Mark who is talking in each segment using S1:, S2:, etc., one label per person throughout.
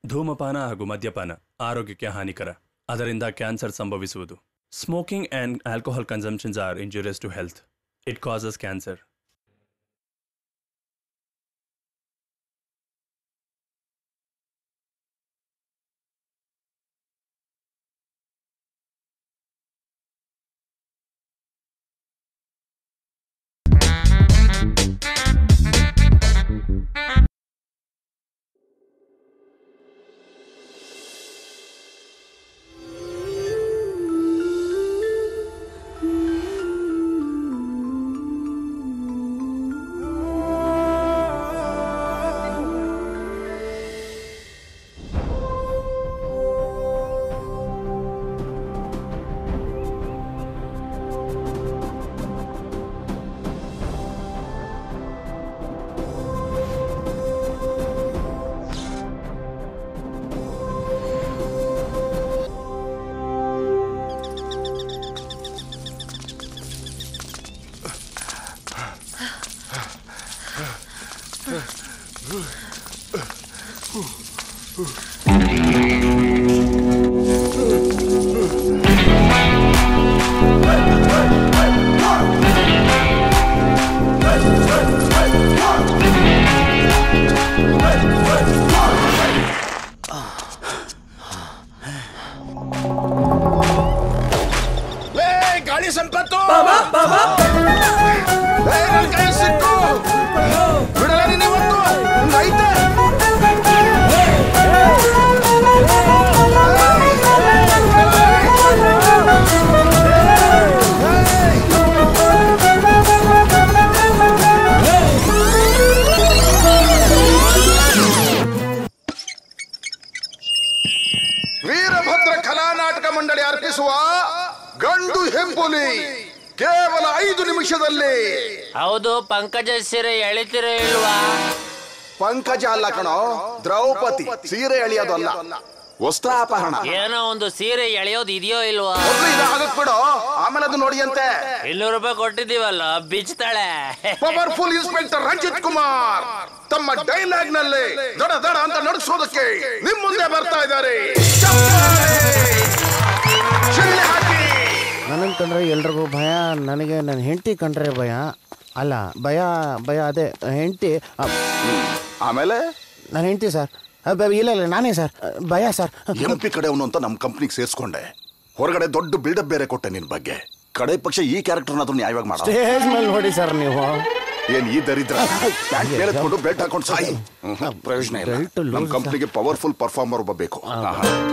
S1: ಧೂಮಪಾನ ಹಾಗೂ ಮದ್ಯಪಾನ ಆರೋಗ್ಯಕ್ಕೆ ಹಾನಿಕರ ಅದರಿಂದ ಕ್ಯಾನ್ಸರ್ ಸಂಭವಿಸುವುದು smoking and alcohol consumptions are injurious to health it causes cancer
S2: ಲೇ ಗಾಳಿ ಸಂಪತ್ತು ಲೇ, ನನ್ ಕೈ ಸಿಕ್ಕು ಬಿಡಲ್ಲ ನೀನ್ ಇವತ್ತು ನಿಂಗ್ ಐತೆ ವೀರಭದ್ರ ಕಲಾ ನಾಟಕ ಮಂಡಳಿ ಅರ್ಪಿಸುವ ಗಂಡು ಹೆಬ್ಬುಲಿ ಕೇವಲ ಐದು ನಿಮಿಷದಲ್ಲಿ
S3: ಹೌದು ಪಂಕಜ ಸೀರೆ ಎಳಿತೀರ ಇಲ್ವಾ
S2: ಪಂಕಜ ಅಲ್ಲ ಕಣೋ ದ್ರೌಪದಿ ಸೀರೆ ಎಳೆಯೋದು ಅಲ್ಲ ವಸ್ತ್ರಾಪಹರಣ
S3: ಏನೋ ಒಂದು ಸೀರೆ ಎಳೆಯೋದು ಇದೆಯೋ ಇಲ್ವಾ
S2: ಮೊದ್ಲು ಇದು ಆಗಕ್ ಬಿಡು ಆಮೇಲೆ ಅದು ನೋಡಿ ಅಂತೆ
S3: ಇನ್ನೂರು ರೂಪಾಯಿ ಕೊಟ್ಟಿದ್ದೀವಲ್ಲ ಬಿಚ್ತಾಳೆ
S2: ಪವರ್ಫುಲ್ ಇನ್ಸ್ಪೆಕ್ಟರ್ ರಂಜಿತ್ ಕುಮಾರ್ ತಮ್ಮ ಡೈಲಾಗ್ ನಲ್ಲಿ ದಡ ದಡ ಅಂತ ನಡೆಸೋದಕ್ಕೆ ನಿಮ್ ಮುಂದೆ ಬರ್ತಾ ಇದ್ದಾರೆ ಚಪ್ಪಾಳೆ! ಶಿಳ್ಳೆ ಹಾಕಿ
S4: ನನಗೆ ಕಂಡ್ರೆ ಎಲ್ರಿಗೂ ಭಯ ನನಗೆ ನನ್ನ ಹೆಂಡತಿ ಕಂಡ್ರೆ ಭಯ ಅಲ್ಲ ಭಯ ಭಯ ಅದೇ ಹೆಂಡತಿ
S2: ಆಮೇಲೆ
S4: ನನ್ನ ಹೆಂಡತಿ ಸರ್ ಅಬ್ಬ, ಇಲ್ಲ ಇಲ್ಲ ನಾನೇ ಸರ್ ಭಯ ಸರ್
S2: ಎಂ ಪಿ ಕಡೆಯವನು ಅಂತ ನಮ್ಮ ಕಂಪ್ನಿಗೆ ಸೇರ್ಸ್ಕೊಂಡೆ ಹೊರಗಡೆ ದೊಡ್ಡ ಬಿಲ್ಡಪ್ ಬೇರೆ ಕೊಟ್ಟೆ ನಿನ್ ಬಗ್ಗೆ ಕಡೆ ಪಕ್ಷ ಈ ಕ್ಯಾರೆಕ್ಟರ್ನಾದ್ರೂ ನ್ಯಾಯವಾಗಿ ಮಾಡ
S4: ಸ್ಟೇಜ್ ಮೇಲೆ ನೋಡಿ ಸರ್ ನೀವು
S2: ಏನ್ ಈ ದರಿದ್ರ ಪ್ಯಾಂಟ್ ಮೇಲೆತ್ಕೊಂಡು ಬೆಲ್ಟ್ ಹಾಕೊಂಡು ಸಾಯಿ ಮ್ಹೂ, ಪ್ರಯೋಜನ ಇಲ್ಲ
S4: Belt loose
S2: ನಮ್ಮ ಕಂಪ್ನಿಗೆ ಪವರ್ಫುಲ್ ಪರ್ಫಾರ್ಮರ್ ಒಬ್ಬ ಬೇಕು ಆಹಾ.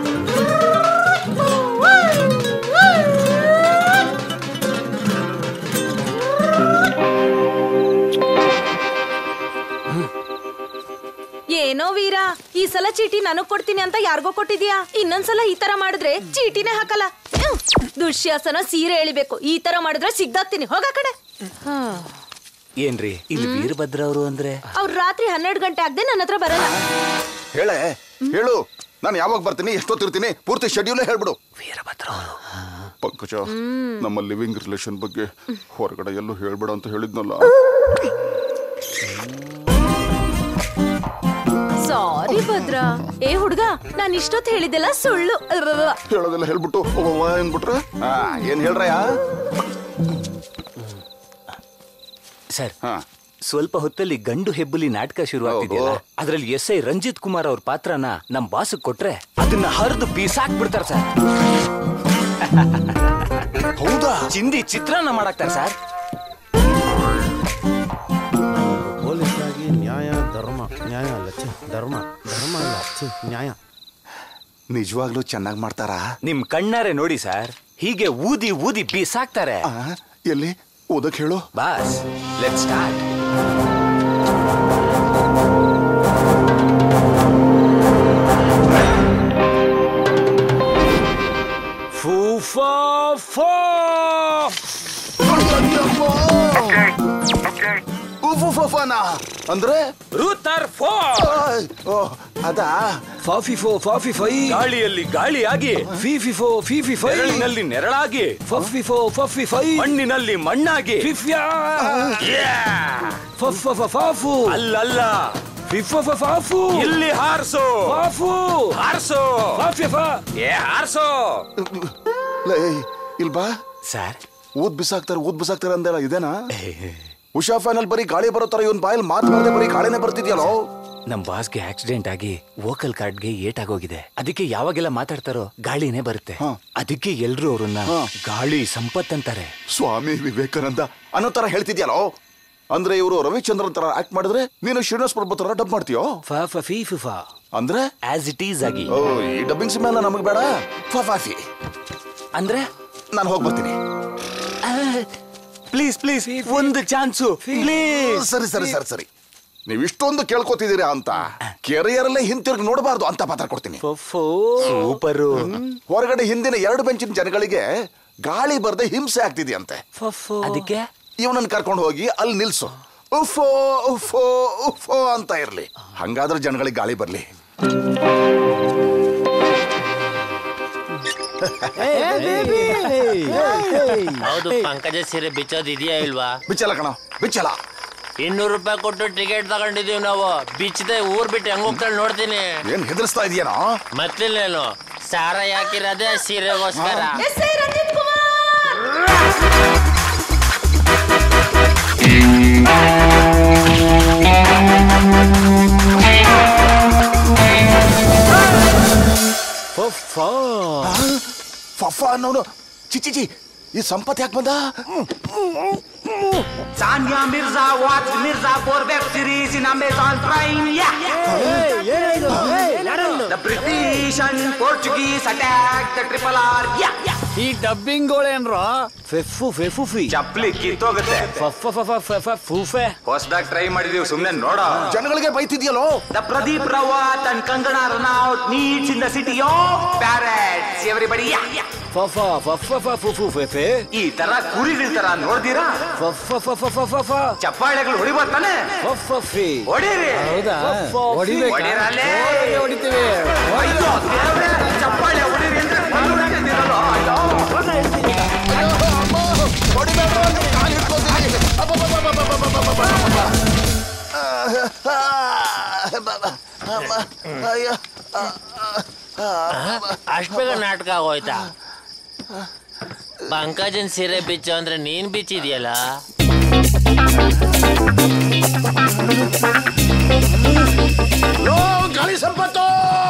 S5: ಏನೋ ವೀರ ಈ ಸಲ ಚೀಟಿ ನನಗ್ ಕೊಡ್ತೀನಿ ಅಂತ ಯಾರಿಗೋ ಕೊಟ್ಟಿದ್ಯಾ ಇನ್ನೊಂದ್ಸಲ ಈ ತರ ಮಾಡಿದ್ರೆ ಚೀಟಿನೇ ಹಾಕಲ್ಲ ಹ್ಮ್. ದುಶ್ಯಾಸನ ಸೀರೆ ಎಳಿಬೇಕು ಈ ತರ ಮಾಡಿದ್ರೆ ಸಿಗ್ದಾಕ್ತೀನಿ ಹೋಗ ಕಡೆ
S6: ಏನ್ರಿ ಇಲ್ಲಿ ವೀರಭದ್ರ ಅವರು ಅಂದ್ರೆ
S5: ಅವ್ರು ರಾತ್ರಿ ಹನ್ನೆರಡು ಗಂಟೆ ಆಗದೆ ನನ್ನ ಹತ್ರ ಬರಲ್ಲ
S2: ಹೇಳೆ ಹೇಳು ನಾನು ಯಾವಾಗ ಬರ್ತೀನಿ ಎಷ್ಟೊತ್ತಿರ್ತೀನಿ ಪೂರ್ತಿ ಶೆಡ್ಯೂಲ್ ಹೇಳ್ಬಿಡು
S6: ವೀರಭದ್ರ ಅವರು
S2: ಪಂಕಜ ನಮ್ಮ ಲಿವಿಂಗ್ ರಿಲೇಷನ್ ಬಗ್ಗೆ ಹೊರಗಡೆ ಎಲ್ಲೂ ಹೇಳ್ಬೇಡ ಅಂತ ಹೇಳಿದ್ನಲ್ಲ
S5: ಸಾರಿ ಭದ್ರ ಏ ಹುಡ್ಗ ನಾನ್ ಇಷ್ಟೊತ್ತು ಹೇಳಿದ್ದೆಲ್ಲ ಸುಳ್ಳು ಅಬ್ಬಬ್ಬ.
S2: ಹೇಳೋದೆಲ್ಲ ಹೇಳ್ಬಿಟ್ಟು ಅವ್ವ ಏನ್ಬಿಟ್ರೆ ಆ, ಏನ್ ಹೇಳ್ರಯ್ಯ
S6: ಸರ್
S2: ಹಾ
S6: ಸ್ವಲ್ಪ ಹೊತ್ತಲ್ಲಿ ಗಂಡು ಹೆಬ್ಬುಲಿ ನಾಟಕ ಶುರು ಆಗ್ತಿದೆಯಲ್ಲ
S2: ಹೌದು.
S6: ಅದ್ರಲ್ಲಿ ಎಸ್ ಐ ರಂಜಿತ್ ಕುಮಾರ್ ಅವ್ರ ಪಾತ್ರನ ನಮ್ ಬಾಸ್ ಕೊಟ್ರೆ ಅದನ್ನ ಹರಿದು ಬೀಸಾಕ್ಬಿಡ್ತಾರೆ ಸರ್
S2: ಹೌದಾ
S6: ಚಿಂದಿ ಚಿತ್ರಾನ್ನ ಮಾಡಾಕ್ತಾರೆ ಸರ್
S4: ಪೊಲೀಸ್ ಆಗಿ ನ್ಯಾಯ ಧರ್ಮ ನ್ಯಾಯ ಅಲ್ಲ ಛೆ, ಧರ್ಮ ಧರ್ಮ ಅಲ್ಲ ಛೆ, ನ್ಯಾಯ
S2: ನಿಜವಾಗ್ಲೂ ಚೆನ್ನಾಗಿ ಮಾಡ್ತಾರಾ
S6: ನಿಮ್ ಕಣ್ಣಾರೆ ನೋಡಿ ಸರ್ ಹೀಗೆ ಊದಿ ಊದಿ ಬೀಸಾಕ್ತಾರೆ
S2: ಆ, ಎಲ್ಲಿ ಓದಕ್ ಹೇಳು
S6: ಬಾಸ್ ಲೆಟ್ ಸ್ಟಾರ್ಟ್ ಫೂಫಾ ಫಾ
S2: ಉಫುಫುಫನ. ಅಂದ್ರೆ
S6: ರೂತರ್ ಫೋ
S2: ಆಯ್, ಓ, ಅದಾ
S6: ಫಾಫಿಫೋ ಫಾಫಿಫೈ ಗಾಳಿಯಲ್ಲಿ ಗಾಳಿಯಾಗಿ ಫಿಫಿಫೋ ಫಿಫಿಫೈ ನೆರಳಿನಲ್ಲಿ ನೆರಳಾಗಿ ಫಫಿಫೋ ಫಫಿಫೈ ಮಣ್ಣಿನಲ್ಲಿ ಮಣ್ಣಾಗಿ ಫಿಫ್ಯಾ ಫಫ ಫಾಫು ಅಲ್ಲಲ್ಲ ಇಲ್ಲಿ ಹಾರ್ಸು ಹಾರ್ಸು ಏ ಹಾರ್ಸು
S2: ಲೇ ಇಲ್ ಬಾ
S6: ಸರ್
S2: ಊದ್ ಬಿಸಾಕ್ತಾರೆ ಊದ್ ಬಿಸಾಕ್ತಾರೆ ಅಂದಲ್ಲ ಇದೇನಾ ಉಷಾ ಫ್ಯಾನಲ್ಲಿ ಬರೀ ಗಾಳಿ ಬರೋ ತರ ಇವನ್ ಬಾಯಲ್ಲಿ ಮಾತು ಮಾಡದೆ ಬರೀ ಗಾಳಿನೇ ಬರ್ತಿದ್ಯಲ್ಲೋ
S6: ನಮ್ ಬಾಸ್ಗೆ ಆಕ್ಸಿಡೆಂಟ್ ಆಗಿ ವೋಕಲ್ ಕಾರ್ಡ್ಗೆ ಏಟ್ ಆಗೋಗಿದೆ ಅದಕ್ಕೆ ಯಾವಾಗೆಲ್ಲ ಮಾತಾಡ್ತಾರೋ ಗಾಳಿನೇ ಬರುತ್ತೆ
S2: ಹಾ.
S6: ಅದಕ್ಕೆ ಎಲ್ರು ಅವ್ರನ್ನ
S2: ಹಾ.
S6: ಗಾಳಿ ಸಂಪತ್ ಅಂತಾರೆ
S2: ಸ್ವಾಮಿ ವಿವೇಕಾನಂದ ಅನ್ನೋ ತರ ಹೇಳ್ತಿದ್ಯಲ್ಲೋ ಅಂದ್ರೆ ಇವರು ರವಿಚಂದ್ರನ್ ತರ ಆಕ್ಟ್ ಮಾಡಿದ್ರೆ ನೀನು ಶ್ರೀನಿವಾಸ್ ಪ್ರಭು ತರ ಡಬ್ ಮಾಡ್ತೀಯೋ
S6: ಫಾ ಫ ಫಿ ಫಿ ಫಾ
S2: ಅಂದ್ರೆ
S6: ಆಸ್ ಇಟ್ ಈಸ್ ಆಗಿ
S2: ಓ ಈ ಡಬ್ಬಿಂಗ್ ಸಿನಿಮಾ ಎಲ್ಲ ನಮಗ್ ಬೇಡ ಫಾಫಿ
S6: ಅಂದ್ರೆ
S2: ನಾನು ಹೋಗಿ ಬರ್ತೀನಿ
S6: ಪ್ಲೀಸ್ ಪ್ಲೀಸ್ ಒಂದು ಚಾನ್ಸು ಪ್ಲೀಸ್
S2: ಸರಿ ಸರಿ ಸರಿ ಸರಿ ನೀವು ಇಷ್ಟೊಂದು ಕೇಳ್ಕೊತಿದ್ದೀರಾ ಅಂತ ಕೆರಿಯರ್ ಅಲ್ಲೇ ಹಿಂತಿರುಗಿ ನೋಡಬಾರ್ದು ಅಂತ ಪಾತ್ರ ಕೊಡ್ತೀನಿ
S6: ಸೂಪರು
S2: ಹೊರಗಡೆ ಹಿಂದಿನ ಎರಡು ಬೆಂಚಿನ ಜನಗಳಿಗೆ ಗಾಳಿ ಬರ್ದೆ ಹಿಂಸೆ ಆಗ್ತಿದ್ಯಂತೆ
S6: ಅದಕ್ಕೆ
S2: ಇವನನ್ನ ಕರ್ಕೊಂಡು ಹೋಗಿ ಅಲ್ಲಿ ನಿಲ್ಸು ಉಫೋ ಉಫೋ ಉಫೋ ಅಂತ ಇರ್ಲಿ ಹಂಗಾದ್ರೆ ಜನಗಳಿಗೆ ಗಾಳಿ ಬರ್ಲಿ
S3: ಹೌದು ಪಂಕಜ ಸೀರೆ ಬಿಚ್ಚೋದ್ ಇದೆಯಾ ಇಲ್ವಾ
S2: ಬಿಚ್ಚಲ ಕಣ ಬಿಚ್ಚಲ
S3: ಇನ್ನೂರು ರೂಪಾಯಿ ಕೊಟ್ಟು ಟಿಕೆಟ್ ತಗೊಂಡಿದೀವಿ ನಾವು ಬಿಚ್ಚದೆ ಊರ್ ಬಿಟ್ಟು ಹೆಂಗ್ ಹೋಗ್ತಾಳೆ ನೋಡ್ತೀನಿ
S2: ಏನ್ ಹೆದರ್ಸ್ತಾ ಇದೆಯೇನೋ
S3: ಮತ್ತಿಲ್ಲೇನು ಸಾರ ಯಾಕಿರೋದೇ ಸೀರೆಗೋಸ್ಕರ
S5: ಎಸ್ ಐ ರಂಜಿತ್ ಕುಮಾರ್
S2: ಫಫ ಅನ್ನೋನು ಚಿಚಿ ಚಿ ಈ ಸಂಪತ್ ಯಾಕೆ ಬಂದ
S7: Sanya Mirza watch Mirza for web series in Amazon Prime. Yeah. The British and Portuguese attacked the Triple R. Yeah.
S8: ಈ ಡಬ್ಬಿಂಗ್ಗಳೇನ್ರೋ
S6: ಫೆಫು ಫೆಫು ಫಿ
S7: ಚಪ್ಲಿ ಕಿತ್ತೋಗುತ್ತೆ
S6: ಫಫ ಫಫ ಫಫ ಫೂಫೆ
S7: ಹೊಸದಾಗಿ ಟ್ರೈ ಮಾಡಿದೀವಿ ಸುಮ್ನೆ ನೋಡ
S2: ಜನಗಳಿಗೆ ಬೈತಿದ್ಯಲ್ಲೋ
S7: The Pradeep Rawat and Kangana Ranaut meets in the city of parrots. Everybody, yeah, yeah.
S6: ಫಫ ಫಫ ಫಫು ಫು ಫೆಫೆ
S7: ಈ ತರ ಕುರಿಗಳ ತರ ನೋಡ್ತೀರಾ
S6: ಫಫ ಫಫ ಫಫ
S7: ಚಪ್ಪಾಳೆಗಳು ಹೊಡಿಬೋತಾನೆ
S6: ಫಫ ಫಿ
S7: ಹೊಡೀರಿ
S8: ಹೌದಾ ಹೊಡಿಬೇಕಾ?
S7: ಹೊಡೀರಲ್ಲೇ.
S8: ಹೊಡಿ- ಹೊಡಿತೀವಿ
S7: ಅಯ್ಯೋ, ದೇವ್ರೇ, ಚಪ್ಪಾಳೆ ಹೊಡೀರಿ ಅಂದ್ರೆ ಬಂದು ಹೊಡಿತಿದ್ದೀರಲ್ಲ. ಅಯ್ಯೋ.
S3: ಅಷ್ಟ್ ಬೇಗ ನಾಟಕ ಆಗೋಯ್ತಾ ಪಂಕಜನ್ ಸೀರೆ ಬಿಚ್ಚು ಅಂದ್ರೆ ನೀನ್ ಬಿಚ್ಚಿದ್ಯಲ್ಲ
S2: ಗಾಳಿ ಸಂಪತ್ತು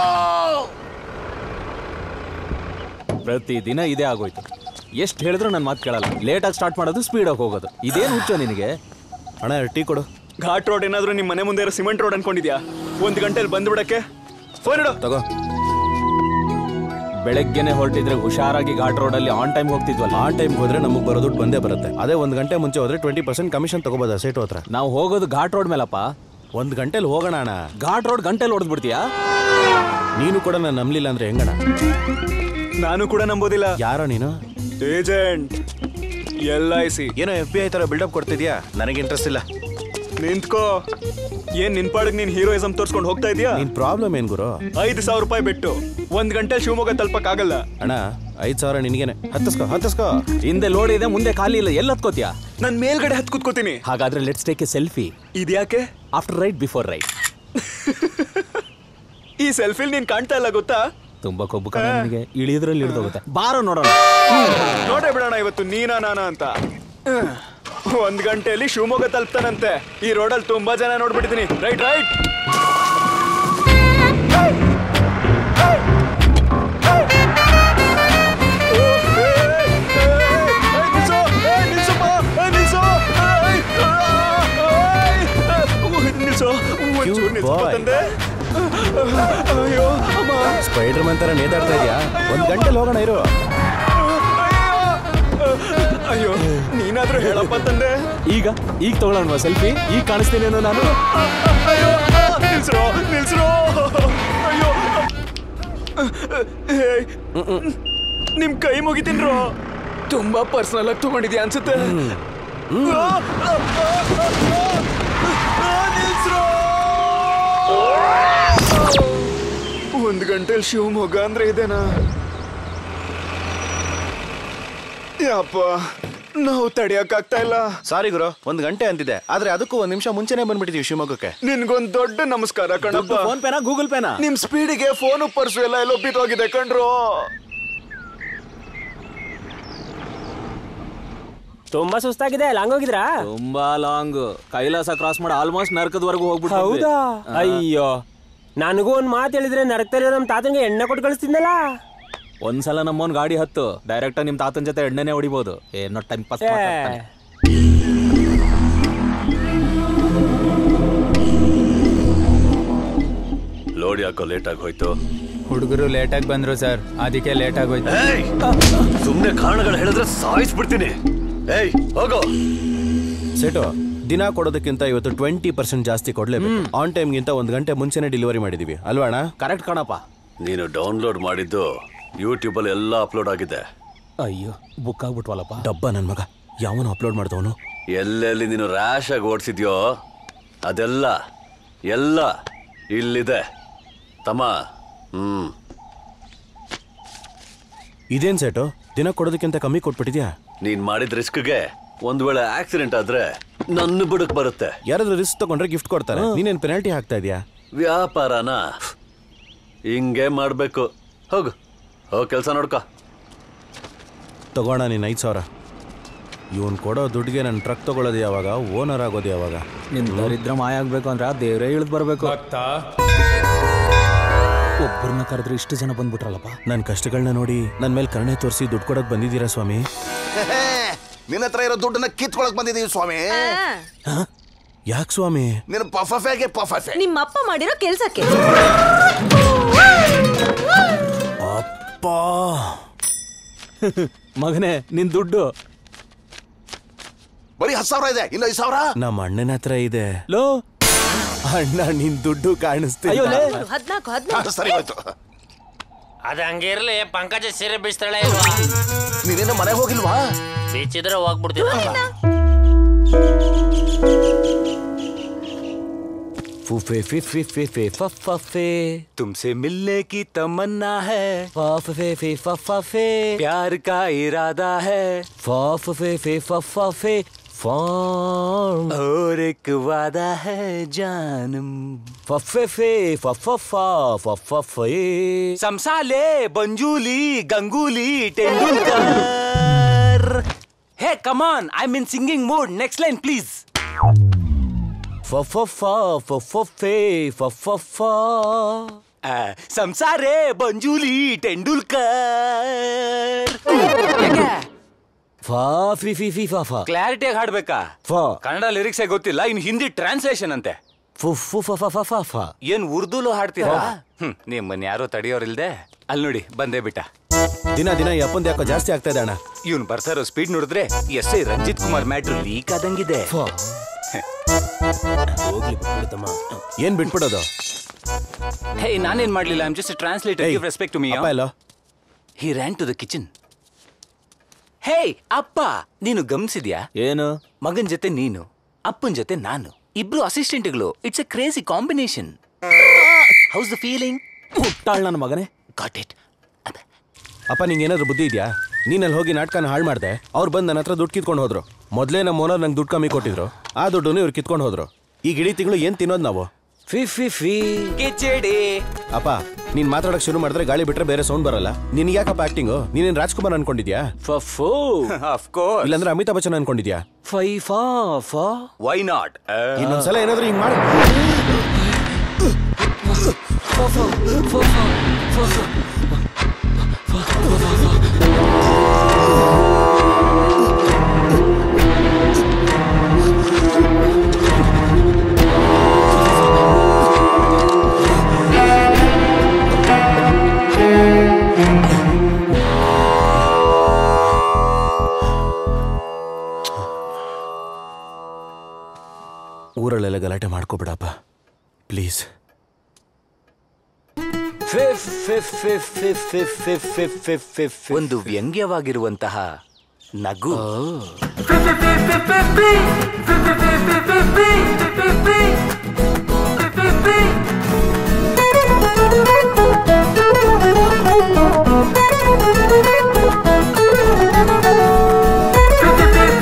S9: ಪ್ರತಿ ದಿನ ಇದೇ ಆಗೋಯ್ತು ಎಷ್ಟು ಹೇಳಿದ್ರು ನನ್ನ ಮಾತು ಕೇಳಲ್ಲ ಲೇಟಾಗಿ ಸ್ಟಾರ್ಟ್ ಮಾಡೋದು ಸ್ಪೀಡಾಗಿ ಹೋಗೋದು ಇದೇನು ಹುಚ್ಚ ನಿನಗೆ
S4: ಅಣ್ಣ ಟೀ ಕೊಡು
S1: ಘಾಟ್ ರೋಡ್ ಏನಾದ್ರೂ ನಿಮ್ಮ ಮನೆ ಮುಂದೆ ಇರೋ ಸಿಮೆಂಟ್ ರೋಡ್ ಅನ್ಕೊಂಡಿದ್ಯಾ ಒಂದು ಗಂಟೆಲಿ ಬಂದ್ಬಿಡಕ್ಕೆ ಫೋನ್ ಇಡು
S4: ತಗೋ
S9: ಬೆಳಗ್ಗೆನೆ ಹೊರಟಿದ್ರೆ ಹುಷಾರಾಗಿ ಘಾಟ್ ರೋಡಲ್ಲಿ ಆನ್ ಟೈಮ್ ಹೋಗ್ತಿದ್ವಲ್ಲ
S4: ಆನ್ ಟೈಮ್ ಹೋದ್ರೆ ನಮಗೆ ಬರೋ ದುಡ್ಡು ಬಂದೇ ಬರುತ್ತೆ ಅದೇ ಒಂದು ಗಂಟೆ ಮುಂಚೆ ಹೋದ್ರೆ ಟ್ವೆಂಟಿ ಪರ್ಸೆಂಟ್ ಕಮಿಷನ್ ತಗೋಬೋದಾ ಸೇಟು ಹತ್ರ
S9: ನಾವು ಹೋಗೋದು ಘಾಟ್ ರೋಡ್ ಮೇಲಪ್ಪ
S4: ಒಂದು ಗಂಟೆಲಿ ಹೋಗೋಣ ಅಣ್ಣ
S9: ಘಾಟ್ ರೋಡ್ ಗಂಟೆಲಿ ಹೊಡೆದ್ಬಿಡ್ತೀಯಾ
S4: ನೀನು ಕೂಡ ನಾನು ನಂಬಲಿಲ್ಲ ಅಂದ್ರೆ ಹೆಂಗಣ
S1: ನಾನು ಕೂಡ ನಂಬೋದಿಲ್ಲ
S4: ಯಾರೋ ನೀನು
S1: ಏಜೆಂಟ್ ಎಲ್ ಐ ಸಿ
S4: ಏನೋ ಎಫ್ ಬಿ ಐ ಥರ ಬಿಲ್ಡಪ್ ಕೊಡ್ತಿದ್ಯಾ ನನಗೆ ಇಂಟ್ರೆಸ್ಟ್ ಇಲ್ಲ
S1: ನಿಂತ್ಕೋ ಏನ್ ನಿನ್ ಪಾಡಿಗೆ ನೀನ್ ಹೀರೋಯಿಸಂ ತೋರ್ಸ್ಕೊಂಡು ಹೋಗ್ತಾ ಇದೀಯಾ
S4: ನಿನ್ ಪ್ರಾಬ್ಲಮ್ ಏನ್ ಗುರು
S1: ಐದು ಸಾವಿರ ರೂಪಾಯಿ ಬಿಟ್ಟು ಒಂದ್ ಗಂಟೆ ಶಿವಮೊಗ್ಗ ತಲುಪಕ್ ಆಗಲ್ಲ
S4: ಅಣ್ಣ ಐದು ಸಾವಿರ ನಿನಗೇನೆ ಹತ್ತಿಸ್ಕೋ ಹತ್ತಿಸ್ಕೋ
S9: ಹಿಂದೆ ಲೋಡ್ ಇದೆ ಮುಂದೆ ಖಾಲಿ ಇಲ್ಲ ಎಲ್ಲಿ ಹತ್ಕೋತೀಯಾ
S1: ನಾನ್ ಮೇಲ್ಗಡೆ ಹತ್ ಕೂತ್ಕೋತೀನಿ
S9: ಹಾಗಾದ್ರೆ ಲೆಟ್ಸ್ ಟೇಕ್ ಎ ಸೆಲ್ಫಿ
S1: ಇದ್ಯಾಕೆ
S9: ಆಫ್ಟರ್ ರೈಟ್ ಬಿಫೋರ್ ರೈಟ್
S1: ಈ ಸೆಲ್ಫಿಲ್ ನೀನ್ ಕಾಣ್ತಾ ಇಲ್ಲ ಗೊತ್ತಾ
S9: ತುಂಬಾ ಕೊಬ್ಬು ಕಣ ನಿನಗೆ ಇಳಿದ್ರಲ್ಲಿ ಇಳಿದೋಗುತ್ತೆ ಬಾರೋ ನೋಡೋಣ
S1: ನೋಡೇ ಬಿಡೋಣ ಇವತ್ತು ನೀನಾ ನಾನಾ ಅಂತ ಒಂದ್ ಗಂಟೆಯಲ್ಲಿ ಶಿವಮೊಗ್ಗ ತಲುಪ್ತಾನಂತೆ ಈ ರೋಡಲ್ಲಿ ತುಂಬಾ ಜನ ನೋಡ್ಬಿಟ್ಟಿದೀನಿ ರೈಟ್ ರೈಟ್
S4: Cute boy.
S1: ಅಯ್ಯೋ ಅಮ್ಮ
S4: ಸ್ಪೈಡರ್ ಮನ್ ತರ ನೇತಾಡ್ತಾ ಇದೆಯಾ ಒಂದು ಗಂಟೆಲಿ ಹೋಗೋಣ ಇರು
S1: ಅಯ್ಯೋ ನೀನಾದ್ರೂ ಹೇಳಪ್ಪ ತಂದೆ
S9: ಈಗ ಈಗ ತಗೊಳ್ಳೋಣ ಸೆಲ್ಫಿ ಈಗ ಕಾಣಿಸ್ತೀನೇನೋ ನಾನು
S1: ಅಯ್ಯೋ ನಿಲ್ಸ್ರೋ ನಿಲ್ಸ್ರೋ ಅಯ್ಯೋ ಏಯ್, ನಿಮ್ ಕೈ ಮುಗಿತೀನ್ರೋ ತುಂಬಾ ಪರ್ಸನಲ್ ಆಗಿ ತಗೊಂಡಿದ್ಯಾ ಅನ್ಸುತ್ತೆ ಆ, ಆ, ಆ, ಆ, ನಿಲ್ಸ್ರೋ ಒಂದ್ ಗಂಟೆಲಿ ಶಿವಮೊಗ್ಗ ಅಂದ್ರೆ ಇದೇನಾ ಯಪ್ಪ
S10: ನೋವು ತಡಿಯಕ್ಕಾಗ್ತಾ ಇಲ್ಲ
S4: ಸಾರಿ ಗುರು ಒಂದ್ ಗಂಟೆ ಅಂತಿದೆ ಆದ್ರೆ ಅದಕ್ಕೂ ಒಂದ್ ನಿಮಿಷ ಮುಂಚೆನೆ ಬಂದ್ಬಿಟ್ಟಿದೀವಿ ಶಿವಮೊಗ್ಗಕ್ಕೆ
S10: ನಿನ್ಗೊಂದ್ ದೊಡ್ಡ ನಮಸ್ಕಾರ ಕಣಪ್ಪ
S9: ಫೋನ್ ಪೇನಾ ಗೂಗಲ್ ಪೇನಾ
S10: ನಿಮ್ ಸ್ಪೀಡಿಗೆ ಫೋನ್ ಪರ್ಸು ಎಲ್ಲ ಎಲ್ಲೋ ಬಿದ್ದೋಗಿದೆ ಕಣ್ರು
S11: ತುಂಬಾ ಸುಸ್ತಾಗಿದೆ ಲಾಂಗ್ ಹೋಗಿದ್ರಾ
S9: ತುಂಬಾ ಲಾಂಗ್ ಕೈಲಾಸ ಕ್ರಾಸ್ ಮಾಡಿ ಆಲ್ಮೋಸ್ಟ್ ನರಕದವರೆಗೂ ಹೋಗ್ಬಿಟ್ಟು
S11: ಹೌದಾ ಅಯ್ಯೋ ನನಗೂ ಒಂದ್ ಮಾತು ಹೇಳಿದ್ರೆ ನರಕ್ತಲ್ಲಿರೋ ನಮ್ ತಾತನ್ಗೆ ಎಣ್ಣೆ ಕೊಟ್ಟು ಕಳಿಸ್ತಿದ್ನಲ್ಲ
S9: ಒಂದ್ಸಲ ನಮ್ಮೋನ್ ಗಾಡಿ ಹತ್ತು ಡೈರೆಕ್ಟ್ ನಿಮ್ ತಾತನ್ ಜೊತೆ ಎಣ್ಣೆನೆ ಹೊಡಿಬಹುದು ಏನೋ ಟೈಮ್ ಪಾಸ್
S11: ಏ,
S1: ಲೋಡ್ ಯಾಕೋ ಲೇಟ್ ಆಗಿ ಹೋಯ್ತು
S12: ಹುಡುಗರು ಲೇಟಾಗಿ ಬಂದ್ರು ಸರ್ ಅದಕ್ಕೆ ಲೇಟ್ ಆಗೋಯ್ತು
S1: ಸುಮ್ನೆ ಕಾರಣಗಳು ಹೇಳಿದ್ರೆ ಸಾಯಿಸ್ಬಿಡ್ತೀನಿ ಏಯ್ ಹೋಗೋ
S4: ಸೆಟು ದಿನ ಕೊಡೋದಕ್ಕಿಂತ ಇವತ್ತು ಟ್ವೆಂಟಿ ಪರ್ಸೆಂಟ್ ಜಾಸ್ತಿ ಕೊಡ್ಲೇಬೇಕು ಆನ್ ಟೈಮ್ಗಿಂತ ಒಂದ್ ಗಂಟೆ ಮುಂಚೆನೆ ಡೆಲಿವರಿ ಮಾಡಿದೀವಿ ಅಲ್ವಾ ಅಣ್ಣ
S9: ಕರೆಕ್ಟ್ ಕಣಪ್ಪ
S1: ನೀನು ಡೌನ್ಲೋಡ್ ಮಾಡಿದ್ದು ಯೂಟ್ಯೂಬ್ ಅಲ್ಲಿ ಎಲ್ಲ ಅಪ್ಲೋಡ್ ಆಗಿದೆ
S9: ಅಯ್ಯೋ ಬುಕ್ ಆಗ್ಬಿಟ್ವಲ್ಲಪ್ಪ
S4: ಡಬ್ಬ ನನ್ ಮಗ ಯಾವನು ಅಪ್ಲೋಡ್ ಮಾಡ್ದವನು
S1: ಎಲ್ಲೆಲ್ಲಿ ನೀನು ರ್ಯಾಶ್ ಆಗಿ ಓಡಿಸಿದ್ಯೋ ಅದೆಲ್ಲ ಎಲ್ಲ ಇಲ್ಲಿದೆ ತಮ್ಮ ಹ್ಮ್
S4: ಇದೇನ್ ಸೆಟು ದಿನ ಕೊಡೋದಕ್ಕಿಂತ ಕಮ್ಮಿ ಕೊಟ್ಬಿಟ್ಟಿದ್ಯಾ
S1: ನೀನ್ ಮಾಡಿದ ರಿಸ್ಕ್ಗೆ ಒಂದ್ ವೇಳೆ ಆಕ್ಸಿಡೆಂಟ್ ಆದ್ರೆ ನನ್ನ ಬಿಡಕ್ ಬರುತ್ತೆ
S4: ಯಾರಾದ್ರೂ ರಿಸ್ಕ್ ತಗೊಂಡ್ರೆ ಗಿಫ್ಟ್ ಕೊಡ್ತಾರೆ ನೀನೇನ್ ಪೆನಾಲ್ಟಿ ಹಾಕ್ತಾ ಇದೀಯಾ
S1: ವ್ಯಾಪಾರನ ಹಿಂಗೆ ಮಾಡ್ಬೇಕು ಹೋಗು ಹೋಗ್ ಕೆಲಸ ನೋಡ್ಕೋ
S4: ತಗೋಣ ನೀನ್ ಐದ್ ಸಾವಿರ ಇವನ್ ಕೊಡೋ ದುಡ್ಡಿಗೆ ನನ್ನ ಟ್ರಕ್ ತಗೊಳ್ಳೋದು ಯಾವಾಗ ಓನರ್ ಆಗೋದು ಯಾವಾಗ
S9: ನಿನ್ ದರಿದ್ರ ಮಾಯ ಆಗ್ಬೇಕು ಅಂದ್ರೆ ಆ ದೇವ್ರೇ ಇಳಿದ್ ಬರ್ಬೇಕು ಒಬ್ಬರನ್ನ ಕರೆದ್ರೆ ಇಷ್ಟು ಜನ ಬಂದ್ಬಿಟ್ರಲ್ಲಪ್ಪ
S4: ನನ್ನ ಕಷ್ಟಗಳನ್ನ ನೋಡಿ ನನ್ನ ಮೇಲೆ ಕರುಣೆ ತೋರಿಸಿ ದುಡ್ಡು ಕೊಡಕ್ ಬಂದಿದ್ದೀರಾ ಸ್ವಾಮಿ
S2: ನಿನ್ನ ಹತ್ರ ಇರೋ ದುಡ್ಡನ್ನ ಕಿತ್ಕೊಳಕ್ ಬಂದಿದೀವಿ ಸ್ವಾಮಿ
S4: ಯಾಕೆ ಸ್ವಾಮಿ
S2: ನಿನ್ನ ಪಫಫೆಗೆ ಪಫಫೆ
S5: ನಿಮ್ಮಪ್ಪ ಮಾಡಿರೋ ಕೆಲ್ಸಕ್ಕೆ
S4: ಅಪ್ಪಾ
S9: ಮಗನೇ ನಿನ್ ದುಡ್ಡು
S2: ಬರೀ ಹತ್ತು ಸಾವಿರ ಇದೆ ಇನ್ನು ಐದು ಸಾವಿರ
S4: ನಮ್ಮ ಅಣ್ಣನ ಹತ್ರ ಇದೆ
S9: ಲೋ
S4: ಅಣ್ಣ ನಿನ್ ದುಡ್ಡು ಕಾಣಿಸ್ತಿಲ್ಲ
S5: ಹದ್ನಾಲ್ಕು ಹದ್ನಾಲ್ಕು
S2: ಸರಿ ಹೋಯ್ತು
S3: ಅದ ಹಂಗೆ ಇರ್ಲಿ ಪಂಕಜ ಸೀರೆ ಬೀಸ್ತಾಳೆ ಇಲ್ವಾ
S2: ನೀನೇನು ಮನೆಗೆ ಹೋಗಿಲ್ವಾ
S3: ಬೀಚಿದ್ರೆ ಹೋಗ್ಬಿಡ್ತೀನಿ
S6: फूफे फे फे फे फे फफा फे तुमसे मिलने की तमन्ना है फाफ फे फे फफा फे प्यार का इरादा है फाफ फे फे फफा फे फॉर्म और एक वादा है जानम फफे फे फफा फफा फे समसाले बंजूली गंगूली Tendulkar Hey, come on! I'm in singing mood. Next line, please. Fa fa fa fa fa fe fa fa fa. ಸಂಸಾರೇ ಬಂಜೂಲಿ Tendulkar ಫಾ ಫಿ ಫಿ ಫಿ ಫಾ ಫಾ ಕ್ಲಾರಿಟಿಯಾಗಿ ಹಾಡ್ಬೇಕಾ ಫಾ ಕನ್ನಡ ಲಿರಿಕ್ಸ್ ಗೊತ್ತಿಲ್ಲ ಇನ್ ಹಿಂದಿ ಟ್ರಾನ್ಸ್ಲೇಷನ್ ಅಂತೆ ಫು ಫು ಫ ಫ ಫ ಫ ಫ ಏನ್ ಉರ್ದುಲು ಹಾಡ್ತೀರಾ ಹ್ಮ್ ನಿಮ್ಮನ್ ಯಾರೋ ತಡೆಯೋರಿಲ್ದೆ ಅಲ್ಲಿ ನೋಡಿ ಬಂದೇ ಬಿಟ್ಟ
S4: ದಿನ ದಿನ ಈ ಅಪ್ಪಂದು ಯಾಕೋ ಜಾಸ್ತಿ ಆಗ್ತಾ ಇದೆ ಅಣ್ಣ
S6: ಇವ್ನು ಬರ್ತಾ ಇರೋ ಸ್ಪೀಡ್ ನೋಡಿದ್ರೆ S I Ranjith Kumar matter leak ಆದಂಗಿದೆ
S4: ಹೋಗ್ಲಿ ಬಿಟ್ಬಿಡು ತಮ್ಮ. ಏನ್ ಬಿಟ್ಬಿಡೋದು
S6: ಹೇ ನಾನೇನ್ ಮಾಡ್ಲಿಲ್ಲ I'm just translator give respect to me
S4: ಅಪ್ಪ ಎಲ್ಲೋ
S6: he ran to the kitchen ಹೇ ಅಪ್ಪ ನೀನು ಗಮನಿಸಿದ್ಯಾ
S9: ಏನು
S6: ಮಗನ್ ಜೊತೆ ನೀನು ಅಪ್ಪನ್ ಜೊತೆ ನಾನು ಇಬ್ರು ಅಸಿಸ್ಟೆಂಟ್ಗಳು it's a crazy combination how's the feeling
S9: ಹುಟ್ಟಾಳ್ ನನ್ನ ಮಗನೇ
S6: ಗಾಟ್ ಇಟ್
S4: ಅಪ್ಪ ನಿಂಗೆ ಏನಾದ್ರು ಬುದ್ಧಿ ಇದೆಯಾ ನೀನಲ್ಲಿ ಹೋಗಿ ನಾಟಕನ ಹಾಳು ಮಾಡ್ದೆ ಅವ್ರು ಬಂದು ನನ್ನ ಹತ್ರ ದುಡ್ಡು ಕಿತ್ಕೊಂಡು ಹೋದ್ರು ಮೊದಲೇ ನಮ್ಮ ಓನರ್ ನಂಗೆ ದುಡ್ಡು ಕಮ್ಮಿ ಕೊಟ್ಟಿದ್ರು ಆ ದುಡ್ಡನ್ನು ಇವ್ರು ಕಿತ್ಕೊಂಡು ಹೋದ್ರು ಈಗ ಇಡೀ ತಿಂಗಳು ಏನ್ ತಿನ್ನೋದು ನಾವು
S6: ಫಿ ಫಿ ಫಿ ಕಿಚಡಿ
S4: ಅಪ್ಪ ನೀನ್ ಮಾತಾಡಕ್ ಶುರು ಮಾಡಿದ್ರೆ ಗಾಳಿ ಬಿಟ್ರೆ ಬೇರೆ ಸೌಂಡ್ ಬರಲ್ಲ ನಿನ್ ಯಾಕಪ್ಪ ಆಕ್ಟಿಂಗ್ ನೀನೇನ್ ರಾಜ್ಕುಮಾರ್ ಅನ್ಕೊಂಡಿದ್ಯಾ
S6: ಫಫೋ ಆಫ್ ಕೋರ್ಸ್
S4: ಇಲ್ಲಾಂದ್ರೆ ಅಮಿತಾಬ್ ಬಚ್ಚನ್ ಅನ್ಕೊಂಡಿದ್ಯಾ
S6: ಫೈ ಫಾ ಫಾ ವೈ ನಾಟ್
S4: ಇನ್ನೊಂದ್ಸಲ ಏನಾದ್ರು ಹಿಂಗ್ ಮಾಡು ಊರಲ್ಲೆಲ್ಲ ಗಲಾಟೆ ಮಾಡ್ಕೋಬಿಡಪ್ಪ ಪ್ಲೀಸ್
S6: ಒಂದು ವ್ಯಂಗ್ಯವಾಗಿರುವಂತಹ ನಗು
S13: Thank you.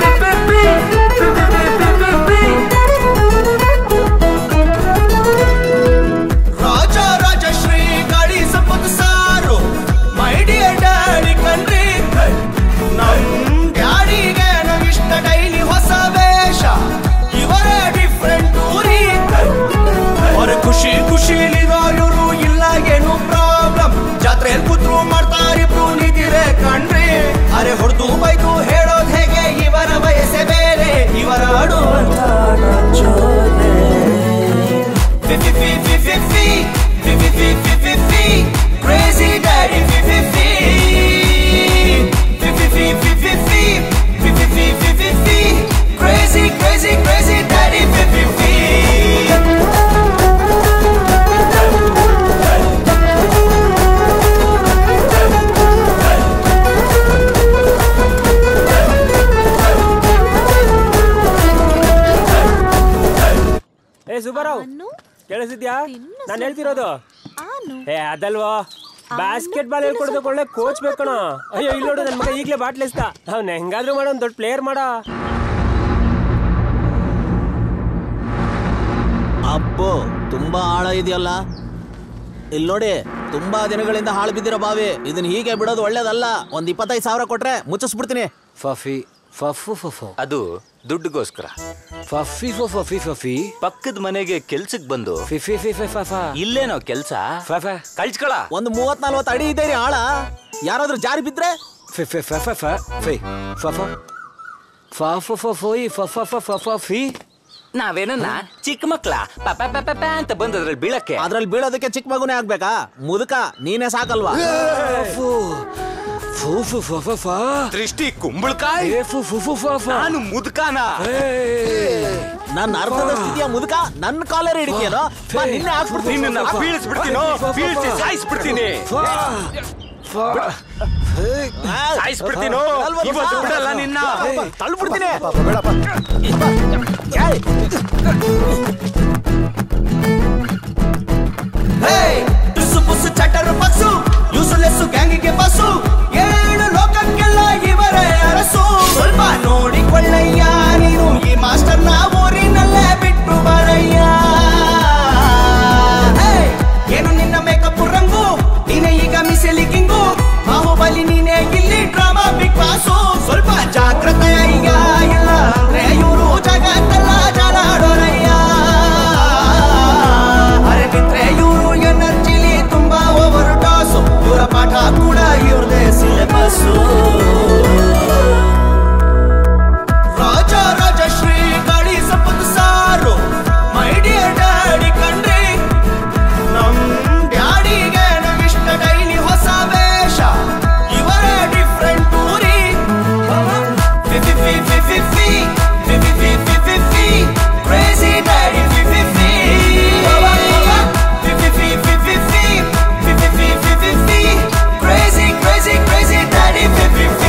S11: ಕೇಳಿಸಿದ್ಯಾ ನಾನು ಹೇಳ್ತಿರೋದು
S5: ಆನು
S11: ಏ ಅದಲ್ವೋ ಬಾಸ್ಕೆಟ್ ಬಾಲ್ ಹೇಳ್ಕೊಡ್ಬೇಕು ಒಳ್ಳೆ ಕೋಚ್ ಬೇಕಣ ಅಯ್ಯೋ ಇಲ್ಲಿ ನೋಡು ನನ್ನ ಮಗ ಈಗಲೇ ಬಾಟ್ಲಿಸ್ತ ಅವ್ನ ಹೆಂಗಾದ್ರೂ ಮಾಡೋ ಒಂದು ದೊಡ್ಡ ಪ್ಲೇಯರ್ ಮಾಡೋ
S13: ಅಪ್ಪು ತುಂಬಾ ಆಳ ಇದೆಯಲ್ಲ ಇಲ್ಲಿ ನೋಡಿ ತುಂಬಾ ದಿನಗಳಿಂದ ಹಾಳು ಬಿದ್ದಿರೋ ಬಾವಿ ಇದನ್ನ ಹೀಗೆ ಬಿಡೋದು ಒಳ್ಳೇದಲ್ಲ ಒಂದ್ ಇಪ್ಪತ್ತೈದು ಸಾವಿರ ಕೊಟ್ರೆ ಮುಚ್ಚಿಸ್ಬಿಡ್ತೀನಿ
S6: ಫಫಿ ಫಫು ಫಫು ಅದು ದುಡ್ಡುಗೋಸ್ಕರ ಫಫಿ ಫಫಿ ಫಫಿ ಪಕ್ಕದ ಮನೆಗೆ ಕೆಲ್ಸಕ್ ಬಂದು ಫಿಫಿ ಫಿಫಿ ಫಫ ಇಲ್ಲೇನೋ ಕೆಲ್ಸ ಫಫ ಕಳ್ಸ್ಕೊಳ
S13: ಒಂದು ಮೂವತ್ ನಲ್ವತ್ತು ಅಡಿ ಇದೆ ರೀ ಆಳ ಯಾರಾದ್ರೂ ಜಾರಿ ಬಿದ್ರೆ
S6: ಫಿಫಿ ಫಫ ಫ ಫಿ ಫಫ ಫಫು ಫಫೋಯ್ ಫಫ ಫಫ ಫಫಿ ನಾವೇನನ್ನ ಚಿಕ್ಕ ಮಕ್ಳ ಪಪ ಪಪ ಪ ಅಂತ ಬಂದದ್ರಲ್ಲಿ ಬೀಳಕ್ಕೆ
S13: ಅದ್ರಲ್ಲಿ ಬೀಳೋದಕ್ಕೆ ಚಿಕ್ಕ ಮಗುನೇ ಆಗ್ಬೇಕಾ ಮುದುಕ ನೀನೇ ಸಾಕಲ್ವಾ
S6: ಫು ಫು ಫು ಫ ಫ ಫ ದೃಷ್ಟಿ ಕುಂಬಳಕಾಯಿ ಫು ಫು ಫು ಫ ಫ ನಾನು ಮುದುಕಾನ
S13: ನನ್ನ ಅರ್ಥದ ಸ್ಥಿತಿಯ ಮುದುಕ ನನ್ನ ಕಾಲರ್ ಹಿಡಿತೀಯನೋ ಬಾ, ನಿನ್ನೆ ಹಾಕ್ಬಿಡ್ತೀನಿ
S6: ನಿನ್ನ ಬೀಳಿಸ್ಬಿಡ್ತೀನೋ ಬೀಳ್ಸಿ ಸಾಯಿಸ್ಬಿಡ್ತೀನಿ ಸಾಯಿಸ್ಬಿಡ್ತೀನೋ ಇವತ್ತು ಬಿಡಲ್ಲ ನಿನ್ನ
S13: ತಳ್ಬಿಡ್ತೀನಿ
S14: ತುಸು ಪುಸು ಚಟರು ಬಸ್ಸು ಯೂಸುಲೆಸ್ಸು ಗ್ಯಾಂಗಿಗೆ ಬಸ್ಸು ಏಳು ಲೋಕಕ್ಕೆಲ್ಲ ಇವರೇ ಅರಸು ಸ್ವಲ್ಪ ನೋಡಿಕೊಳ್ಳಯ್ಯ ನೀನು ಈ ಮಾಸ್ಟರ್ನ ಊರಿನಲ್ಲೇ ಬಿಟ್ಟು ಬರಯ್ಯ ಹೇ, ಏನು ನಿನ್ನ ಮೇಕಪ್ ರಂಗು ನೀನೆ ಈಗ ಮಿಸೆಲಿ ಕಿಂಗು ಬಾಹುಬಲಿ ನೀನೆ ಇಲ್ಲಿ ಡ್ರಾಮಾ ಬಿಗ್ ಬಾಸು ಸ್ವಲ್ಪ ಜಾಗ್ರತೆಯ ಈಗ ಇಲ್ಲ ಅಂದ್ರೆ ಇವರು ಜಗತ್ತೆಲ್ಲ ಜಲಾಡೋರಯ್ಯ ಅರೆ ಬಿಟ್ರೆ ಇವರು ಎನರ್ಜಿಲಿ ತುಂಬಾ ಓವರ್ ಡಾಸು ಇವರ ಪಾಠ ಕೂಡ ಇವ್ರದೇ ಸಿಲೆಬಸ್ಸು ರಾಜ ರಾಜಶ್ರೀ ಗಾಳಿ ಸಪತ್ ಸಾರು ಮೈ ಡಿಯರ್ ಡ್ಯಾಡಿ ಕಂಡ್ರಿ ನಮ್ ಡ್ಯಾಡಿಗೆ ನಾವಿಷ್ಟ ಡೈಲಿ ಹೊಸ ವೇಷ ಇವರೇ ಡಿಫ್ರೆಂಟ್ ಊರಿ ಫಿಫಿ ಫಿ ಫಿ ಫಿ ಫಿ ಫಿ ಫಿ ಫಿ ಫಿ ಫಿ ಕ್ರೇಜಿ ಡ್ಯಾಡಿ ಫಿ ಫಿ ಫಿ ಫಿ ಫಿ ಫಿ ಫಿ ಫಿ ಫಿ ಫಿ ಫಿ ಫಿ ಫಿ ಫಿ ಫಿ ಕ್ರೇಜಿ ಕ್ರೇಜಿ ಕ್ರೇಜಿ ಡ್ಯಾಡಿ ಫಿ ಫಿ ಫಿ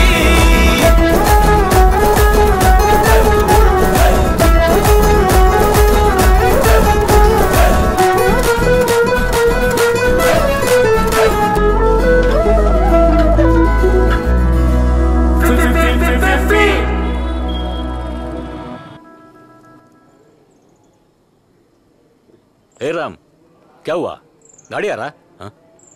S6: ए राम क्या हुआ ಗಾಡಿ ಯಾರ ಹ?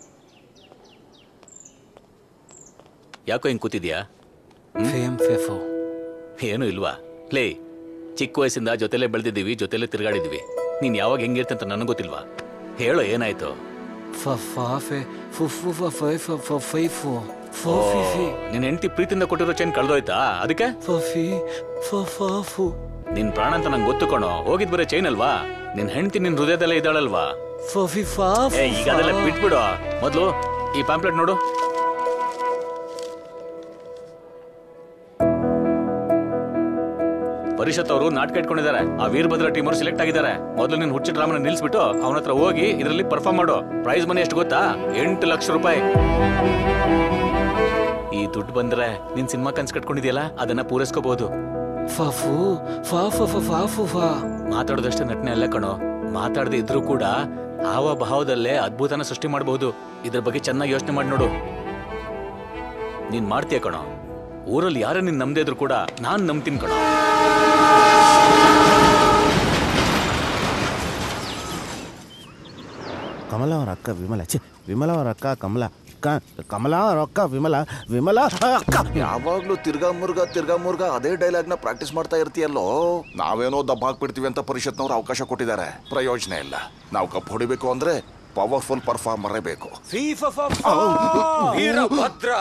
S6: ಯಾಕೋ ಹಿಂಗ್ ಕೂತಿದ್ಯಾ ಫೇಮ್ ಫೇಫೋ ಏನು ಇಲ್ವಾ ಲೇ ಚಿಕ್ಕ ವಯಸ್ಸಿಂದ ಜೊತೆಲೇ ಬೆಳೆದಿದ್ದೀವಿ ಜೊತೆಲೇ ತಿರುಗಾಡಿದ್ವಿ ನೀನ್ ಯಾವಾಗ ಹೆಂಗಿರ್ತೆ ಅಂತ ನನಗೆ ಗೊತ್ತಿಲ್ವಾ ಹೇಳೋ ಏನಾಯ್ತು ನಿನ್ ಹೆಂಡತಿ ಪ್ರೀತಿಯಿಂದ ಕೊಟ್ಟಿರೋ ಚೈನ್ ಕಳ್ದೋಯ್ತಾ ಅದಕ್ಕೆ ನಿನ್ ಪ್ರಾಣ ಅಂತ ನಂಗೆ ಗೊತ್ತು ಕಣೋ ಹೋಗಿದ್ ಬರೀ ಚೈನ್ ಅಲ್ವಾ ನಿನ್ ಹೆಂಡತಿ ನಿನ್ ಹೃದಯದಲ್ಲೇ ಇದ್ದಾಳಲ್ವಾ ಏ ಈಗ ಅದೆಲ್ಲ ಬಿಟ್ಬಿಡು ಮೊದ್ಲು ಈ ಪ್ಯಾಂಪ್ಲೆಟ್ ನೋಡು ಪರಿಷತ್ ಅವರು ನಾಟಕ ಇಟ್ಕೊಂಡಿದ್ದಾರೆ ಆ ವೀರಭದ್ರ ಟೀಮ್ ಅವರು ಸೆಲೆಕ್ಟ್ ಆಗಿದ್ದಾರೆ ಮೊದಲು ನೀನ್ ಹುಚ್ಚ ಡ್ರಾಮನ ನಿಲ್ಸ್ಬಿಟ್ಟು ಅವನ ಹತ್ರ ಹೋಗಿ ಇದರಲ್ಲಿ ಪರ್ಫಾರ್ಮ್ ಮಾಡು ಪ್ರೈಸ್ ಮನಿ ಎಷ್ಟು ಗೊತ್ತಾ ಎಂಟು ಲಕ್ಷ ರೂಪಾಯಿ ಈ ದುಡ್ಡು ಬಂದ್ರೆ ನಿನ್ ಸಿನಿಮಾ ಕನ್ಸ್ ಕಟ್ಕೊಂಡಿದ್ಯಲ್ಲ ಅದನ್ನ ಪೂರೈಸ್ಕೋಬಹುದು ಫಫು ಫಫು ಮಾತಾಡೋದಷ್ಟೇ ನಟನೆ ಅಲ್ಲ ಕಣೋ ಮಾತಾಡದೆ ಇದ್ರೂ ಕೂಡ ಹಾವ ಭಾವದಲ್ಲೇ ಅದ್ಭುತನ ಸೃಷ್ಟಿ ಮಾಡಬಹುದು ಇದ್ರ ಬಗ್ಗೆ ಚೆನ್ನಾಗಿ ಯೋಚನೆ ಮಾಡಿ ನೋಡು ನೀನ್ ಮಾಡ್ತೀಯ ಕಣೋ ಊರಲ್ಲಿ ಯಾರೇ ನೀನ್ ನಂಬದೇ ಇದ್ರು ಕೂಡ ನಾನ್ ನಂಬ್ತೀನಿ ಕಣೋ
S4: ಕಮಲ ಅವ್ರ ಅಕ್ಕ ವಿಮಲ ಛೆ ವಿಮಲ ಅವ್ರ ಅಕ್ಕ ಕಮಲ ಕ- ಕಮಲ ಅವ್ರ ಅಕ್ಕ ವಿಮಲ ವಿಮಲ ಅಕ್ಕ
S2: ಯಾವಾಗ್ಲೂ ತಿರ್ಗಾ ಮುರ್ಗ ತಿರ್ಗಾ ಮುರ್ಗ ಅದೇ ಡೈಲಾಗ್ ನ ಪ್ರಾಕ್ಟೀಸ್ ಮಾಡ್ತಾ ಇರ್ತೀಯಲ್ಲೋ ನಾವೇನೋ ದಬ್ಬ ಹಾಕ್ಬಿಡ್ತೀವಿ ಅಂತ ಪರಿಷತ್ನವ್ರು ಅವಕಾಶ ಕೊಟ್ಟಿದ್ದಾರೆ ಪ್ರಯೋಜನ ಇಲ್ಲ ನಾವು ಕಪ್ ಹೊಡಿಬೇಕು ಅಂದ್ರೆ ಪವರ್ಫುಲ್ ಪರ್ಫಾರ್ಮರೇ ಬೇಕು
S6: ವೀರಭದ್ರ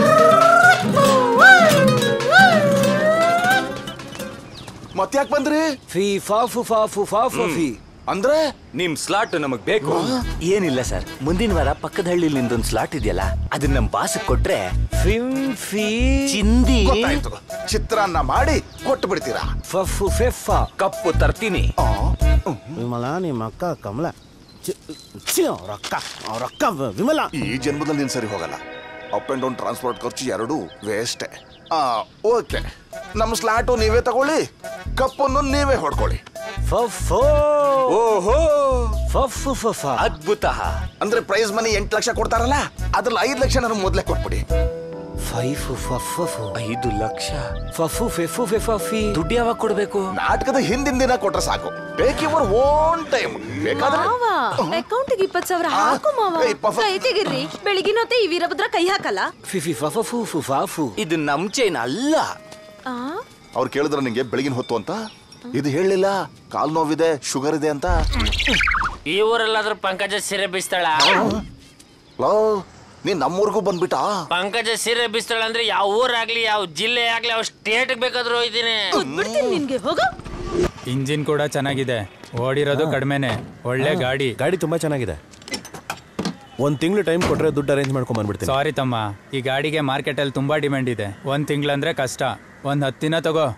S2: ಮತ್ತ್ಯಾಕ್ ಬಂದ್ರಿ
S6: ಫಿ ಫಾಫು ಫಾಫು ಫಾಫು ಫಿ
S2: ಅಂದ್ರೆ
S6: ನಿಮ್ ಸ್ಲಾಟ್ ನಮಗ್ ಬೇಕು ಏನಿಲ್ಲ ಸರ್ ಮುಂದಿನ ವಾರ ಪಕ್ಕದ ಹಳ್ಳಿಲಿ ನಿಂದೊಂದು ಸ್ಲಾಟ್ ಇದೆಯಲ್ಲ ಅದನ್ನ ನಮ್ ಬಾಸ್ ಕೊಟ್ರೆ ಫಿಮ್ ಫಿ ಚಿಂದಿ
S2: ಗೊತ್ತಾಯ್ತು ಚಿತ್ರಾನ್ನ ಮಾಡಿ ಕೊಟ್ಟು ಬಿಡ್ತೀರಾ
S6: ಫಫು ಫೆಫ ಕಪ್ಪು ತರ್ತೀನಿ
S4: ವಿಮಲ ನಿಮ್ಮ ಅಕ್ಕ ಕಮಲ ಛೆ, ಛೆ, ಅವ್ರ ಅಕ್ಕ ಅವ್ರ ಅಕ್ಕ ವ- ವಿಮಲ
S2: ಈ ಜನ್ಮದಲ್ಲಿ ನೀನ್ ಸರಿ ಹೋಗಲ್ಲ ಅಪ್ ಅಂಡ್ ಡೌನ್ ಟ್ರಾನ್ಸ್ಪೋರ್ಟ್ ಖರ್ಚು ಎರಡೂ ವೇಸ್ಟೇ ಆ ಓಕೆ ನಮ್ಮ ಸ್ಲಾಟು ನೀವೇ ತಗೊಳ್ಳಿ ಕಪ್ಪನ್ನು ನೀವೇ ಹೊಡ್ಕೊಳ್ಳಿ
S6: ಫಫೋ
S2: ಓಹೋ
S6: ಫಫು ಫಫ ಅದ್ಭುತ
S2: ಅಂದ್ರೆ ಪ್ರೈಸ್ ಮನಿ ಎಂಟು ಲಕ್ಷ ಕೊಡ್ತಾರಲ್ಲ ಅದ್ರಲ್ಲಿ ಐದು ಲಕ್ಷ ನನಗೆ ಮೊದಲೇ ಕೊಟ್ಬಿಡಿ
S6: ಫೈಫು ಫಫು ಐದು ಲಕ್ಷ ಫಫು ಫೆಫು ಫೆಫಿ ದುಡ್ಡು ಯಾವಾಗ ಕೊಡ್ಬೇಕು
S2: ನಾಟಕದ ಹಿಂದಿನ ದಿನ ಕೊಟ್ರೆ ಸಾಕು ಟೇಕ್ ಯುವರ್ ಓನ್ ಟೈಮ್ ಬೇಕಾದ್ರೆ
S5: ಮಾವ ಅಕೌಂಟಿಗೆ ಇಪ್ಪತ್ ಸಾವಿರ ಹಾಕು ಮಾವ
S2: ಏ, ಪಫ-
S5: ಕೈ ತೆಗಿರ್ರಿ ಬೆಳಿಗಿನ ಹೊತ್ತೆ ಈ ವೀರಭದ್ರ ಕೈ ಹಾಕಲ್ಲ
S6: ಫಿಫಿ ಫಫು ಫು ಫಾಫು ಇದು ನಮ್ ಚೈನ್ ಅಲ್ಲ
S5: ಆ
S2: ಅವ್ರು ಕೇಳಿದ್ರ ನಿಂಗೆ ಬೆಳಗಿನ ಹೊತ್ತು ಅಂತ ಇದು ಹೇಳಲಿಲ್ಲ ಕಾಲ್ ನೋವಿದೆ ಶುಗರ್ ಇದೆ ಅಂತ
S3: ಈ ಊರಲ್ಲಾದ್ರೂ ಪಂಕಜ ಸೀರೆ ಬೀಸ್ತಾಳ
S2: ಲೋ ನೀನ್ ನಮ್ಮೂರ್ಗೂ ಬಂದ್ಬಿಟ್ಟ
S3: ಪಂಕಜ ಸೀರೆ ಬೀಸ್ತಾಳ ಅಂದ್ರೆ ಯಾವ ಊರಾಗ್ಲಿ ಯಾವ ಜಿಲ್ಲೆ ಆಗ್ಲಿ ಯಾವ ಸ್ಟೇಟ್ ಬೇಕಾದ್ರೂ ಹೋಯ್ತೀನಿ
S5: ಬಿಡ್ತೀನಿ ನಿನ್ಗೆ ಹೋಗೋ
S12: ಇಂಜಿನ್ ಕೂಡ ಚೆನ್ನಾಗಿದೆ ಓಡಿರೋದು ಕಡಿಮೆನೆ ಒಳ್ಳೆ ಗಾಡಿ
S4: ಗಾಡಿ ತುಂಬಾ ಚೆನ್ನಾಗಿದೆ ಒಂದ್ ತಿಂಗಳು ಟೈಮ್ ಕೊಟ್ರೆ ದುಡ್ಡು ಅರೇಂಜ್ ಮಾಡ್ಕೊಂಡ್ ಬಂದ್ಬಿಡ್ತೀನಿ
S12: ಸಾರಿ ತಮ್ಮ ಈ ಗಾಡಿಗೆ ಮಾರ್ಕೆಟಲ್ಲಿ ತುಂಬಾ ಡಿಮ್ಯಾಂಡ್ ಇದೆ ಒಂದ್ ತಿಂಗಳಂದ್ರೆ ಕಷ್ಟ ಒಂದ್ ಹತ್ತು ದಿನ ತಗೋ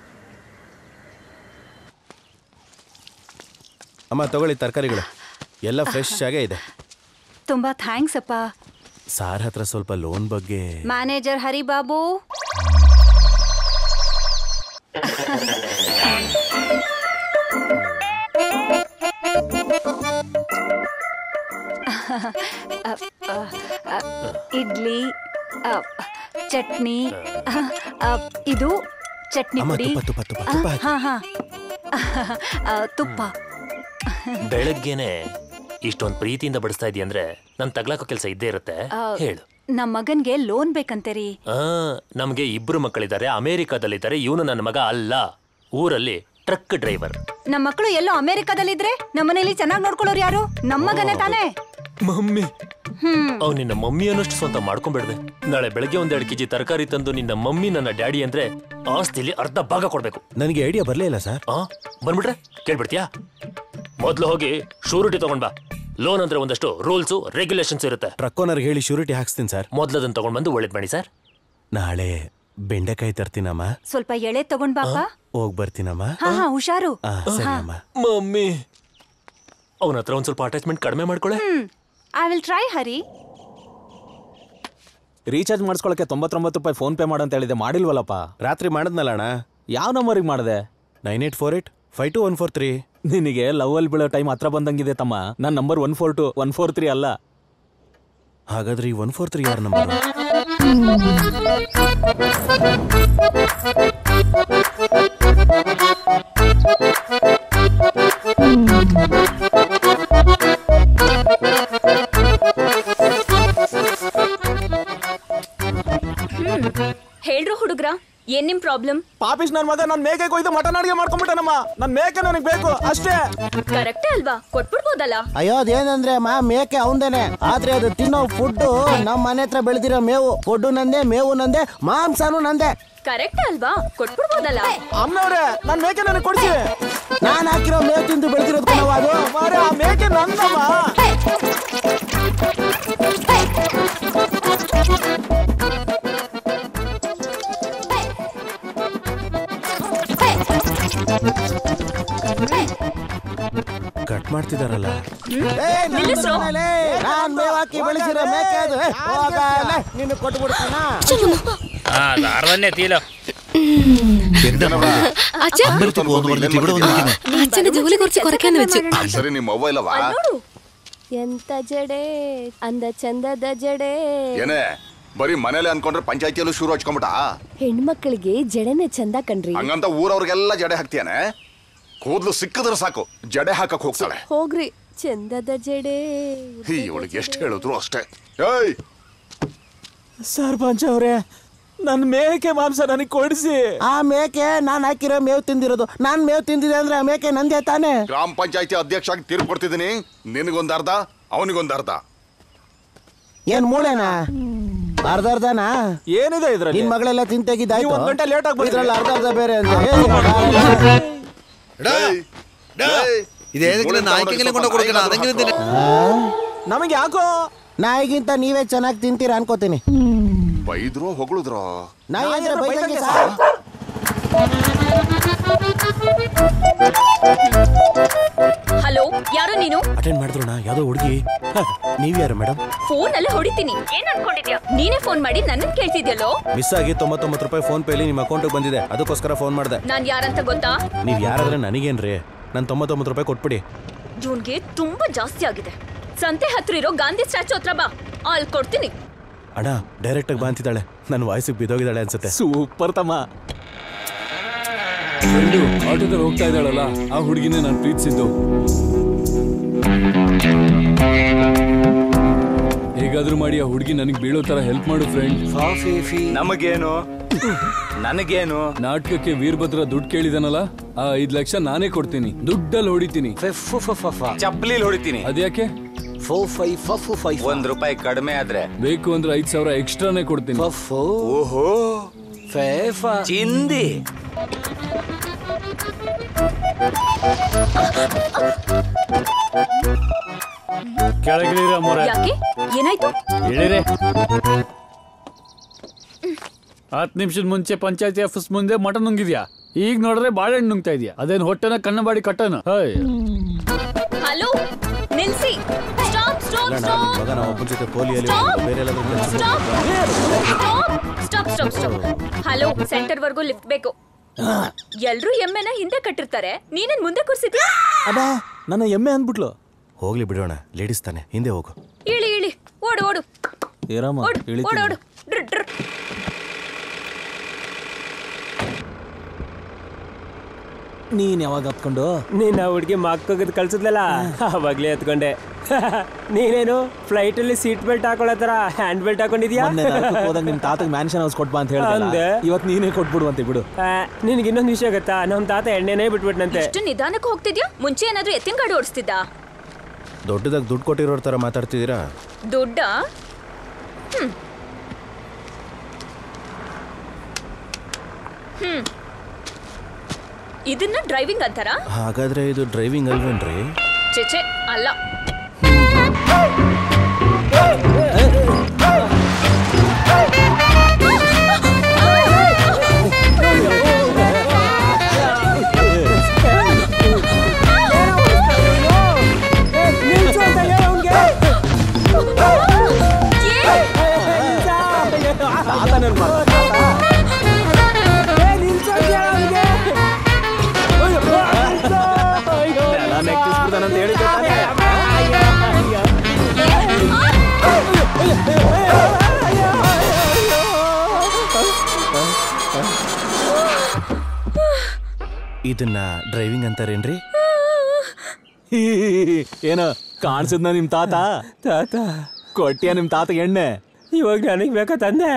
S4: ಅಮ್ಮ ತಗೊಳ್ಳಿ ತರಕಾರಿಗಳು ಎಲ್ಲ ಫ್ರೆಶ್ ಆಗೇ ಇದೆ
S15: ತುಂಬಾ ಥ್ಯಾಂಕ್ಸ್ ಅಪ್ಪ
S4: ಸಾರ್ ಹತ್ರ ಸ್ವಲ್ಪ ಲೋನ್ ಬಗ್ಗೆ
S15: ಮ್ಯಾನೇಜರ್ ಹರಿಬಾಬು ಅ, ಅ, ಅ, ಇಡ್ಲಿ ಅ, ಚಟ್ನಿ ಅ, ಅ, ಇದು ಚಟ್ನಿ
S4: ಅಮ್ಮ,
S15: ಪುಡಿ
S4: ತುಪ್ಪ, ತುಪ್ಪ, ತುಪ್ಪ,
S15: ಅ,
S4: ತುಪ್ಪ ಹಾಕಿ.
S15: ಹಾ ಹಾ ಅ, ತುಪ್ಪ
S16: ಬೆಳಗ್ಗೆನೆ ಇಷ್ಟೊಂದು ಪ್ರೀತಿಯಿಂದ ಬಡಿಸ್ತಾ ಇದೀಯ ಅಂದ್ರೆ ನನ್ ತಗ್ಲಾಕೋ ಕೆಲಸ ಇದ್ದೇ ಇರುತ್ತೆ
S15: ಅ,
S16: ಹೇಳು
S15: ನಮ್ ಮಗನ್ಗೆ ಲೋನ್ ಬೇಕಂತೆ ರೀ
S16: ಆ ನಮ್ಗೆ ಇಬ್ರು ಮಕ್ಕಳಿದ್ದಾರೆ ಅಮೆರಿಕಾದಲ್ಲಿದ್ದಾರೆ ಇವನು ನನ್ನ ಮಗ ಅಲ್ಲ ಊರಲ್ಲಿ ಟ್ರಕ್ ಡ್ರೈವರ್
S15: ನಮ್ ಮಕ್ಕಳು ಎಲ್ಲೋ ಅಮೆರಿಕಾದಲ್ಲಿದ್ರೆ ನಮ್ಮನೇಲಿ ಚೆನ್ನಾಗಿ ನೋಡ್ಕೊಳ್ಳೋರು ಯಾರು ನಮ್ಮ ಮಗನೇ ತಾನೇ
S16: ಮಮ್ಮಿ
S15: ಹ್ಮ್
S16: ಅವ್ ನಿನ್ನ ಮಮ್ಮಿ ಅನ್ನಷ್ಟು ಸ್ವಂತ ಮಾಡ್ಕೊಂಡ್ಬಿಡ್ವೆ ನಾಳೆ ಬೆಳಗ್ಗೆ ಒಂದೆರಡು ಕೆಜಿ ತರಕಾರಿ ತಂದು ನಿನ್ನ ಮಮ್ಮಿ ನನ್ನ ಡ್ಯಾಡಿ ಅಂದ್ರೆ ಆಸ್ತಿಲಿ ಅರ್ಧ ಭಾಗ ಕೊಡ್ಬೇಕು
S4: ನನಗೆ ಐಡಿಯಾ ಬರಲೇ ಇಲ್ಲ ಸರ್
S16: ಆ ಬಂದ್ಬಿಟ್ರೆ ಕೇಳ್ಬಿಡ್ತೀಯಾ ಮೊದ್ಲು ಹೋಗಿ ಶೂರಿಟಿ ತಗೊಂಡ್ ಬಾ ಲೋನ್ ಅಂದ್ರೆ ಒಂದಷ್ಟು ರೂಲ್ಸು ರೆಗ್ಯುಲೇಷನ್ಸ್ ಇರುತ್ತೆ
S4: ಟ್ರಕ್ ಓನರ್ಗೆ ಹೇಳಿ ಶ್ಯೂರಿಟಿ ಹಾಕ್ಸ್ತೀನಿ ಸರ್
S16: ಮೊದ್ಲದನ್ನ ತಗೊಂಡ್ ಬಂದು ಒಳ್ಳೇದ್ ಮಾಡಿ ಸರ್
S4: ನಾಳೆ ಬೆಂಡೆಕಾಯಿ ತರ್ತೀನಮ್ಮ
S15: ಸ್ವಲ್ಪ ಎಳೆ ತಗೊಂಡ್ ಬಾಪ
S4: ಹೋಗ್ ಬರ್ತೀನಮ್ಮ
S15: ಹಾ ಹಾ ಹುಷಾರು
S4: ಆ, ಸರಿ
S15: ಹಾ.
S4: ಅಮ್ಮ
S16: ಮಮ್ಮಿ ಅವನ ಹತ್ರ ಒಂದ್ ಸ್ವಲ್ಪ ಅಟ್ಯಾಚ್ಮೆಂಟ್ ಕಡಿಮೆ ಮಾಡ್ಕೊಳೆ
S15: hmm I will try Hari
S9: recharge ಮಾಡಿಸ್ಕೊಳಕ್ಕೆ ತೊಂಬತ್ತೊಂಬತ್ತು ರೂಪಾಯಿ ಫೋನ್ ಪೇ ಮಾಡಂತ ಹೇಳಿದೆ ಮಾಡಿಲ್ವಲ್ಲಪ್ಪ
S4: ರಾತ್ರಿ ಮಾಡಿದ್ನಲ್ಲ ಅಣ್ಣ
S9: ಯಾವ ನಂಬರಿಗೆ ಮಾಡಿದೆ
S4: nine eight four eight five two one four three
S9: ನಿನಗೆ ಲವ್ ಅಲ್ಲಿ ಬೀಳೋ ಟೈಮ್ ಹತ್ರ ಬಂದಂಗಿದೆ ತಮ್ಮ ನನ್ನ number one four two one four three ಅಲ್ಲ
S4: ಹಾಗಾದ್ರೆ ಈ ಒನ್ ಫೋರ್ ತ್ರೀ ಯಾರ ನಂಬರ್
S5: ಹೇಳ್ರು ಹುಡುಗ್ರ ಏನ್ ನಿಮ್ ಪ್ರಾಬ್ಲಮ್
S9: ಪಾಪಿಶ್ ನನ್ನ ಮಗ ನನ್ನ ಮೇಕೆ ಕೊಯ್ದು ಮಟನ್ ಅಡಿಗೆ ಮಾಡ್ಕೊಂಡ್ಬಿಟ್ಟನಮ್ಮ ನನ್ನ ಮೇಕೆ ನನಗೆ ಬೇಕು ಅಷ್ಟೇ
S5: ಕರೆಕ್ಟೇ ಅಲ್ವಾ ಕೊಟ್ಬಿಡ್ಬೋದಲ್ಲ
S13: ಅಯ್ಯೋ ಅದೇನಂದ್ರೆ ಮಾ ಮೇಕೆ ಅವಂದೇನೆ ಆದ್ರೆ ಅದು ತಿನ್ನೋ ಫುಡ್ ನಮ್ಮ ಮನೆ ಹತ್ರ ಬೆಳೆದಿರೋ ಮೇವು ಫುಡ್ ನಂದೆ ಮೇವು ನಂದೆ ಮಾಂಸನು ನಂದೆ
S5: ಕರೆಕ್ಟೇ ಅಲ್ವಾ ಕೊಟ್ಬಿಡ್ಬೋದಲ್ಲ
S9: ಅಮ್ಮನವ್ರೆ ನನ್ನ ಮೇಕೆ ನನಗೆ ಕೊಡ್ಸಿ
S13: ನಾನ್ ಹಾಕಿರೋ ಮೇವು ತಿಂದು ಬೆಳೆದಿರೋದು ಕಣವ ಅದು
S9: ಮಾರೆ ಆ ಮೇಕೆ ನಂದಮ್ಮ
S4: ಕಟ್ ಮಾಡ್ತಿದಾರಲ್ಲ
S13: ಏ, ನನ್ ಮನೆಲೆ ನಾನ್ ಮೇವ್ ಹಾಕಿ ಬೆಳೆಸಿರೋ ಮೇಕೆ ಅದು ಏ, ಹೋಗಲ್ಲ ನಿನ್ನ ಕೊಟ್ಬಿಡ್ತೀನ
S17: അറുതന്നെ എത്തിയല്ലോ
S2: അമ്പലത്തിൽ പോകുന്നു പറഞ്ഞിട്ട് ഇവിടെ വന്നിരിക്കുന്നെ.
S18: അച്ഛന്റെ ജോലി കുറച്ച് കുറയ്ക്കാന്ന് വെച്ചു
S2: ಸರಿ ನಿಮ್ಮ ಅವ್ವ ಇಲ್ಲವಾ
S18: ಎಂತ ಜಡೆ ಅಂದ ಚಂದದ ಜಡೆ
S2: ಏನೇ ಬರೀ ಮನೇಲಿ ಅನ್ಕೊಂಡ್ರೆ ಪಂಚಾಯತಿಯಲ್ಲೂ ಶುರು ಹಚ್ಕೊಂಬಿಟ
S18: ಹೆಣ್ಮಕ್ಳಿಗೆ ಜಡೆನೆ ಚಂದ ಕಣ್ರಿ
S2: ಹಂಗಂತ ಊರವ್ರಿಗೆಲ್ಲ ಜಡೆ ಹಾಕ್ತಿಯಾನೆ ಕೂದ್ಲು ಸಿಕ್ಕಿದ್ರೆ ಸಾಕು ಜಡೆ ಹಾಕಕ್ ಹೋಗ್ತಾಳೆ
S18: ಹೋಗ್ರಿ ಚಂದದ ಜಡೆ
S2: ಈ ಇವಳಿಗೆ ಎಷ್ಟು ಹೇಳಿದ್ರು ಅಷ್ಟೇ ಏಯ್
S9: ಸರ್ಪಂಚ್ ಅವ್ರೆ ನನ್ನ ಮೇಕೆ ಮಾಂಸ ನನಗೆ ಕೊಡಿಸಿ
S13: ಆ ಮೇಕೆ ನಾನ್ ಹಾಕಿರೋ ಮೇವು ತಿಂದಿರೋದು ನಾನ್ ಮೇವು ತಿಂದಿದೆ ಅಂದ್ರೆ ಆ ಮೇಕೆ ನಂದೇ ತಾನೆ
S2: ಗ್ರಾಮ ಪಂಚಾಯತಿ ಅಧ್ಯಕ್ಷ ಆಗಿ ತೀರ್ಪು ಕೊಡ್ತಿದ್ದೀನಿ ನಿನಗೊಂದ್ ಅರ್ಧ ಅವನಿಗೊಂದ್ ಅರ್ಧ
S13: ಏನ್ ಮೂಳೆನಾ ಅರ್ಧ ಅರ್ಧನಾ
S9: ಏನಿದೆ ಇದ್ರಲ್ಲಿ
S13: ನಿನ್ ಮಗಳೆಲ್ಲ ತಿಂತೆಗಿದ್ದಾಯ್ತು
S9: ನೀವು ಒಂದ್ ಗಂಟೆ late ಆಗ್ ಬಂದ್ರಿ.
S13: ಇದ್ರಲ್ಲಿ ಅರ್ಧ ಅರ್ಧ ಬೇರೆ ಅಂತ
S2: ഇതേതെങ്കിലും നായ്ക്കെങ്കിലും കൊണ്ട് കൊടുക്കണം അതെങ്കിലും
S9: ನಮಗೆ ಯಾಕೋ
S13: ನಾಯಿಗಿಂತ ನೀವೇ ಚೆನ್ನಾಗಿ ತಿಂತೀರಾ ಅನ್ಕೋತೀನಿ
S2: ಬೈದ್ರೋ ಹೊಗಳಿದ್ರೋ
S13: ನಾಯಿ ಅಂದ್ರೆ ಬೈದಂಗೆ ಸಾಕು.
S5: ಹಲೋ ಯಾರು ನೀನು
S4: ಅಟೆಂಡ್ ಮಾಡಿದ್ರೋಣ ಯಾವ್ದೋ ಹುಡುಗಿ ನೀವ್ ಯಾರು ಮೇಡಮ್
S5: ಫೋನ್ ಅಲ್ಲೇ ಹೊಡಿತೀನಿ ಏನ್ ಅನ್ಕೊಂಡಿದ್ಯಾ ನೀನೇ ಫೋನ್ ಮಾಡಿ ನನ್ನನ್ ಕೇಳ್ತಿದ್ಯಲ್ಲೋ
S4: ಮಿಸ್ ಆಗಿ ತೊಂಬತ್ತೊಂಬತ್ತು ರೂಪಾಯಿ ಫೋನ್ ಪೇಲಿ ನಿಮ್ಮ ಅಕೌಂಟಿಗೆ ಬಂದಿದೆ ಅದಕ್ಕೋಸ್ಕರ ಫೋನ್ ಮಾಡಿದೆ
S5: ನಾನ್ ಯಾರಂತ ಗೊತ್ತಾ
S4: ನೀವ್ ಯಾರಾದ್ರೆ ನನಗೇನ್ರಿ ನಾನು ತೊಂಬತ್ತೊಂಬತ್ತು ರೂಪಾಯಿ ಕೊಟ್ಬಿಡಿ
S5: ಇವನ್ಗೆ ತುಂಬಾ ಜಾಸ್ತಿ ಆಗಿದೆ ಸಂತೆ ಹತ್ರ ಇರೋ ಗಾಂಧಿ ಸ್ಟ್ಯಾಚು ಹತ್ರ ಬಾ ಅಲ್ಲಿ ಕೊಡ್ತೀನಿ
S4: ಅಣ್ಣ ಡೈರೆಕ್ಟಾಗಿ ಬಾ ಅಂತಿದ್ದಾಳೆ ನನ್ನ ವಾಯ್ಸಿಗೆ ಬಿದ್ದೋಗಿದ್ದಾಳೆ ಅನ್ಸುತ್ತೆ
S9: ಸೂಪರ್ ತಮ್ಮ
S19: ಫ್ರೆಂಡು ಆಟೋದಲ್ಲಿ ಹೋಗ್ತಾ ಇದ್ದಾಳಲ್ಲ ಆ ಹುಡುಗಿನೇ ನಾನು ಪ್ರೀತಿಸಿದ್ದು ಹೇಗಾದ್ರೂ ಮಾಡಿ ಆ ಹುಡುಗಿ ನನಗೆ ಬೀಳೋ ತರ ಹೆಲ್ಪ್ ಮಾಡು ಫ್ರೆಂಡ್
S6: ನಮಗೇನು ನನಗೇನು
S19: ನಾಟಕಕ್ಕೆ ವೀರಭದ್ರ ದುಡ್ಡು ಕೇಳಿದಾನಲ್ಲ ಆ ಐದ್ ಲಕ್ಷ ನಾನೇ ಕೊಡ್ತೀನಿ ದುಡ್ಡಲ್ಲಿ ಹೊಡಿತೀನಿ
S6: ಚಪ್ಪಲಿಲ್ ಹೊಡಿತೀನಿ
S19: ಅದ್ಯಾಕೆ
S6: ಒಂದ್ ರೂಪಾಯಿ ಕಡಿಮೆ ಆದ್ರೆ
S19: ಬೇಕು ಅಂದ್ರೆ ಐದ್ ಸಾವಿರ ಎಕ್ಸ್ಟ್ರಾನೇ ಕೊಡ್ತೀನಿ
S6: ಓಹೋ ಚಿಂದಿ
S17: ಕೆಳಗಿಳಿರ ಮೊರ
S5: ಯಾಕೆ ಏನಾಯ್ತು
S17: ಇಳಿರೆ ಹತ್ತು ನಿಮಿಷದ ಮುಂಚೆ ಪಂಚಾಯತಿ ಆಫೀಸ್ ಮುಂದೆ ಮಟನ್ ನುಂಗಿದ್ಯಾ ಈಗ ನೋಡಿದ್ರೆ ಬಾಳೆಹಣ್ಣು ನುಂಗ್ತಾ ಇದೆಯಾ ಅದೇನು ಹೊಟ್ಟೆನ ಕಣ್ಣಬಾಡಿ ಕಟ್ಟನ ಹೈ
S5: ಹಲೋ ನಿಲ್ಸಿ ಸ್ಟಾಪ್ ಸ್ಟಾಪ್
S4: ಇಲ್ಲ ಅಣ್ಣ,
S5: ಸ್ಟಾಪ್
S4: ಮಗ ನಾವು ಒಬ್ಬನ ಜೊತೆ ಪೋಲಿಯಲ್ಲಿ
S5: Stop!
S4: ಬೇರೆ ಎಲ್ಲಾದ್ರೂ ಕೆಲ್ಸ
S5: stop stop stop stop hello center ವರ್ಗೂ ಲಿಫ್ಟ್ ಬೇಕು ಎಲ್ರೂ ಎಮ್ಮೆನ ಹಿಂದೆ ಕಟ್ಟಿರ್ತಾರೆ ನೀನೇನ್ ಮುಂದೆ ಕೂರ್ಸಿದ್ಯಾ
S4: ಅಬ್ಬಾ ನನ್ನ ಎಮ್ಮೆ ಅಂದ್ಬಿಟ್ಲು ಹೋಗ್ಲಿ ಬಿಡೋಣ ಲೇಡೀಸ್ ತಾನೆ ಹಿಂದೆ ಹೋಗು
S5: ಇಳಿ ಇಳಿ ಓಡು ಓಡು
S4: ಏರಮ್ಮ
S5: ಓಡು ಓಡು ಓಡು ಡ್ರ್, ಡ್ರ್.
S13: ನೀನ್ ಯಾವಾಗ ಹತ್ಕೊಂಡು
S11: ನೀನ್ ಆ ಹುಡ್ಗಿ ಮಕ್ಕೋಗದ್ ಕಳ್ಸಿದ್ಲಲ್ಲ ಅವಾಗ್ಲೇ ಎತ್ಕೊಂಡೆ ನೀನೇನು ಫ್ಲೈಟ್ ಅಲ್ಲಿ ಸೀಟ್ ಬೆಲ್ಟ್ ಹಾಕೊಳ್ಳೋ ತರ ಹ್ಯಾಂಡ್ ಬೆಲ್ಟ್ ಹಾಕೊಂಡಿದ್ಯಾ
S13: ಮೊನ್ನೆ ನರಕಕ್ಕೆ ಹೋದಾಗ ನಿಮ್ ತಾತಗ್ ಮ್ಯಾನ್ಷನ್ ಹೌಸ್ ಕೊಟ್ಬಾ ಅಂತ
S11: ಅಂದೆ?
S13: ಹೇಳ್ದೆ ಇವತ್ ನೀನೇ ಕೊಟ್ಬಿಡು ಅಂತ ಬಿಡು
S11: ನಿನ್ಗೆ ಇನ್ನೊಂದು ವಿಷಯ ಗೊತ್ತಾ ನಮ್ ತಾತ ಎಣ್ಣೆನೇ ಬಿಟ್ಬಿಟ್ನಂತೆ
S5: ಇಷ್ಟು ನಿಧಾನಕ್ಕೆ ಹೋಗ್ತಿದ್ಯಾ ಮುಂಚೆ ಏನಾದ್ರೂ ಎತ್ತಿನ ಗಾಡಿ ಓಡಿಸ್ತಿದ್ದ
S4: ದೊಡ್ಡದಾಗಿ ದುಡ್ಡು ಕೊಟ್ಟಿರೋರ್ ತರ ಮಾತಾಡ್ತಿದ್ದೀರಾ
S5: ದುಡ್ಡ ಹ್ಮ್ ಹ್ಮ್ ಇದನ್ನ ಡ್ರೈವಿಂಗ್ ಅಂತಾರ
S4: ಹಾಗಾದ್ರೆ ಇದು ಡ್ರೈವಿಂಗ್ ಅಲ್ವೇನ್ರಿ
S5: ಚೆಚೆ ಅಲ್ಲ
S13: ಅಂತ ಹೇಳಿದ್ದೆ ತಾನೇ?
S4: ಇದನ್ನ ಡ್ರೈವಿಂಗ್ ಅಂತಾರೇನ್ರಿ
S13: ಏನೋ ಕಾಣಿಸಿದ್ನ ನಿಮ್ ತಾತ ತಾತ ಕೊಟ್ಟಿಯ ನಿಮ್ ತಾತ ಎಣ್ಣೆ
S11: ಇವಾಗ ನನಗ್ ಬೇಕಾ ತಂದೆ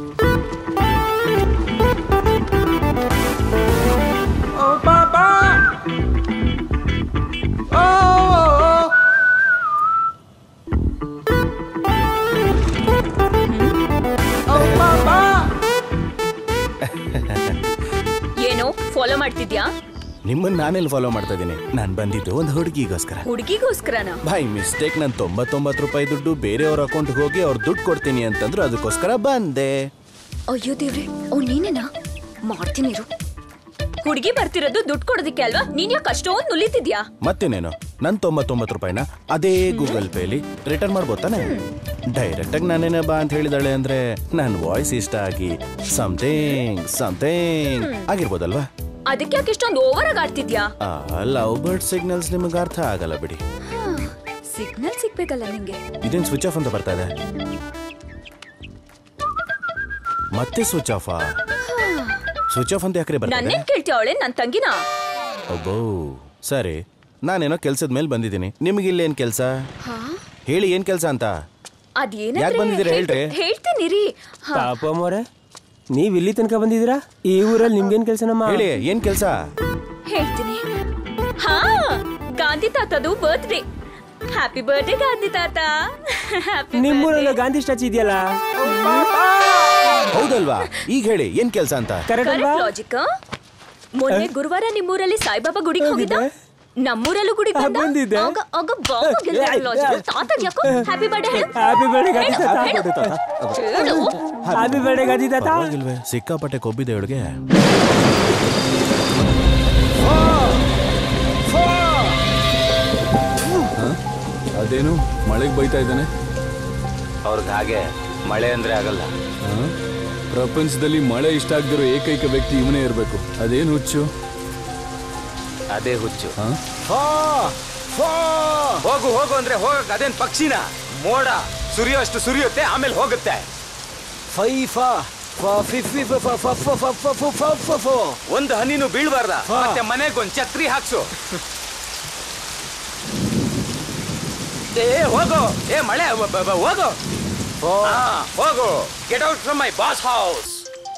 S5: ಏನು ಫಾಲೋ ಮಾಡ್ತಿದ್ಯಾ
S4: ನಿಮ್ಮನ್ನ ನಾನೆಲ್ಲಿ ಫಾಲೋ ಮಾಡ್ತಾ ಇದ್ದೀನಿ ನಾನು ಬಂದಿದ್ದು ಒಂದು ಹುಡುಗಿಗೋಸ್ಕರ
S5: ಹುಡುಗಿಗೋಸ್ಕರನ
S4: ಬೈ ಮಿಸ್ಟೇಕ್ ನಾನು ತೊಂಬತ್ತೊಂಬತ್ತು ರೂಪಾಯಿ ದುಡ್ಡು ಬೇರೆಯವ್ರ ಅಕೌಂಟ್ಗೆ ಹೋಗಿ ಅವ್ರು ದುಡ್ಡು ಕೊಡ್ತೀನಿ ಅಂತಂದ್ರು ಅದಕ್ಕೋಸ್ಕರ ಬಂದೆ
S5: ಅಯ್ಯೋ ದೇವ್ರೆ ಓ ನೀನೇನಾ ಮಾಡ್ತೀನಿ ಇರು ಹುಡುಗಿ ಬರ್ತಿರೋದು ದುಡ್ಡು ಕೊಡೋದಿಕ್ಕೆ ಅಲ್ವಾ ನೀನ್ ಯಾಕೆ ಅಷ್ಟೊಂದು ನುಲಿತಿದ್ಯಾ
S4: ಮತ್ತೇನೇನು ನನ್ ತೊಂಬತ್ತೊಂಬತ್ತು ರೂಪಾಯಿನ ಅದೇ ಗೂಗಲ್ ಪೇಲಿ ರಿಟರ್ನ್ ಮಾಡ್ಬೋದು ತಾನೆ ಡೈರೆಕ್ಟ್ ಆಗಿ ನಾನೇನೇ ಬಾ ಅಂತ ಹೇಳಿದಾಳೆ ಅಂದ್ರೆ ನನ್ನ ವಾಯ್ಸ್ ಇಷ್ಟ ಆಗಿ ಸಮಥಿಂಗ್ ಸಮಥಿಂಗ್ ಆಗಿರ್ಬೋದಲ್ವಾ
S5: ಅದಕ್ಕೆ ಯಾಕೆ ಇಷ್ಟೊಂದು ಓವರ್ ಆಗಿ ಆಡ್ತಿದ್ಯಾ
S4: ಲವ್ ಬರ್ಡ್ ಸಿಗ್ನಲ್ಸ್ ನಿಮಗೆ ಅರ್ಥ ಆಗಲ್ಲ ಬಿಡಿ
S5: ಸಿಗ್ನಲ್ ಸಿಗ್ಬೇಕಲ್ಲ ನಿಂಗೆ
S4: ಇದೇನ್ ಸ್ವಿಚ್ ಆಫ್ ಅಂತ ಬರ್ತಾ ಇದೆ ಮತ್ತೆ ಸ್ವಿಚ್ ಆಫ್ ಸ್ವಿಚ್ ಆಫ್ ಅಂತ ಯಾಕ್ರೆ ಬರ್ತಾ ಇದೆ
S5: ನನ್ನೇನ್ ಕೇಳ್ತೀಯ ಅವಳೆ ನನ್ ತಂಗಿನ
S4: ಅಬ್ಬೋ ಸರಿ ನಾನೇನೋ ಕೆಲ್ಸದ ಮೇಲೆ ಬಂದಿದ್ದೀನಿ ನಿಮಗೆ ಇಲ್ಲೇನ್ ಕೆಲಸ ಹೇಳಿ ಏನ್ ಕೆಲಸ ಅಂತ ಯಾಕ್ ಬಂದಿದ್ದೀರಾ ಹೇಳ್ರಿ?
S5: ಹೇಳ್ತೀನಿ ರೀ ಹಾ.
S11: ಪಾಪ ಮೋರೆ ನೀವ್ ಇಲ್ಲಿ ತನಕ ಬಂದಿದ್ದೀರಾ ಈ ಊರಲ್ಲಿ ನಿಮ್ಗೇನ್ ಕೆಲ್ಸನಮ್ಮ
S4: ಹೇಳಿ ಏನ್ ಕೆಲಸ
S5: ಹೇಳ್ತೀನಿ ಹಾ ಗಾಂಧಿ ತಾತದು ಬರ್ತ್ಡೇ ಹ್ಯಾಪಿ ಬರ್ತ್ಡೇ ಗಾಂಧಿ ತಾತ Happy
S11: ನಿಮ್ಮೂರಲ್ಲಿ ಗಾಂಧಿ ಸ್ಟ್ಯಾಚು ಇದೆಯಲ್ಲ
S4: ಹೌದಲ್ವಾ ಈಗ ಹೇಳಿ ಏನ್ ಕೆಲಸ ಅಂತ
S5: ಕರೆಕ್ಟ್ ಲಾಜಿಕ್ ಮೊನ್ನೆ ಗುರುವಾರ ನಿಮ್ಮೂರಲ್ಲಿ ಸಾಯಿಬಾಬಾ ಗುಡಿಗೆ ಹೋಗಿದ್ದ ನಮ್ಮೂರಲ್ಲೂ ಗುಡಿಗೆ ಬಂದ ಆಗ ಆಗ ಬಾಂಬ್ ಲಾಜಿಕ್ ತಾತ ಯಾಕೋ ಹ್ಯಾಪಿ ಬರ್ಡೇ ಹೇಳು
S11: ಹ್ಯಾಪಿ ಬರ್ಡೇ ಗಾಂಧಿ ತಾತ
S5: ಹೇಳು
S11: ಹ್ಯಾಪಿ ಬರ್ಡೇ ಗಾಂಧಿ ತಾತ
S4: ಪರವಾಗಿಲ್ವೇ ಸಿಕ್ಕಾಪಟ್ಟೆ ಕೊಬ್ಬಿದೆ ಇವಳಿಗೆ
S19: ಅದೇನು ಮಳೆಗೆ ಬೈತಾ ಇದ್ದಾನೆ
S6: ಅವ್ರಿಗೆ ಹಾಗೆ ಮಳೆ ಅಂದ್ರೆ ಆಗಲ್ಲ
S19: ಪ್ರಪಂಚದಲ್ಲಿ ಮಳೆ ಇಷ್ಟ ಆಗದಿರೋ ಏಕೈಕ ವ್ಯಕ್ತಿ ಇವನೇ ಇರಬೇಕು ಅದೇನು ಹುಚ್ಚು
S6: ಅದೇ ಹುಚ್ಚು ಫಾ, ಫಾ. ಹೋಗು ಹೋಗು ಅಂದ್ರೆ ಹೋಗಕ್ ಅದೇನ್ ಪಕ್ಷಿನ ಮೋಡ ಸುರಿಯೋಷ್ಟು ಸುರಿಯುತ್ತೆ ಆಮೇಲೆ ಹೋಗುತ್ತೆ ಫೈಫಾ ಒಂದು ಹನಿನೂ ಬೀಳ್ಬಾರ್ದ ಮತ್ತೆ ಮನೆಗೊಂದ್ ಛತ್ರಿ ಹಾಕ್ಸು ಏ ಹೋಗು ಏ ಮಳೆ ಬ- ಬ- ಬ- ಹೋಗು ಹಾ, ಹೋಗು get out from my boss house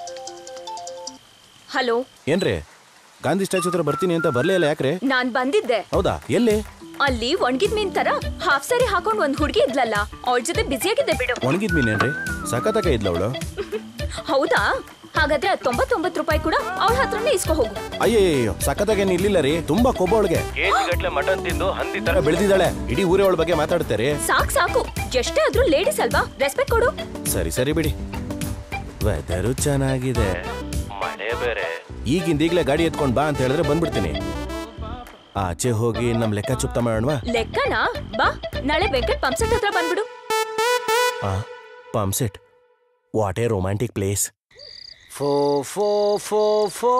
S5: hello
S4: ಏನ್ರಿ ಗಾಂಧಿ ಸ್ಟ್ಯಾಚು ಹತ್ರ ಬರ್ತೀನಿ ಅಂತ ಬರ್ಲೇ ಇಲ್ಲ ಯಾಕ್ರೆ
S5: ನಾನ್ ಬಂದಿದ್ದೆ
S4: ಹೌದಾ ಎಲ್ಲಿ
S5: ಅಲ್ಲಿ ಒಣಗಿದ್ ಮೀನ್ ತರ ಹಾಫ್ ಸಾರಿ ಹಾಕೊಂಡ್ ಒಂದ್ ಹುಡುಗಿ ಇದ್ಲಲ್ಲ ಅವಳ ಜೊತೆ ಬ್ಯುಸಿಯಾಗಿದ್ದೆ ಬಿಡು
S4: ಒಣಗಿದ್ ಮೀನೇನ್ರಿ ಸಖತ್ತಾಗ ಇದ್ಲ ಅವಳು
S5: ಹೌದಾ ಹಾಗಾದ್ರೆ ಅದ್ ತೊಂಬತ್ತೊಂಬತ್ತು ರೂಪಾಯಿ ಕೂಡ ಅವಳ ಹತ್ರನೇ ಇಸ್ಕೊ ಹೋಗು
S4: ಅಯ್ಯಯ್ಯೋ ಸಖತ್ತಾಗೇನು ಇರ್ಲಿಲ್ಲ ರೀ ತುಂಬಾ ಕೊಬ್ಬ ಅವಳಿಗೆ
S6: ಗಟ್ಲೆ ಮಟನ್ ತಿಂದು ಹಂದಿ
S4: ತರ ಬೆಳೆದಿದ್ದಾಳೆ ಇಡೀ ಊರೇ ಅವಳ ಬಗ್ಗೆ ಮಾತಾಡ್ತಾರೆ
S5: ಸಾಕ್ ಸಾಕು ಎಷ್ಟೇ ಆದ್ರೂ ಲೇಡೀಸ್ ಅಲ್ವಾ ರೆಸ್ಪೆಕ್ಟ್ ಕೊಡು
S4: ಸರಿ ಸರಿ ಬಿಡಿ ವೆದರು ಚೆನ್ನಾಗಿದೆ
S6: ಮಳೆ ಬೇರೆ
S4: ಈಗಿಂದ ಈಗಲೇ ಗಾಡಿ ಎತ್ಕೊಂಡ್ ಬಾ ಅಂತ ಹೇಳಿದ್ರೆ ಬಂದ್ಬಿಡ್ತೀನಿ ಆಚೆ ಹೋಗಿ ನಮ್ ಲೆಕ್ಕ ಚುಪ್ತ ಮಾಡೋಣವಾ
S5: ಲೆಕ್ಕನಾ ಬಾ ನಾಳೆ ವೆಂಕಟ್ ಪಂಪ್ಸೆಟ್ ಹತ್ರ ಬಂದ್ಬಿಡು
S4: ಆ pumpset what a romantic place
S6: ಫೋ ಫೋ ಫೋ ಫೋ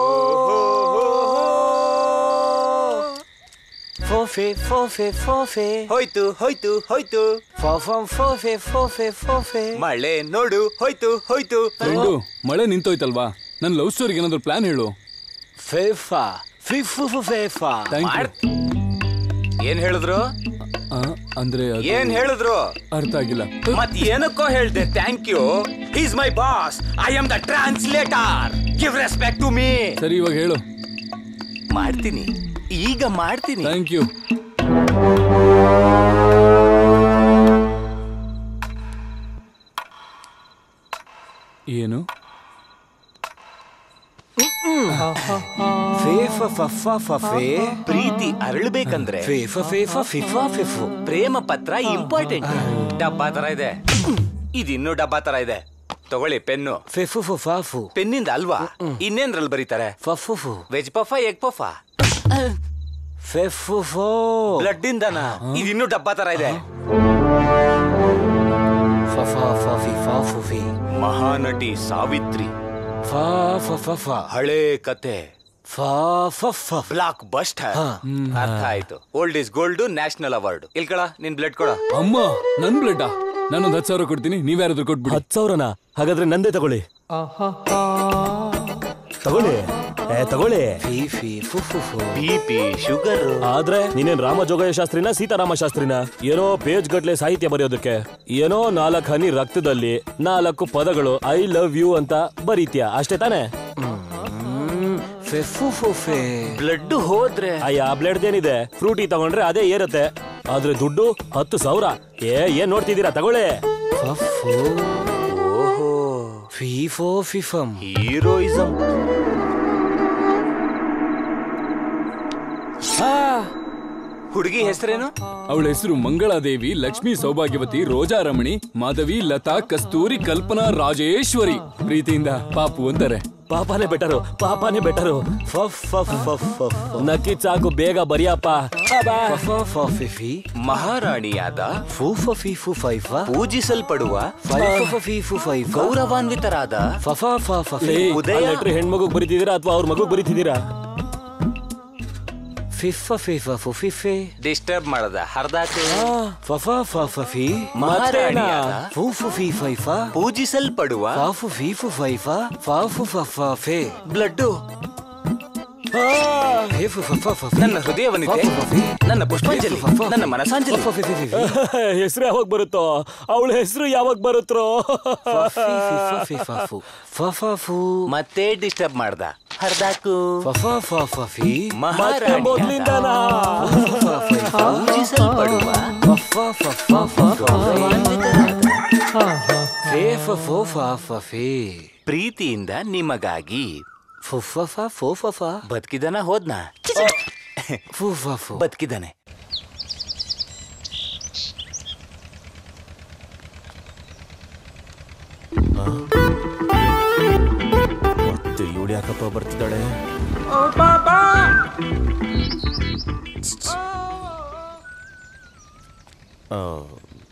S6: ಫೋಫೆ ಫೋಫೆ ಫೋಫೆ ಹೋಯ್ತು ಹೋಯ್ತು ಹೋಯ್ತು ಫಾಫಂ ಫೋಫೆ ಫೋಫೆ ಫೋಫೆ ಮಳೆ ನೋಡು ಹೋಯ್ತು ಹೋಯ್ತು
S19: ಫ್ರೆಂಡು ಮಳೆ ನಿಂತೋಯ್ತಲ್ವಾ ನನ್ನ ಲವ್ ಸ್ಟೋರಿಗೆ ಏನಾದ್ರು ಪ್ಲಾನ್ ಹೇಳು
S6: ಫೇಫಾ ಫಿಫು ಫೇಫಾ
S19: Thank you.
S6: ಏನ್ ಹೇಳಿದ್ರು
S19: ಆ, ಅಂದ್ರೆ ಅದು-
S6: ಏನ್ ಹೇಳಿದ್ರು
S19: ಅರ್ಥ ಆಗಿಲ್ಲ
S6: ಮತ್ ಏನಕ್ಕೋ ಹೇಳ್ದೆ thank you is my boss I am the translator give respect to me
S19: ಸರಿ ಇವಾಗ ಹೇಳು
S6: ಮಾಡ್ತೀನಿ ಈಗ ಮಾಡ್ತೀನಿ
S19: ಥ್ಯಾಂಕ್ ಯು ಏನು
S6: ಪ್ರೀತಿ ಅರಳಬೇಕಂದ್ರೆ ಫೇಫ ಫೇಫ ಫಿಫಾ ಫಿಫು ಪ್ರೇಮ ಪತ್ರ ಇಂಪಾರ್ಟೆಂಟ್ ಡಬ್ಬಾ ತರ ಇದೆ ಇದಿನ್ನೂ ಡಬ್ಬಾ ತರ ಇದೆ ತಗೊಳ್ಳಿ ಪೆನ್ನು ಫೆಫು ಫಾಫು ಪೆನ್ನಿಂದ ಅಲ್ವಾ ಇನ್ನೇನ್ರಲ್ಲಿ ಬರೀತಾರೆ ಫಫು ವೆಜ್ ಪಫ ಎಗ್ ಪಫ ಫೆಫು ಬ್ಲಡ್ ಇಂದನಾ ಇದಿನ್ನೂ ಡಬ್ಬಾ ತರ ಇದೆ ಮಹಾನಟಿ ಸಾವಿತ್ರಿ ಹಳೇ ಕತೆ ಬ್ಲಾಕ್ ಬಸ್ಟ್ ಅರ್ಥ ಆಯ್ತು old is gold national award ಇಲ್ಕಳ ನಿನ್ ಬ್ಲಡ್ ಕೊಡ
S19: ಅಮ್ಮ ನನ್ ಬ್ಲಡ್ ನಾನೊಂದ್ ಹತ್ತು ಸಾವಿರ ಕೊಡ್ತೀನಿ ನೀವ್ಯಾರಾದ್ರೂ ಕೊಟ್ಬಿಡಿ
S20: ಹತ್ತು ಸಾವಿರನಾ ಹಾಗಾದ್ರೆ ನಂದೇ ತಗೊಳ್ಳಿ ತಗೊಳ್ಳಿ ಏ ತಗೊಳ್ಳಿ
S6: ಬಿ ಪಿ ಶುಗರ್
S20: ಆದ್ರೆ ನೀನೇನ್ ರಾಮ ಜೋಗಯ್ಯ ಶಾಸ್ತ್ರಿನ ಸೀತಾರಾಮ ಶಾಸ್ತ್ರಿನ ಏನೋ ಪೇಜ್ ಗಟ್ಲೆ ಸಾಹಿತ್ಯ ಬರೆಯೋದಕ್ಕೆ ಏನೋ ನಾಲ್ಕು ಹನಿ ರಕ್ತದಲ್ಲಿ ನಾಲ್ಕು ಪದಗಳು ಐ ಲವ್ ಯು ಅಂತ ಬರೀತ್ಯಾ ಅಷ್ಟೇ ತಾನೇ
S6: ಬ್ಲಡ್ ಹೋದ್ರೆ
S20: ಅಯ್ಯ ಬ್ಲಡ್ ಏನಿದೆ ಫ್ರೂಟಿ ತಗೊಂಡ್ರೆ ಅದೇ ಏರುತ್ತೆ ಆದ್ರೆ ದುಡ್ಡು ಹತ್ತು ಸಾವಿರ ಏ ಏನ್ ನೋಡ್ತಿದ್ದೀರಾ ತಗೊಳ್ಳಿ
S6: ಓಹೋ ಫಿಫೋ ಫಿಫಮ್ ಹೀರೋಯಿಸಂ ಹುಡುಗಿ ಹೆಸರೇನು
S19: ಅವಳ ಹೆಸರು ಮಂಗಳಾದೇವಿ ಲಕ್ಷ್ಮೀ ಸೌಭಾಗ್ಯವತಿ ರೋಜಾ ರಮಣಿ ಮಾಧವಿ ಲತಾ ಕಸ್ತೂರಿ ಕಲ್ಪನಾ ರಾಜೇಶ್ವರಿ ಪ್ರೀತಿಯಿಂದ ಪಾಪು ಅಂತಾರೆ
S20: ಪಾಪಾನೇ ಬೆಟರು ಪಾಪಾನೇ ಬೆಟರು ನಕ್ಕಿ ಸಾಕು ಬೇಗ ಬರಿಯಪ್ಪ
S6: ಮಹಾರಾಣಿಯಾದ ಪೂಜಿಸಲ್ಪಡುವ ಗೌರವಾನ್ವಿತರಾದ ಉದಯ
S20: ಲೆಟ್ರ್ ಹೆಣ್ಮಗು ಬರೀತಿದ್ದೀರಾ ಅಥವಾ ಅವ್ರ ಮಗು ಬರೀತಿದ್ದೀರಾ
S6: ಡಿಸ್ಟರ್ಬ್ ಮಾಡದ ಹರ್ದಾಕೆ
S20: ಮತ್ತೇನಾ?
S6: ಪೂಜಿಸಲ್ಪಡುವ ಬ್ಲಡ್ ನನ್ನ ಹೃದಯವನಿದೆ ನನ್ನ ಪುಷ್ಪಾಂಜಲಿ ನನ್ನ ಮನಸಾಂಜಲಿ
S20: ಹೆಸರು ಯಾವಾಗ ಬರುತ್ತೋ ಅವಳ ಹೆಸರು ಯಾವಾಗ ಬರುತ್ತೋ
S6: ಮತ್ತೆ ಡಿಸ್ಟರ್ಬ್ ಮಾಡ್ದ ಹರ್ದಾಕು
S20: ಮತ್ತೆ ಮೊದ್ಲಿಂದನಾ?
S6: ಪೂಜಿಸಲ್ಪಡುವ ಪ್ರೀತಿಯಿಂದ ನಿಮಗಾಗಿ ಬದುಕಿದನ ಹೋದ್ನ ಬದುಕಿದಾನೆ
S4: ಮತ್ತೆ ಇವಳು ಯಾಕಪ್ಪ ಬರ್ತಿದ್ದಾಳೆ ಆ,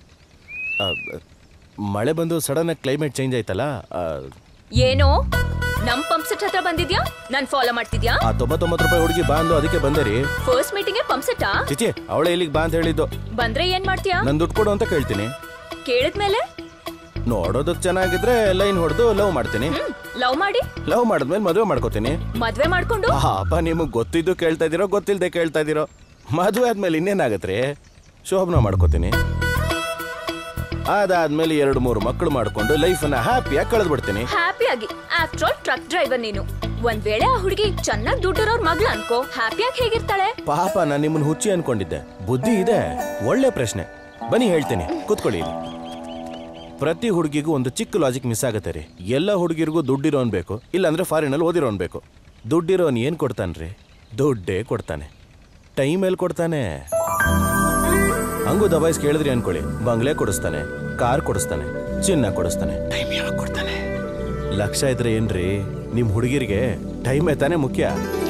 S4: ಆ, ಮಳೆ ಬಂದು ಸಡನ್ ಆಗಿ ಕ್ಲೈಮೇಟ್ ಚೇಂಜ್ ಆಯ್ತಲ್ಲ ಆ,
S5: ಏನೋ
S21: ನಮ್ ಪಂಪ್ ಸೆಟ್ ಹತ್ರ ಬಂದಿದ್ಯಾ ನಾನ್ ಫಾಲೋ ಮಾಡ್ತಿದ್ಯಾ
S4: ಆ ತೊಂಬತ್ತೊಂಬತ್ತು ರೂಪಾಯಿ ಹುಡುಗಿ ಬಾ ಅಂದು ಅದಕ್ಕೆ ಬಂದೆ ರೀ
S21: ಫಸ್ಟ್ ಮೀಟಿಂಗ್ ಪಂಪ್ ಸೆಟ್ಟಾ
S4: ಚಿಚಿ ಅವಳೆ ಇಲ್ಲಿಗೆ ಬಾ ಅಂತ ಹೇಳಿದ್ದು
S21: ಬಂದ್ರೆ ಏನ್ ಮಾಡ್ತೀಯಾ
S4: ನನ್ ದುಡ್ಡು ಕೊಡು ಅಂತ ಕೇಳ್ತೀನಿ
S21: ಕೇಳಿದ್ಮೇಲೆ
S4: ನೋಡೋದಕ್ ಚೆನ್ನಾಗಿದ್ರೆ ಲೈನ್ ಹೊಡೆದು ಲವ್ ಮಾಡ್ತೀನಿ
S21: ಲವ್ ಮಾಡಿ
S4: ಲವ್ ಮಾಡಿದ್ಮೇಲೆ ಮದುವೆ ಮಾಡ್ಕೋತೀನಿ
S21: ಮದ್ವೆ ಮಾಡ್ಕೊಂಡು
S4: ಪಾಪ ನಿಮಗ್ ಗೊತ್ತಿದ್ದು ಕೇಳ್ತಾ ಇದೀರೋ ಗೊತ್ತಿಲ್ದೆ ಕೇಳ್ತಾ ಇದೀರೋ ಮದುವೆ ಆದ್ಮೇಲೆ ಇನ್ನೇನಾಗತ್ರಿ ಶೋಭನ ಮಾಡ್ಕೋತೀನಿ ಅದಾದ್ಮೇಲೆ ಎರಡು ಮೂರು ಮಕ್ಕಳು ಮಾಡ್ಕೊಂಡು ಲೈಫನ್ನ ಹ್ಯಾಪಿಯಾಗಿ ಕಳೆದು ಬಿಡ್ತೀನಿ
S21: ಹ್ಯಾಪಿಯಾಗಿ ಆಫ್ಟರ್ ಆಲ್ ಟ್ರಕ್ ಡ್ರೈವರ್ ನೀನು ಒಂದ್ ವೇಳೆ ಆ ಹುಡುಗಿ ಚೆನ್ನಾಗ್ ದುಡ್ಡಿರೋರ್ ಮಗ್ಳ ಅನ್ಕೋ ಹ್ಯಾಪಿಯಾಗಿ ಹೇಗಿರ್ತಾಳೆ
S4: ಪಾಪ ನಾನು ನಿಮ್ಮನ್ನ ಹುಚ್ಚಿ ಅನ್ಕೊಂಡಿದ್ದೆ ಬುದ್ಧಿ ಇದೆ ಒಳ್ಳೆ ಪ್ರಶ್ನೆ ಬನ್ನಿ ಹೇಳ್ತೀನಿ ಕೂತ್ಕೊಳ್ಳಿ ಇಲ್ಲಿ. ಪ್ರತಿ ಹುಡುಗಿಗೂ ಒಂದು ಚಿಕ್ಕ ಲಾಜಿಕ್ ಮಿಸ್ ಆಗತ್ತೆ ರೀ ಎಲ್ಲ ಹುಡುಗಿರಿಗೂ ದುಡ್ಡಿರೋನ್ ಬೇಕು ಇಲ್ಲಾಂದ್ರೆ ಫಾರಿನಲ್ಲಿ ಓದಿರೋನ್ ಬೇಕು ದುಡ್ಡಿರೋನ್ ಏನ್ ಕೊಡ್ತಾನ್ರಿ ದುಡ್ಡೇ ಕೊಡ್ತಾನೆ ಟೈಮ್ ಎಲ್ಲಿ ಕೊಡ್ತಾನೆ ಹಂಗೂ ದಬಾಯಿಸ್ ಕೇಳಿದ್ರಿ ಅನ್ಕೊಳ್ಳಿ ಬಂಗ್ಲೆ ಕೊಡಿಸ್ತಾನೆ ಕಾರ್ ಕೊಡಿಸ್ತಾನೆ ಚಿನ್ನ ಕೊಡಿಸ್ತಾನೆ ಟೈಮ್ ಯಾವಾಗ ಕೊಡ್ತಾನೆ ಲಕ್ಷ ಇದ್ರೆ ಏನ್ರಿ ನಿಮ್ ಹುಡುಗಿರಿಗೆ ಟೈಮೇ ತಾನೇ ಮುಖ್ಯ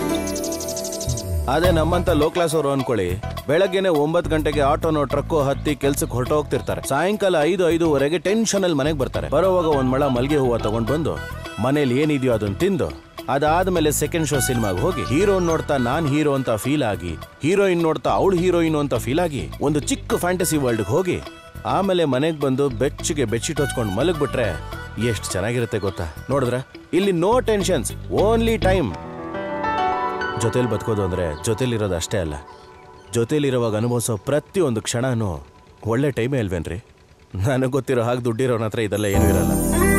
S4: ಅದೇ ನಮ್ಮಂತ ಲೋ ಕ್ಲಾಸ್ ಅವರು ಅನ್ಕೊಳ್ಳಿ ಬೆಳಗ್ಗೆನೆ ಒಂಬತ್ತು ಗಂಟೆಗೆ ಆಟೋನೋ ಟ್ರಕ್ಕೋ ಹತ್ತಿ ಕೆಲ್ಸಕ್ಕೆ ಹೊರಟೋಗ್ತಿರ್ತಾರೆ ಸಾಯಂಕಾಲ ಐದು ಐದೂವರೆಗೆ ಟೆನ್ಷನ್ ಅಲ್ಲಿ ಮನೆಗೆ ಬರ್ತಾರೆ ಬರೋವಾಗ ಒಂದ್ ಮಳ ಮಲ್ಗೆ ಹೂವ ತಗೊಂಡ್ ಬಂದು ಮನೇಲಿ ಏನಿದೆಯೋ ಅದನ್ನ ತಿಂದು ಅದಾದ್ಮೇಲೆ ಸೆಕೆಂಡ್ ಶೋ ಸಿನಿಮಾಗೆ ಹೋಗಿ ಹೀರೋ ನೋಡ್ತಾ ನಾನ್ ಹೀರೋ ಅಂತ ಫೀಲ್ ಆಗಿ ಹೀರೋಯಿನ್ ನೋಡ್ತಾ ಅವಳು ಹೀರೋಯಿನ್ ಅಂತ ಫೀಲ್ ಆಗಿ ಒಂದು ಚಿಕ್ಕ ಫ್ಯಾಂಟಸಿ ವರ್ಲ್ಡ್ ಹೋಗಿ ಆಮೇಲೆ ಮನೆಗೆ ಬಂದು ಬೆಚ್ಚಿಗೆ ಬೆಡ್ಶೀಟ್ ಹೊಚ್ಕೊಂಡು ಮಲಗ್ಬಿಟ್ರೆ ಎಷ್ಟು ಚೆನ್ನಾಗಿರುತ್ತೆ ಗೊತ್ತಾ ನೋಡಿದ್ರ ಇಲ್ಲಿ ನೋ ಟೆನ್ಷನ್ಸ್ ಓನ್ಲಿ ಟೈಮ್ ಜೊತೆಲಿ ಬದುಕೋದು ಅಂದ್ರೆ ಜೊತೆಲಿರೋದು ಅಷ್ಟೇ ಅಲ್ಲ ಜೊತೆಲಿರುವಾಗ ಅನುಭವಿಸೋ ಪ್ರತಿಯೊಂದು ಕ್ಷಣನೂ ಒಳ್ಳೆ ಟೈಮೇ ಅಲ್ವೇನ್ರಿ ನನಗೆ ಗೊತ್ತಿರೋ ಹಾಗೆ ದುಡ್ಡಿರೋನ ಹತ್ರ ಇದೆಲ್ಲ ಏನೂ ಇರಲ್ಲ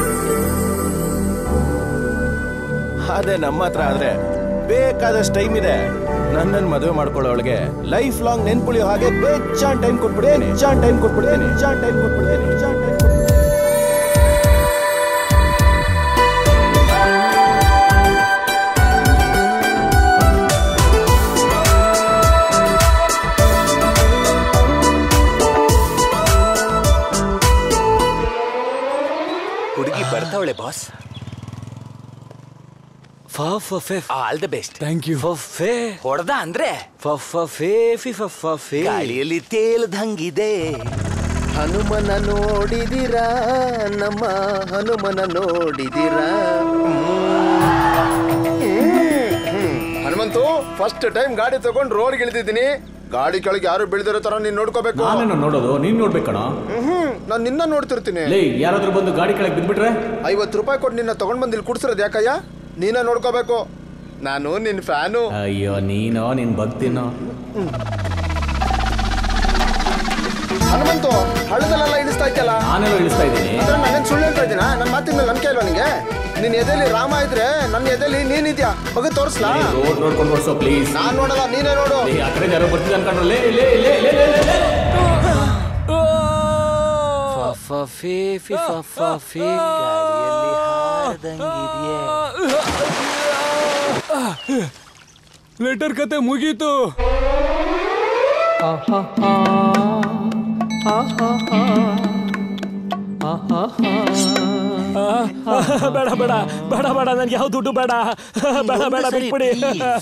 S4: ಅದೇ ನಮ್ಮ ಹತ್ರ ಆದ್ರೆ ಬೇಕಾದಷ್ಟು ಟೈಮ್ ಇದೆ ನನ್ನನ್ನು ಮದುವೆ ಮಾಡ್ಕೊಳ್ಳೋಳಿಗೆ ಲೈಫ್ ಲಾಂಗ್ ನೆನ್ಪುಳಿಯೋ ಹಾಗೆ ಬೇಜಾನ್ ಟೈಮ್ ಕೊಟ್ಬಿಡ್ತೀನಿ ಜಾನ್ ಟೈಮ್ ಕೊಟ್ಬಿಡ್ತೀನಿ ಜಾನ್ ಟೈಮ್ ಕೊಟ್ಬಿಡ್ತೀನಿ ಜಾನ್ ಟೈಮ್
S6: ಹುಡುಗಿ ಬರ್ತಾವಳೆ boss all the best
S19: thank you
S6: ಫೇ ಹೊಡೆದ ಅಂದ್ರೆ ಫೇ ಫಿ ಫೇ ಗಾಳಿಯಲ್ಲಿ ತೇಲ್ದಂಗಿದೆ
S14: ಹನುಮನ ನೋಡಿದಿರಾ ನಮ್ಮ ಹನುಮನ ನೋಡಿದಿರಾ ಹನುಮಂತು ಫಸ್ಟ್ ಟೈಮ್ ಗಾಡಿ ತಗೊಂಡು ರೋಡ್ ಇಳಿದಿದ್ದೀನಿ ಗಾಡಿ ಕೆಳಗೆ ಯಾರು ಬೀಳ್ದಿರೋ ತರ ನೀನ್ ನೋಡ್ಕೋಬೇಕು
S17: ನಾನೇನು ನೋಡೋದು ನೀನ್ ನೋಡ್ಬೇಕಣ
S14: ಹ್ಮ್ ನಾನ್ ನಿನ್ನ ನೋಡ್ತಿರ್ತೀನಿ
S17: ಲೇ ಯಾರಾದ್ರೂ ಬಂದು ಗಾಡಿ ಕೆಳಗೆ ಬಿದ್ಬಿಟ್ರೆ
S14: ಐವತ್ತು ರೂಪಾಯಿ ಕೊಟ್ಟು ನಿನ್ನ ತಗೊಂಡ್ ಬಂದು ಇಲ್ಲಿ ಕುಡ್ಸಿರೋದು ಯಾಕಯ್ಯ ನೀನ ನೋಡ್ಕೋಬೇಕು ನಾನು ನಿನ್ ಫ್ಯಾನು
S17: ಅಯ್ಯೋ ನೀನೋ ನಿನ್ ಭಕ್ತಿನೋ
S14: ಹನುಮಂತು ಹಳ್ಳದಲ್ಲೆಲ್ಲ ಇಳಿಸ್ತಾ ಇದ್ದಲ್ಲ
S17: ನಾನೆಲ್ಲ ಇಳಿಸ್ತಾ ಇದ್ದೀನಿ
S14: ಅದ್ರ ನಾನೇನ್ ಸುಳ್ಳು ಹೇಳ್ತಾ ಇದ್ದೀನ ನನ್ನ ಮಾತಿನ ಮೇಲೆ ನಂಬಿಕೆ ಇಲ್ವಾ ನಿಂಗೆ ನಿನ್ ಎದೆಲಿ ರಾಮ ಇದ್ರೆ ನನ್ನ ಎದೆಲಿ ನೀನಿದ್ಯಾ ಬಗ್ಗೆ ತೋರಿಸ್ಲಾ
S17: ರೋಡ್ ನೋಡ್ಕೊಂಡು ಓಡಿಸೋ ಪ್ಲೀಸ್
S14: ನಾನ್ ನೋಡಲ್ಲ ನೀನೇ ನೋಡು
S17: ಆ ಕಡೆ ಯಾರೋ ಬರ್ತಿದ್ದ ಅನ್ಕೊಂಡ್ರೆ ಲೇ ಲೇ ಲೇ ಲೇ ಲೇ ಲೇ, ಲೇ
S6: ಫೇ ಫಿ ಫೇ ಗಾಳಿಯಲ್ಲಿ ಹಾರದಂಗಿದೆಯೇ
S19: ಲೆಟರ್ ಕತೆ ಮುಗೀತು
S20: ಬೇಡ ಬೇಡ ಬೇಡ ಬೇಡ ನನ್ಗೆ ಯಾವ ದುಡ್ಡು ಬೇಡ ಬೇಡ ಬೇಡ ಬಿಟ್ಬಿಡಿ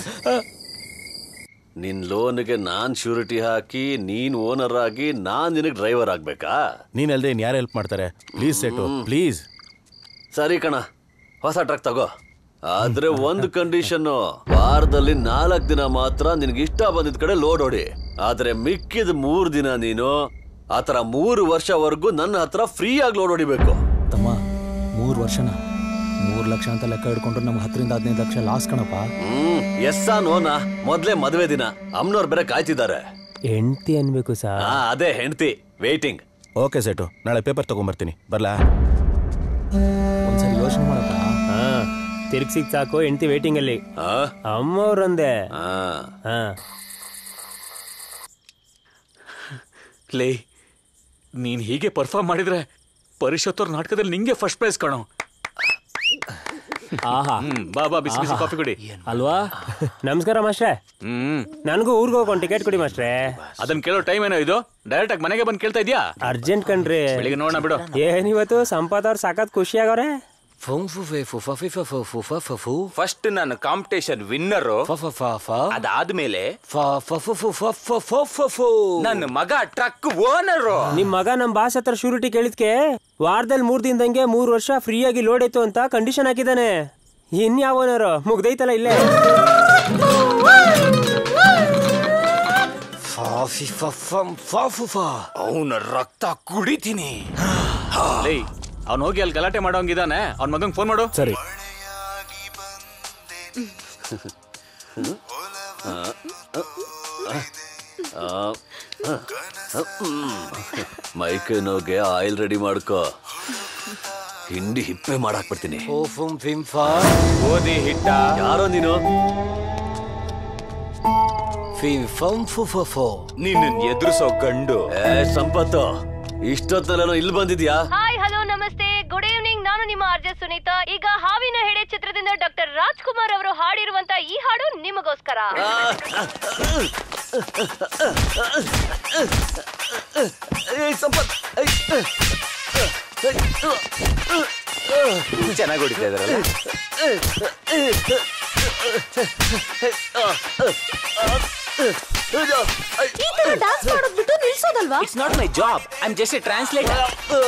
S22: ನಿನ್ ಲೋನ್ಗೆ ನಾನ್ ಶ್ಯೂರಿಟಿ ಹಾಕಿ ನೀನ್ ಓನರ್ ಆಗಿ ನಾನ್ ನಿನಗ್ ಡ್ರೈವರ್ ಆಗ್ಬೇಕಾ
S4: ನೀನಲ್ದೆ ಇನ್ ಯಾರು ಹೆಲ್ಪ್ ಮಾಡ್ತಾರೆ ಪ್ಲೀಸ್ ಸೆಟು ಪ್ಲೀಸ್
S22: ಸರಿ ಕಣ ಹೊಸ ಟ್ರಕ್ ತಗೋ ಆದ್ರೆ ಒಂದು ಕಂಡೀಷನ್ ವಾರದಲ್ಲಿ ನಾಲ್ಕ್ ದಿನ ಮಾತ್ರ ನಿನ್ಗೆ ಇಷ್ಟ ಬಂದಿದ್ ಕಡೆ ಲೋಡ್ ಹೊಡಿ ಆದ್ರೆ ಮಿಕ್ಕಿದ ಮೂರ್ ದಿನ ನೀನು ಆತರ ಮೂರು ವರ್ಷವರೆಗೂ ನನ್ನ ಹತ್ರ ಫ್ರೀ ಆಗಿ ಲೋಡ್ ಹೊಡಿಬೇಕು
S9: ತಮ್ಮ ಮೂರು ವರ್ಷನ ಮೂರು ಲಕ್ಷ ಅಂತ ಲೆಕ್ಕ ಹಿಡ್ಕೊಂಡ್ರೆ ನಮ್ಗೆ ಹತ್ತರಿಂದ ಹದಿನೈದು ಲಕ್ಷ ಲಾಸ್ ಕಣಪ್ಪ
S22: ಹ್ಮ್ ಎಸ್ಸಾ ನೋನಾ ಮೊದ್ಲೇ ಮದ್ವೆ ದಿನ ಅಮ್ನವ್ರು ಬೇರೆ ಕಾಯ್ತಿದ್ದಾರೆ
S11: ಹೆಂಡ್ತಿ ಅನ್ಬೇಕು ಸಾ
S22: ಆ, ಅದೇ ಹೆಂಡತಿ ವೇಟಿಂಗ್
S4: ಓಕೆ ಸೆಟು ನಾಳೆ ಪೇಪರ್ ತಗೊಂಬರ್ತೀನಿ ಬರ್ಲಾ
S9: ಒಂದ್ಸರಿ ಯೋಚನೆ ಮಾಡಪ್ಪ
S11: ಹಾ ತಿರ್ಗ್ಸಿಗ್ ಸಾಕು ಹೆಂಡ್ತಿ ವೇಟಿಂಗ್ ಅಲ್ಲಿ ಅಮ್ಮವ್ರಂದೆ ಹಾ
S23: ಲೇ ನೀನ್ ಹೀಗೆ ಪರ್ಫಾರ್ಮ್ ಮಾಡಿದ್ರೆ ಪರಿಷತ್ತವ್ರ ನಾಟಕದಲ್ಲಿ ನಿಂಗೆ ಫಸ್ಟ್ ಪ್ರೈಸ್ ಕಣೋ
S11: ಆಹಾ
S23: ಹ್ಮ್, ಬಾ ಬಾ ಬಿಸಿ ಬಿಸಿ
S11: ಆಹಾ.
S23: ಕಾಫಿ ಕೊಡಿ
S11: ಅಲ್ವಾ ನಮಸ್ಕಾರ ಮಾಸ್ಟ್ರೆ
S23: ಹ್ಮ್
S11: ನನಗೂ ಊರ್ಗ್ ಹೋಗೋನ್ ಟಿಕೆಟ್ ಕೊಡಿ ಮಾಸ್ಟ್ರೆ
S23: ಅದನ್ನ ಕೇಳೋ ಟೈಮ್ ಏನೋ ಇದು ಡೈರೆಕ್ಟ್ ಆಗಿ ಮನೆಗೆ ಬಂದು ಕೇಳ್ತಾ ಇದ್ಯಾ
S11: ಅರ್ಜೆಂಟ್ ಕಣ್ರಿ
S23: ಬೆಳಿಗ್ಗೆ ನೋಡೋಣ ಬಿಡು
S11: ಏನಿವತ್ತು ಸಂಪತ್ ಅವ್ರು ಸಾಕತ್ ಖುಷಿ ಆಗವ್ರೆ
S6: ಫಸ್ಟ್ ನಾನು ಕಾಂಪಿಟೇಷನ್ ವಿನ್ನರ್ ಅದಾದ್ಮೇಲೆ ನನ್ನ ಮಗ ಟ್ರಕ್ ಓನರ್
S11: ನಿಮ್ ಮಗ ನಮ್ ಬಾಸ್ ಹತ್ರ ಶೂರಿಟಿ ಕೇಳಿದ್ಕೆ ವಾರದಲ್ಲಿ ಮೂರ್ ದಿನದಂಗೆ ಮೂರ್ ವರ್ಷ ಫ್ರೀಯಾಗಿ ಲೋಡ್ ಇತ್ತು ಅಂತ ಕಂಡೀಷನ್ ಹಾಕಿದಾನೆ ಇನ್ಯಾವನಾರು ಮುಗ್ದೈತಲ್ಲ ಇಲ್ಲೇ
S9: ಅವನ ರಕ್ತ ಕುಡಿತೀನಿ ಲೇ ಅವ್ನು ಹೋಗಿ ಅಲ್ಲಿ ಗಲಾಟೆ ಮಾಡೋಂಗಿದಾನೆ ಅವ್ನ ಮಗಂಗ್ ಫೋನ್ ಮಾಡು
S20: ಸರಿ
S22: ಮೈಕೈ ನೋಗೆ ಆಯಿಲ್ ರೆಡಿ ಮಾಡ್ಕೋ ಹಿಂಡಿ ಹಿಪ್ಪೆ ಮಾಡಾಕ್ಬಿಡ್ತೀನಿ
S9: ಓದಿ ಹಿಟ್ಟ
S22: ಯಾರೋ ನೀನು
S9: ನಿನ್ನ ಎದುರಿಸೋ ಗಂಡು
S22: ಏ ಸಂಪತ್ತು ಇಷ್ಟೊತ್ತಲ್ಲೇನೋ ಇಲ್ಲಿ ಬಂದಿದ್ಯಾ
S7: ಹಾಯ್ ಹಲೋ ನಮಸ್ತೆ ಗುಡ್ ಈವ್ನಿಂಗ್ ನಾನು ನಿಮ್ಮ ಆರ್ಜೆ ಸುನೀತಾ ಈಗ ಹಾವಿನ ಹೆಡೆ ಚಿತ್ರದಿಂದ ಡಾಕ್ಟರ್ ರಾಜ್ಕುಮಾರ್ ಅವರು ಹಾಡಿರುವಂತ ಈ ಹಾಡು ನಿಮಗೋಸ್ಕರ
S22: ಏ ಸಂಪತ್
S9: ಚೆನ್ನಾಗಿ ಹೊಡಿತಾ ಇದಾರಲ್ಲ
S5: ಈ ತರ ಡಾನ್ಸ್ ಮಾಡೋದ್ ಬಿಟ್ಟು ನಿಲ್ಸೋದಲ್ವಾ
S9: it's not my job I am just a translator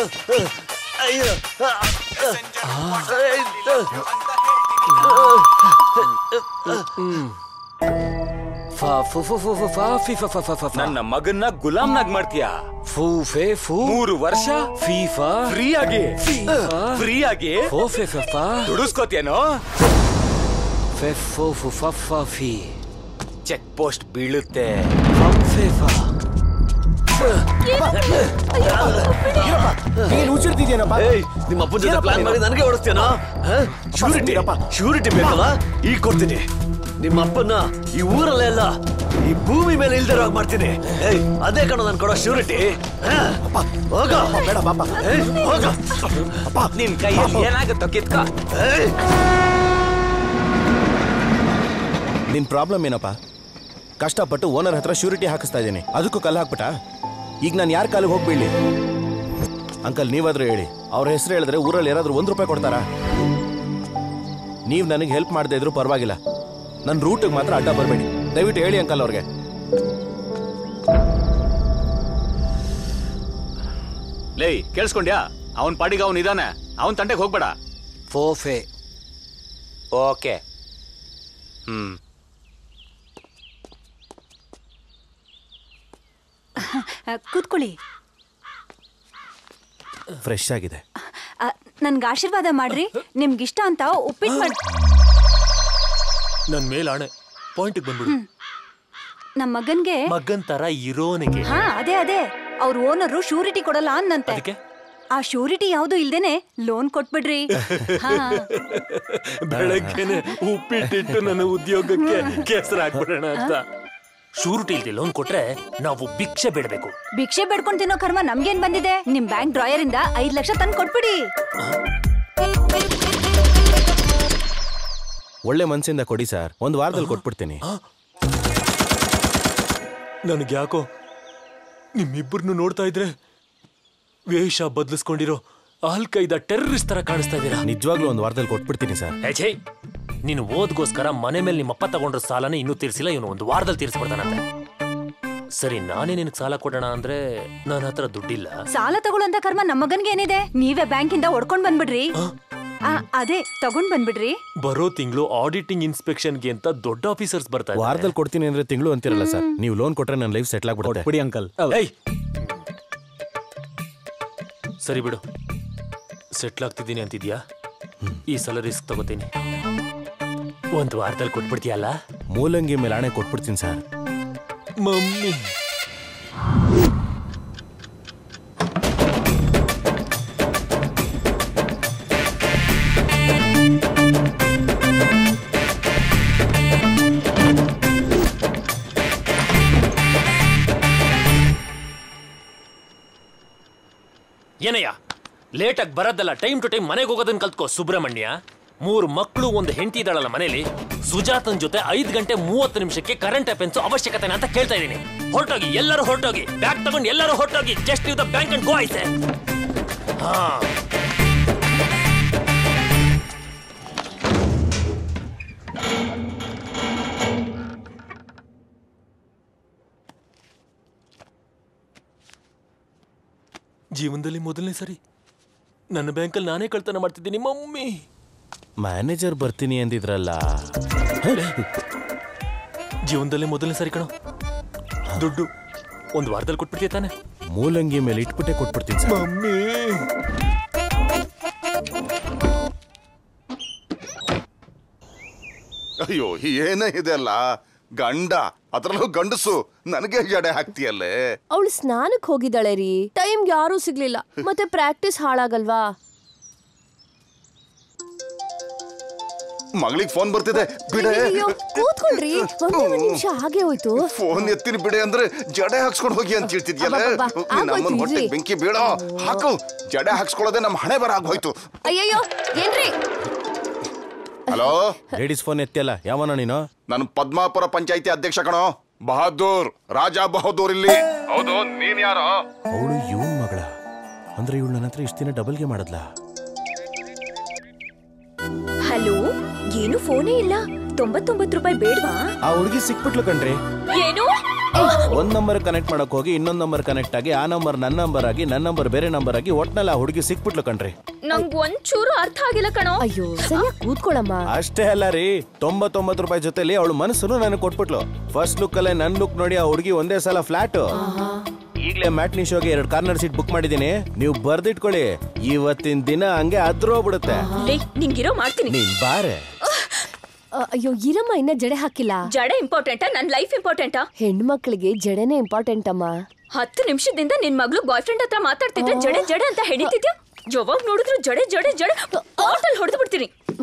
S9: ನನ್ನ ಮಗನ್ನ ಗುಲಾಮ್ನಾಗ್ ಮಾಡ್ತೀಯಾ ಫೂ ಫೇ ಫೂ ಮೂರು ವರ್ಷ ಫೀಫಾ ಫ್ರೀ ಆಗಿ ಫ್ರೀ ಆಗಿ ಫೋ ಫೆ ಫಾ ದುಡಿಸ್ಕೋತಿಯೇನೋ ಫೆ ಫೋ ಫು ಫ ಫಿ ಚೆಕ್ ಪೋಸ್ಟ್ ಬೀಳುತ್ತೆ
S22: ಏನ್ ಹುಚ್ಚಿಡ್ತಿದ್ಯೇನಪ್ಪ ನಿಮ್ಮ ಅಪ್ಪನ ಜೊತೆ ಪ್ಲಾನ್ ಮಾಡಿ ನನಗೆ ಓಡಿಸ್ತೇನೋ ಶೂರಿಟಿ ಶೂರಿಟಿ ಬೇಕಲ್ಲ ಈಗ ಕೊಡ್ತೀನಿ ನಿಮ್ಮ ಅಪ್ಪನ್ನ ಈ ಊರಲ್ಲೇ ಅಲ್ಲ ಈ ಭೂಮಿ ಮೇಲೆ ಇಲ್ದಿರೋ ಹಾಗೆ ಮಾಡ್ತೀನಿ ಏಯ್ ಅದೇ ಕಣ ನಾನು ಕೊಡೋ ಶೂರಿಟಿ ಹೋಗ ಬೇಡ ಪಾಪ ಹೋಗ ಅಪ್ಪ
S9: ನಿನ್ ಕೈಯಲ್ಲಿ ಏನಾಗುತ್ತೋ ಕಿತ್ಕ
S4: ನಿನ್ ಪ್ರಾಬ್ಲಮ್ ಏನಪ್ಪ ಕಷ್ಟಪಟ್ಟು ಓನರ್ ಹತ್ರ ಶ್ಯೂರಿಟಿ ಹಾಕಿಸ್ತಾ ಇದ್ದೀನಿ ಅದಕ್ಕೂ ಕಲ್ಲು ಹಾಕ್ಬಿಟ್ಟ ಈಗ ನಾನು ಯಾರ ಕಾಲಿಗೆ ಹೋಗಿ ಬೀಳಿ ಅಂಕಲ್ ನೀವಾದ್ರೂ ಹೇಳಿ ಅವ್ರ ಹೆಸರು ಹೇಳಿದ್ರೆ ಊರಲ್ಲಿ ಯಾರಾದ್ರೂ ಒಂದು ರೂಪಾಯಿ ಕೊಡ್ತಾರಾ ನೀವು ನನಗೆ ಹೆಲ್ಪ್ ಮಾಡದೇ ಇದ್ರು ಪರವಾಗಿಲ್ಲ ನನ್ನ ರೂಟಿಗೆ ಮಾತ್ರ ಅಡ್ಡ ಬರಬೇಡಿ ದಯವಿಟ್ಟು ಹೇಳಿ ಅಂಕಲ್ ಅವ್ರಿಗೆ
S9: ಲೇ ಕೇಳಿಸ್ಕೊಂಡ್ಯಾ ಅವನ್ ಪಾಡಿಗೆ ಅವನ್ ಇದಾನೆ ಅವನ್ ತಂಟೆಗೆ ಹೋಗ್ಬೇಡ ಫೋಫೆ ಓಕೆ ಹ್ಮ್
S15: ಕೂತ್ಕೊಳ್ಳಿ
S4: ಫ್ರೆಶ್ ಆಗಿದೆ
S15: ನನ್ಗೆ ಆಶೀರ್ವಾದ ಮಾಡ್ರಿ ನಿಮ್ಗಿಷ್ಟ ಅಂತ ಉಪ್ಪಿಟ್ಟು ಮಾಡಿ
S16: ನನ್ ಮೇಲ್ ಆಣೆ ಪಾಯಿಂಟ್ ಬಂದ್ಬಿಡು
S15: ನಮ್ಮ ಮಗನ್ಗೆ
S16: ಮಗನ್ ತರ ಇರೋನಿಗೆ
S15: ಹಾ ಅದೇ ಅದೇ ಅವ್ರ ಓನರು ಶೂರಿಟಿ ಕೊಡಲ್ಲ ಅನ್ನಂತೆ
S16: ಅದಕ್ಕೆ
S15: ಆ ಶೂರಿಟಿ ಯಾವ್ದು ಇಲ್ದೇನೆ ಲೋನ್ ಕೊಟ್ಬಿಡ್ರಿ ಹಾ
S16: ಬೆಳಗ್ಗೆನೆ ಉಪ್ಪಿಟ್ಟಿಟ್ಟು ನನ್ನ ಉದ್ಯೋಗಕ್ಕೆ ಕೆಸರು ಹಾಕ್ಬಿಡೋಣ ಅಂತ ಶೂರಿಟಿ ಇಲ್ದೆ ಲೋನ್ ಕೊಟ್ರೆ ನಾವು ಭಿಕ್ಷೆ ಬಿಡಬೇಕು
S15: ಭಿಕ್ಷೆ ಬೇಡ್ಕೊಂಡ್ ತಿನ್ನೋ ಕರ್ಮ ನಮ್ಗೇನ್ ಬಂದಿದೆ ನಿಮ್ ಬ್ಯಾಂಕ್ ಡ್ರಾಯರ್ ಇಂದ ಐದ್ ಲಕ್ಷ ತಂದ್ ಕೊಟ್ಬಿಡಿ
S4: ಒಳ್ಳೆ ಮನ್ಸಿಂದ ಕೊಡಿ ಸರ್ ಒಂದು ವಾರದಲ್ಲಿ ಕೊಟ್ಬಿಡ್ತೀನಿ
S16: ನನಗೆ ಯಾಕೋ ನಿಮ್ಮಿಬ್ಬರನ್ನು ನೋಡ್ತಾ ಇದ್ರೆ ವೇಷ ಬದಲಿಸ್ಕೊಂಡಿರೋ ಆಲ್ಕೈದ ಟೆರರಿಸ್ಟ್ ತರ ಕಾಣಿಸ್ತಾ ಇದ್ದೀರಾ
S4: ನಿಜವಾಗ್ಲೂ ಒಂದು ವಾರದಲ್ಲಿ ಕೊಟ್ಬಿಡ್ತೀನಿ ಸರ್
S16: ಏ ಛೇ ನೀನು ಓದ್ಗೋಸ್ಕರ ಮನೆ ಮೇಲೆ ನಿಮ್ಮಪ್ಪ ತಗೊಂಡ್ರ ಸಾಲನ ಇನ್ನೂ ತೀರ್ಸಿಲ್ಲ ಇವನು ಒಂದು ವಾರದಲ್ಲಿ ತೀರ್ಸ್ಬಿಡ್ತಾನಂತೆ ಸರಿ ನಾನೇ ನಿನಗೆ ಸಾಲ ಕೊಡೋಣ ಅಂದ್ರೆ ನನ್ನ ಹತ್ರ ದುಡ್ಡಿಲ್ಲ
S15: ಸಾಲ ತಗೊಳ್ಳೋಂತ ಕರ್ಮ ನಮ್ಮ ಮಗನ್ಗೆ ಏನಿದೆ ನೀವೇ ಬ್ಯಾಂಕ್ ಇಂದ ಹೊಡ್ಕೊಂಡ್ ಬಂದ್ಬಿಡ್ರಿ ಆ, ಅದೇ ತಗೊಂಡ್ ಬಂದ್ಬಿಡ್ರಿ
S16: ಬರೋ ತಿಂಗಳು ಆಡಿಟಿಂಗ್ ಇನ್ಸ್ಪೆಕ್ಷನ್ಗೆ ಅಂತ ದೊಡ್ಡ ಆಫೀಸರ್ಸ್ ಬರ್ತಾ ಇದ್ದಾರೆ
S4: ವಾರದಲ್ಲಿ ಕೊಡ್ತೀನಿ ಅಂದ್ರೆ ತಿಂಗಳು ಅಂತಿರಲ್ಲ ಸರ್ ನೀವು ಲೋನ್ ಕೊಟ್ರೆ ನನ್ನ ಲೈಫ್ ಸೆಟ್ಲ್ ಆಗ್ಬಿಡುತ್ತೆ
S9: ಬಿಡಿ ಅಂಕಲ್
S16: ಏಯ್ ಸರಿ ಬಿಡು ಸೆಟ್ಲ್ ಆಗ್ತಿದ್ದೀನಿ ಅಂತಿದ್ಯಾ ಈ ಸಲ ರಿಸ್ಕ್ ತಗೋತೀನಿ ಒಂದು ವಾರದಲ್ಲಿ ಕೊಟ್ಬಿಡ್ತೀಯಲ್ಲ
S4: ಮೂಲಂಗಿ ಮೇಲೆ ಹಣೆ ಕೊಟ್ಬಿಡ್ತೀನಿ ಸರ್
S16: ಮಮ್ಮಿ ಏನಯ್ಯ ಲೇಟಾಗಿ ಬರೋದಲ್ಲ ಟೈಮ್ ಟು ಟೈಮ್ ಮನೆಗೆ ಹೋಗೋದನ್ನ ಕಲ್ತ್ಕೋ ಸುಬ್ರಹ್ಮಣ್ಯ ಮೂರು ಮಕ್ಕಳು ಒಂದು ಹೆಂಡತಿ ಇದ್ದಾಳಲ್ಲ ಮನೇಲಿ ಸುಜಾತನ್ ಜೊತೆ ಐದು ಗಂಟೆ ಮೂವತ್ತು ನಿಮಿಷಕ್ಕೆ ಕರೆಂಟ್ ಅಫೆನ್ಸ್ ಅವಶ್ಯಕತೆ ಅಂತ ಕೇಳ್ತಾ ಇದ್ದೀನಿ ಹೊರಟೋಗಿ ಎಲ್ಲರೂ ಹೊರಟೋಗಿ ಬ್ಯಾಗ್ ತಗೊಂಡು ಎಲ್ಲರೂ ಹೊರಟೋಗಿ ಜಸ್ಟ್ ಇವ್ ದ ಬ್ಯಾಂಕ್ ಅಂಡ್ ಗೋ ಐತೆ ಹಾ ಜೀವನದಲ್ಲಿ ಮೊದಲನೇ ಸರಿ ನನ್ನ ಬ್ಯಾಂಕಲ್ಲಿ ನಾನೇ ಕಳ್ತನ ಮಾಡ್ತಿದ್ದೀನಿ ಮಮ್ಮಿ
S4: ಮ್ಯಾನೇಜರ್ ಬರ್ತೀನಿ ಅಂದಿದ್ರಲ್ಲ
S16: ಜೀವನದಲ್ಲಿ ಮೊದಲನೇ ಸರಿ ಕಣೋ ದುಡ್ಡು ಒಂದು ವಾರದಲ್ಲಿ ಕೊಟ್ಬಿಡ್ತೀಯ ತಾನೆ
S4: ಮೂಲಂಗಿ ಮೇಲೆ ಇಟ್ಬಿಟ್ಟೆ ಕೊಟ್ಬಿಡ್ತೀನಿ ಸರ್.
S2: ಅಯ್ಯೋ ಏನೇ ಇದೆ ಅಲ್ಲ ಗಂಡ ಅದ್ರಲ್ಲೂ ಗಂಡಸು ನನಗೆ ಜಡೆ ಹಾಕ್ತಿಯಲ್ಲೇ
S18: ಅವಳು ಸ್ನಾನಕ್ ಹೋಗಿದ್ದಾಳೆ ರೀ ಟೈಮ್ಗೆ ಯಾರೂ ಸಿಗ್ಲಿಲ್ಲ ಮತ್ತೆ ಪ್ರಾಕ್ಟೀಸ್ ಹಾಳಾಗಲ್ವಾ
S2: ಮಗಳಿಗೆ ಫೋನ್ ಬರ್ತಿದೆ ಬಿಡೆ
S18: ಅಯ್ಯೋ ಕೂತ್ಕೊಳ್ರಿ ಒಂದೇ ಒಂದ್ ನಿಮಿಷ ಹಾಗೆ ಹೋಯ್ತು
S2: ಫೋನ್ ಎತ್ತೀನಿ ಬಿಡೆ ಅಂದ್ರೆ ಜಡೆ ಹಾಕ್ಸ್ಕೊಂಡು ಹೋಗಿ ಅಂತ ಹೇಳ್ತಿದ್ಯಲ್ಲ
S18: ಅಬ್ಬಬ್ಬಾ,
S2: ನಮ್ಮನ್
S18: ಆಗೋಯ್ತು
S2: ಹೊಟ್ಟೆ
S18: ಇರ್ರಿ.
S2: ಬೆಂಕಿ ಬೀಳೋ ಹಾಕು ಜಡೆ ಹಾಕ್ಸ್ಕೊಳ್ಳೋದೇ ನಮ್ಮ ಹಣೆ ಬರ ಆಗೋಯ್ತು
S18: ಅಯ್ಯಯ್ಯೋ ಏನ್ರಿ
S2: ಹಲೋ
S4: ಲೇಡೀಸ್ ಫೋನ್ ಎತ್ತಿಯಲ್ಲ ಯಾವನ ನೀನು
S2: ನಾನು ಪದ್ಮಾಪುರ ಪಂಚಾಯತಿ ಅಧ್ಯಕ್ಷ ಕಣೋ ಬಹದ್ದೂರ್ ರಾಜಾ ಬಹದ್ದೂರ್ ಇಲ್ಲಿ ಹೌದು ನೀನ್ ಯಾರೋ
S4: ಅವಳು ಇವನ್ ಮಗಳ ಅಂದ್ರೆ ಇವಳು ನನ್ನ ಹತ್ರ ಇಷ್ಟು ದಿನ ಡಬಲ್ಗೆ ಮಾಡದ್ಲಾ
S21: ಹಲೋ ಏನು ಫೋನೇ ಇಲ್ಲ ತೊಂಬತ್ತೊಂಬತ್ತು ರೂಪಾಯಿ ಬೇಡ್ವಾ
S4: ಆ ಹುಡುಗಿ ಸಿಕ್ಬಿಟ್ಲು ಕಣ್ರಿ
S21: ಏನು
S4: ಒಂದ್ ನಂಬರ್ ಕನೆಕ್ಟ್ ಮಾಡಕ್ ಹೋಗಿ ಇನ್ನೊಂದ್ ನಂಬರ್ ಕನೆಕ್ಟ್ ಆಗಿ ಆ ನಂಬರ್ ನನ್ನ ನಂಬರ್ ಆಗಿ ನನ್ನ ನಂಬರ್ ಬೇರೆ ನಂಬರ್ ಆಗಿ ಒಟ್ನಲ್ಲಿ ಆ ಹುಡುಗಿ ಸಿಕ್ಬಿಟ್ಲು ಕಣ್ರಿ
S21: ನಂಗ್ ಒಂಚೂರು ಅರ್ಥ ಆಗಿಲ್ಲ ಕಣೋ
S18: ಅಯ್ಯೋ ಸರಿಯಾಗಿ ಕೂತ್ಕೊಳಮ್ಮ
S4: ಅಷ್ಟೇ ಅಲ್ಲ ರೀ ತೊಂಬತ್ತೊಂಬತ್ತು ರೂಪಾಯಿ ಜೊತೆಲಿ ಅವಳು ಮನಸ್ಸನ್ನು ನನಗೆ ಕೊಟ್ಬಿಟ್ಲು ಫಸ್ಟ್ ಲುಕ್ ಅಲ್ಲೇ ನನ್ ಲುಕ್ ನೋಡಿ ಆ ಹುಡುಗಿ ಒಂದೇ ಸಲ ಫ್ಲಾಟ್ ಈಗಲೇ ಮ್ಯಾಟ್ನಿ ಶೋಗೆ ಎರಡು ಕಾರ್ನರ್ ಸೀಟ್ ಬುಕ್ ಮಾಡಿದೀನಿ ನೀವು ಬರ್ದಿಟ್ಕೊಳ್ಳಿ ಇವತ್ತಿನ ದಿನ ಹಂಗೆ ಅದ್ರೋಗ್ಬಿಡುತ್ತೆ
S21: ಲೇ ನಿಂಗಿರೋ ಮಾಡ್ತೀನಿ
S4: ನೀನ್ ಬಾರೆ
S18: ಅ, ಅಯ್ಯೋ ಇರಮ್ಮ ಇನ್ನ ಜಡೆ ಹಾಕಿಲ್ಲ
S21: ಜಡೆ ಇಂಪಾರ್ಟೆಂಟಾ ನನ್ ಲೈಫ್ ಇಂಪಾರ್ಟೆಂಟಾ
S18: ಹೆಣ್ಮಕ್ಳಿಗೆ ಜಡೆನೇ ಇಂಪಾರ್ಟೆಂಟ್ ಅಮ್ಮ
S21: ಹತ್ತು ನಿಮಿಷದಿಂದ ನಿನ್ ಮಗಳು ಬಾಯ್ ಫ್ರೆಂಡ್ ಹತ್ರ ಮಾತಾಡ್ತಿದ್ದೆ ಜಡೆ ಜಡೆ ಅಂತ ಹಿಡಿತಿದ್ಯಾ ಯಾವಾಗ ನೋಡಿದ್ರು ಜಡೆ ಜಡೆ ಜಡೆ ಆಟಲ್ ಹೊಡೆದು ಬಿಡ್ತೀನಿ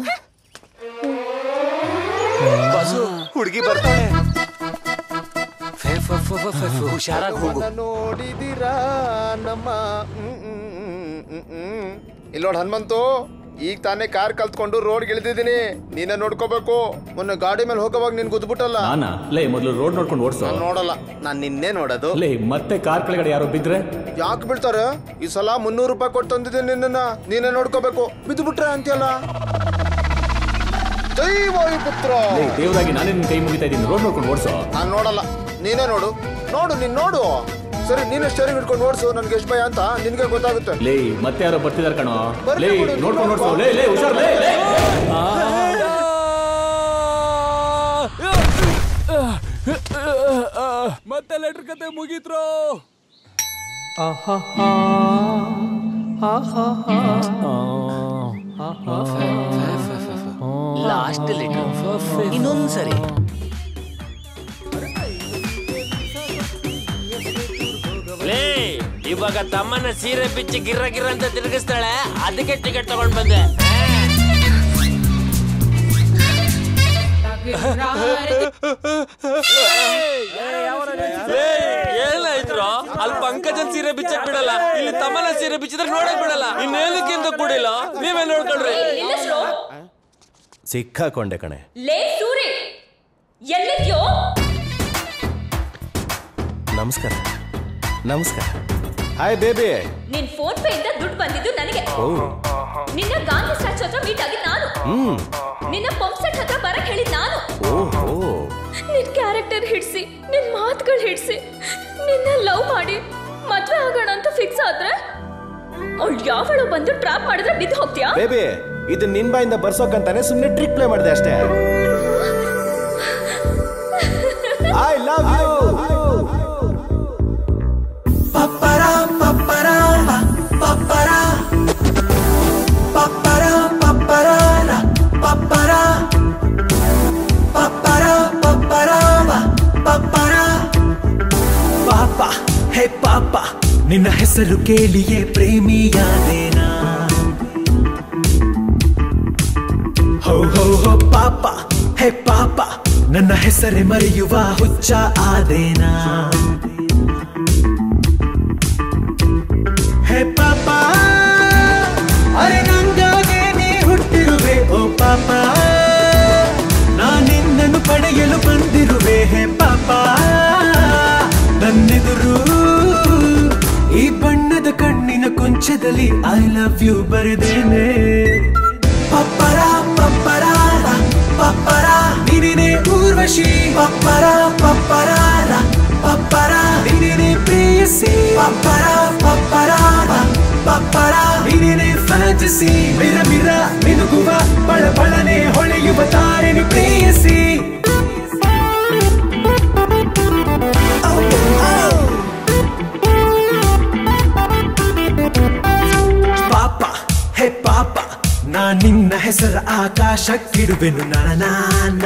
S9: ಹುಡುಗಿ ಬರ್ತಾಳೆ ಹುಷಾರಾಗಿ ಹೋಗು
S1: ನೋಡಿದಿರಾ ನಮ್ಮ ಇಲ್ಲೋಡ್ ಹನುಮಂತು ಈಗ ತಾನೇ ಕಾರ್ ಕಲ್ತ್ಕೊಂಡು ರೋಡ್ ಇಳಿದಿದ್ದೀನಿ ನೀನೇ ನೋಡ್ಕೋಬೇಕು ಮೊನ್ನೆ ಗಾಡಿ ಮೇಲೆ ಹೋಗೋವಾಗ ನಿನ್ ಗುದ್ಬಿಟ್ಟಲ್ಲ
S17: ನಾನಾ ಲೇ ಮೊದಲು ರೋಡ್ ನೋಡ್ಕೊಂಡು ಓಡಿಸೋ
S1: ನಾನ್ ನೋಡಲ್ಲ ನಾನ್ ನಿನ್ನೆ ನೋಡೋದು
S17: ಲೇ ಮತ್ತೆ ಕಾರ್ ಕೆಳಗಡೆ ಯಾರೋ ಬಿದ್ರೆ
S1: ಯಾಕೆ ಬೀಳ್ತಾರೆ ಈ ಸಲ ಮುನ್ನೂರು ರೂಪಾಯಿ ಕೊಟ್ಟು ತಂದಿದ್ದೀನಿ ನಿನ್ನ ನೀನೇ ನೋಡ್ಕೋಬೇಕು ಬಿದ್ದು ಬಿಟ್ರೆ ಅಂತೀಯಲ್ಲ ಜೈ ವಾಯುಪುತ್ರ
S17: ಲೇ ದೇವರಾಗಿ ನಾನೇ ನಿನ್ ಕೈ ಮುಗಿತಾ ಇದ್ದೀನಿ ರೋಡ್ ನೋಡ್ಕೊಂಡು ಓಡಿಸೋ
S1: ನಾನ್ ನೋಡಲ್ಲ ನೀನೇ ನೋಡು ನೋಡು ನೀನ್ ನೋಡು ಸರಿ ನೀನೇ ಸ್ಟೇರಿಂಗ್ ಹಿಡ್ಕೊಂಡು ಓಡಿಸು ನನ್ಗೆ ಎಷ್ಟು ಭಯ ಅಂತ ನಿನ್ಗೆ ಗೊತ್ತಾಗುತ್ತೆ
S17: ಲೇ ಮತ್ತೆ ಯಾರೋ ಬರ್ತಿದಾರೆ ಕಣೋ
S1: ಬರ್ಲಿ
S17: ಲೇ
S1: ಬಿಡು, ನೀನ್
S17: ನೋಡ್ಕೊಂಡು
S1: ನೋಡ್ಕೊ.
S17: ಓಡಿಸೋ ಲೇ ಲೇ ಹುಷಾರ್ ಲೇ ಲೇ
S19: ಮತ್ತೆ ಲೆಟರ್ ಕತೆ ಮುಗೀತ್ರೋ
S3: ಲಾಸ್ಟ್ ಲಿಟರ್ ಇನ್ನೊಂದ್ಸರಿ ಲೇ ಇವಾಗ ತಮ್ಮನ ಸೀರೆ ಬಿಚ್ಚಿ ಗಿರ್ರ ಗಿರ್ರ ಅಂತ ತಿರುಗಿಸ್ತಾಳೆ ಅದಕ್ಕೆ ಟಿಕೆಟ್ ತಗೊಂಡ್ ಬಂದೆ ಏನಾಯ್ತ್ರೋ ಅಲ್ಲಿ ಪಂಕಜನ್ ಸೀರೆ ಬಿಚ್ಚಕ್ ಬಿಡಲ್ಲ ಇಲ್ಲಿ ತಮ್ಮನ ಸೀರೆ ಬಿಚ್ಚಿದ್ರೆ ನೋಡಕ್ ಬಿಡಲ್ಲ ಇನ್ನೇನಕ್ಕಿಂತ ಕೂಡಿಲ್ಲ ನೀವೇ ನೋಡ್ಕೊಳ್ರಿ
S21: ನಿಲ್ಲಿಸ್ರು.
S4: ಸಿಕ್ಕಾಕೊಂಡೆ ಕಣೆ
S21: ಲೇ ಸೂರಿ ಎಲ್ಲಿದ್ಯೋ
S4: ನಮಸ್ಕಾರ ನಮಸ್ಕಾರ ಹಾಯ್ ಬೇಬಿ
S21: ನಿನ್ ಫೋನ್ ಪೇ ಇಂದ ದುಡ್ಡು ಬಂದಿದ್ದು ನನಗೆ
S4: ಓ
S21: ನಿನ್ನ ಗಾಂಧಿ ಸ್ಟ್ಯಾಚು ಹತ್ರ ಮೀಟ್ ಆಗಿದ್ ನಾನು
S4: ಹ್ಮ್
S21: ನಿನ್ನ ಪಂಪ್ ಸೆಟ್ ಹತ್ರ ಬರಕ್ ಹೇಳಿದ್ ನಾನು
S4: ಓಹೋ
S21: ನಿನ್ ಕ್ಯಾರೆಕ್ಟರ್ ಹಿಡ್ಸಿ ನಿನ್ ಮಾತುಗಳು ಹಿಡ್ಸಿ ನಿನ್ನ ಲವ್ ಮಾಡಿ ಮದ್ವೆ ಆಗೋಣ ಅಂತ ಫಿಕ್ಸ್ ಆದ್ರೆ ಅವ್ಳು ಯಾವಳು ಬಂದು ಟ್ರಾಪ್ ಮಾಡಿದ್ರೆ ಬಿದ್ದು ಹೋಗ್ತೀಯಾ
S4: ಬೇಬಿ ಇದು ನಿನ್ ಬಾಯಿಂದ ಬರ್ಸೋಕಂತಾನೆ ಸುಮ್ಮನೆ ಟ್ರಿಕ್ ಪ್ಲೇ ಮಾಡಿದೆ ಅಷ್ಟೇ I love you
S14: Papara, papara, papara. Papara, papara, papara. Papara, papara, papara. ಪಾಪ ಹೇ ಪಾಪ ನಿನ್ನ ಹೆಸರು ಕೇಳಿಯೇ ಪ್ರೇಮಿಯಾದೇನಾ ಹೋ ಹೋ ಹೋ ಪಾಪ ಹೇ ಪಾಪ ನನ್ನ ಹೆಸರೇ ಮರೆಯುವ ಹುಚ್ಚ ಆದೇನಾ ಹೇ ಪಾಪ ಅರೆ ನಂಗಾಗೆ ನೀ ಹುಟ್ಟಿರುವೆ ಓ ಪಾಪ ನಾನಿನ್ನನ್ನು ಪಡೆಯಲು ಬಂದಿರುವೆ ಹೇ ಪಾಪ ನನ್ನೆದುರು ಈ ಬಣ್ಣದ ಕಣ್ಣಿನ ಕೊಂಚದಲ್ಲಿ ಐ ಲವ್ ಯು ಬರೆದೇನೆ ಪಪ್ಪರ ಪಪ್ಪರ ಪಪ್ಪರ ನೀನೇ ಊರ್ವಶಿ ಪಪ್ಪರ ಪಪ್ಪರ ಪಪ್ಪರ ನೀನೇ ಪ್ರೇಯಸಿ ಪಪ್ಪರ ಪಪ್ಪರ ಪಪ್ಪರ ನೀನೇ ಫ್ಯಾಂಟಸಿ ಮಿರ ಮಿರ ಮಿನುಗುವ ಬಳ ಬಳ ಹೆಸರ ಆಕಾಶಕ್ಕಿಡುವೆನು ನಾನ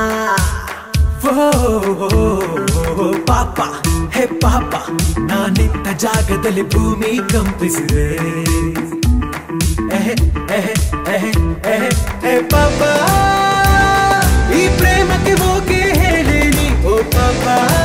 S14: ಪಾಪ ಹೇ ಪಾಪ ನಾನಿದ್ದ ಜಾಗದಲ್ಲಿ ಭೂಮಿ ಕಂಪಿಸಿದೆ ಎಹೆ, ಎಹೆ, ಎಹೆ, ಎಹೆ, ಎಹೆ, ಪಾಪ ಈ ಪ್ರೇಮಕ್ಕೆ ಓಕೆ ಹೇಳೇನಿ ಓ ಪಾಪ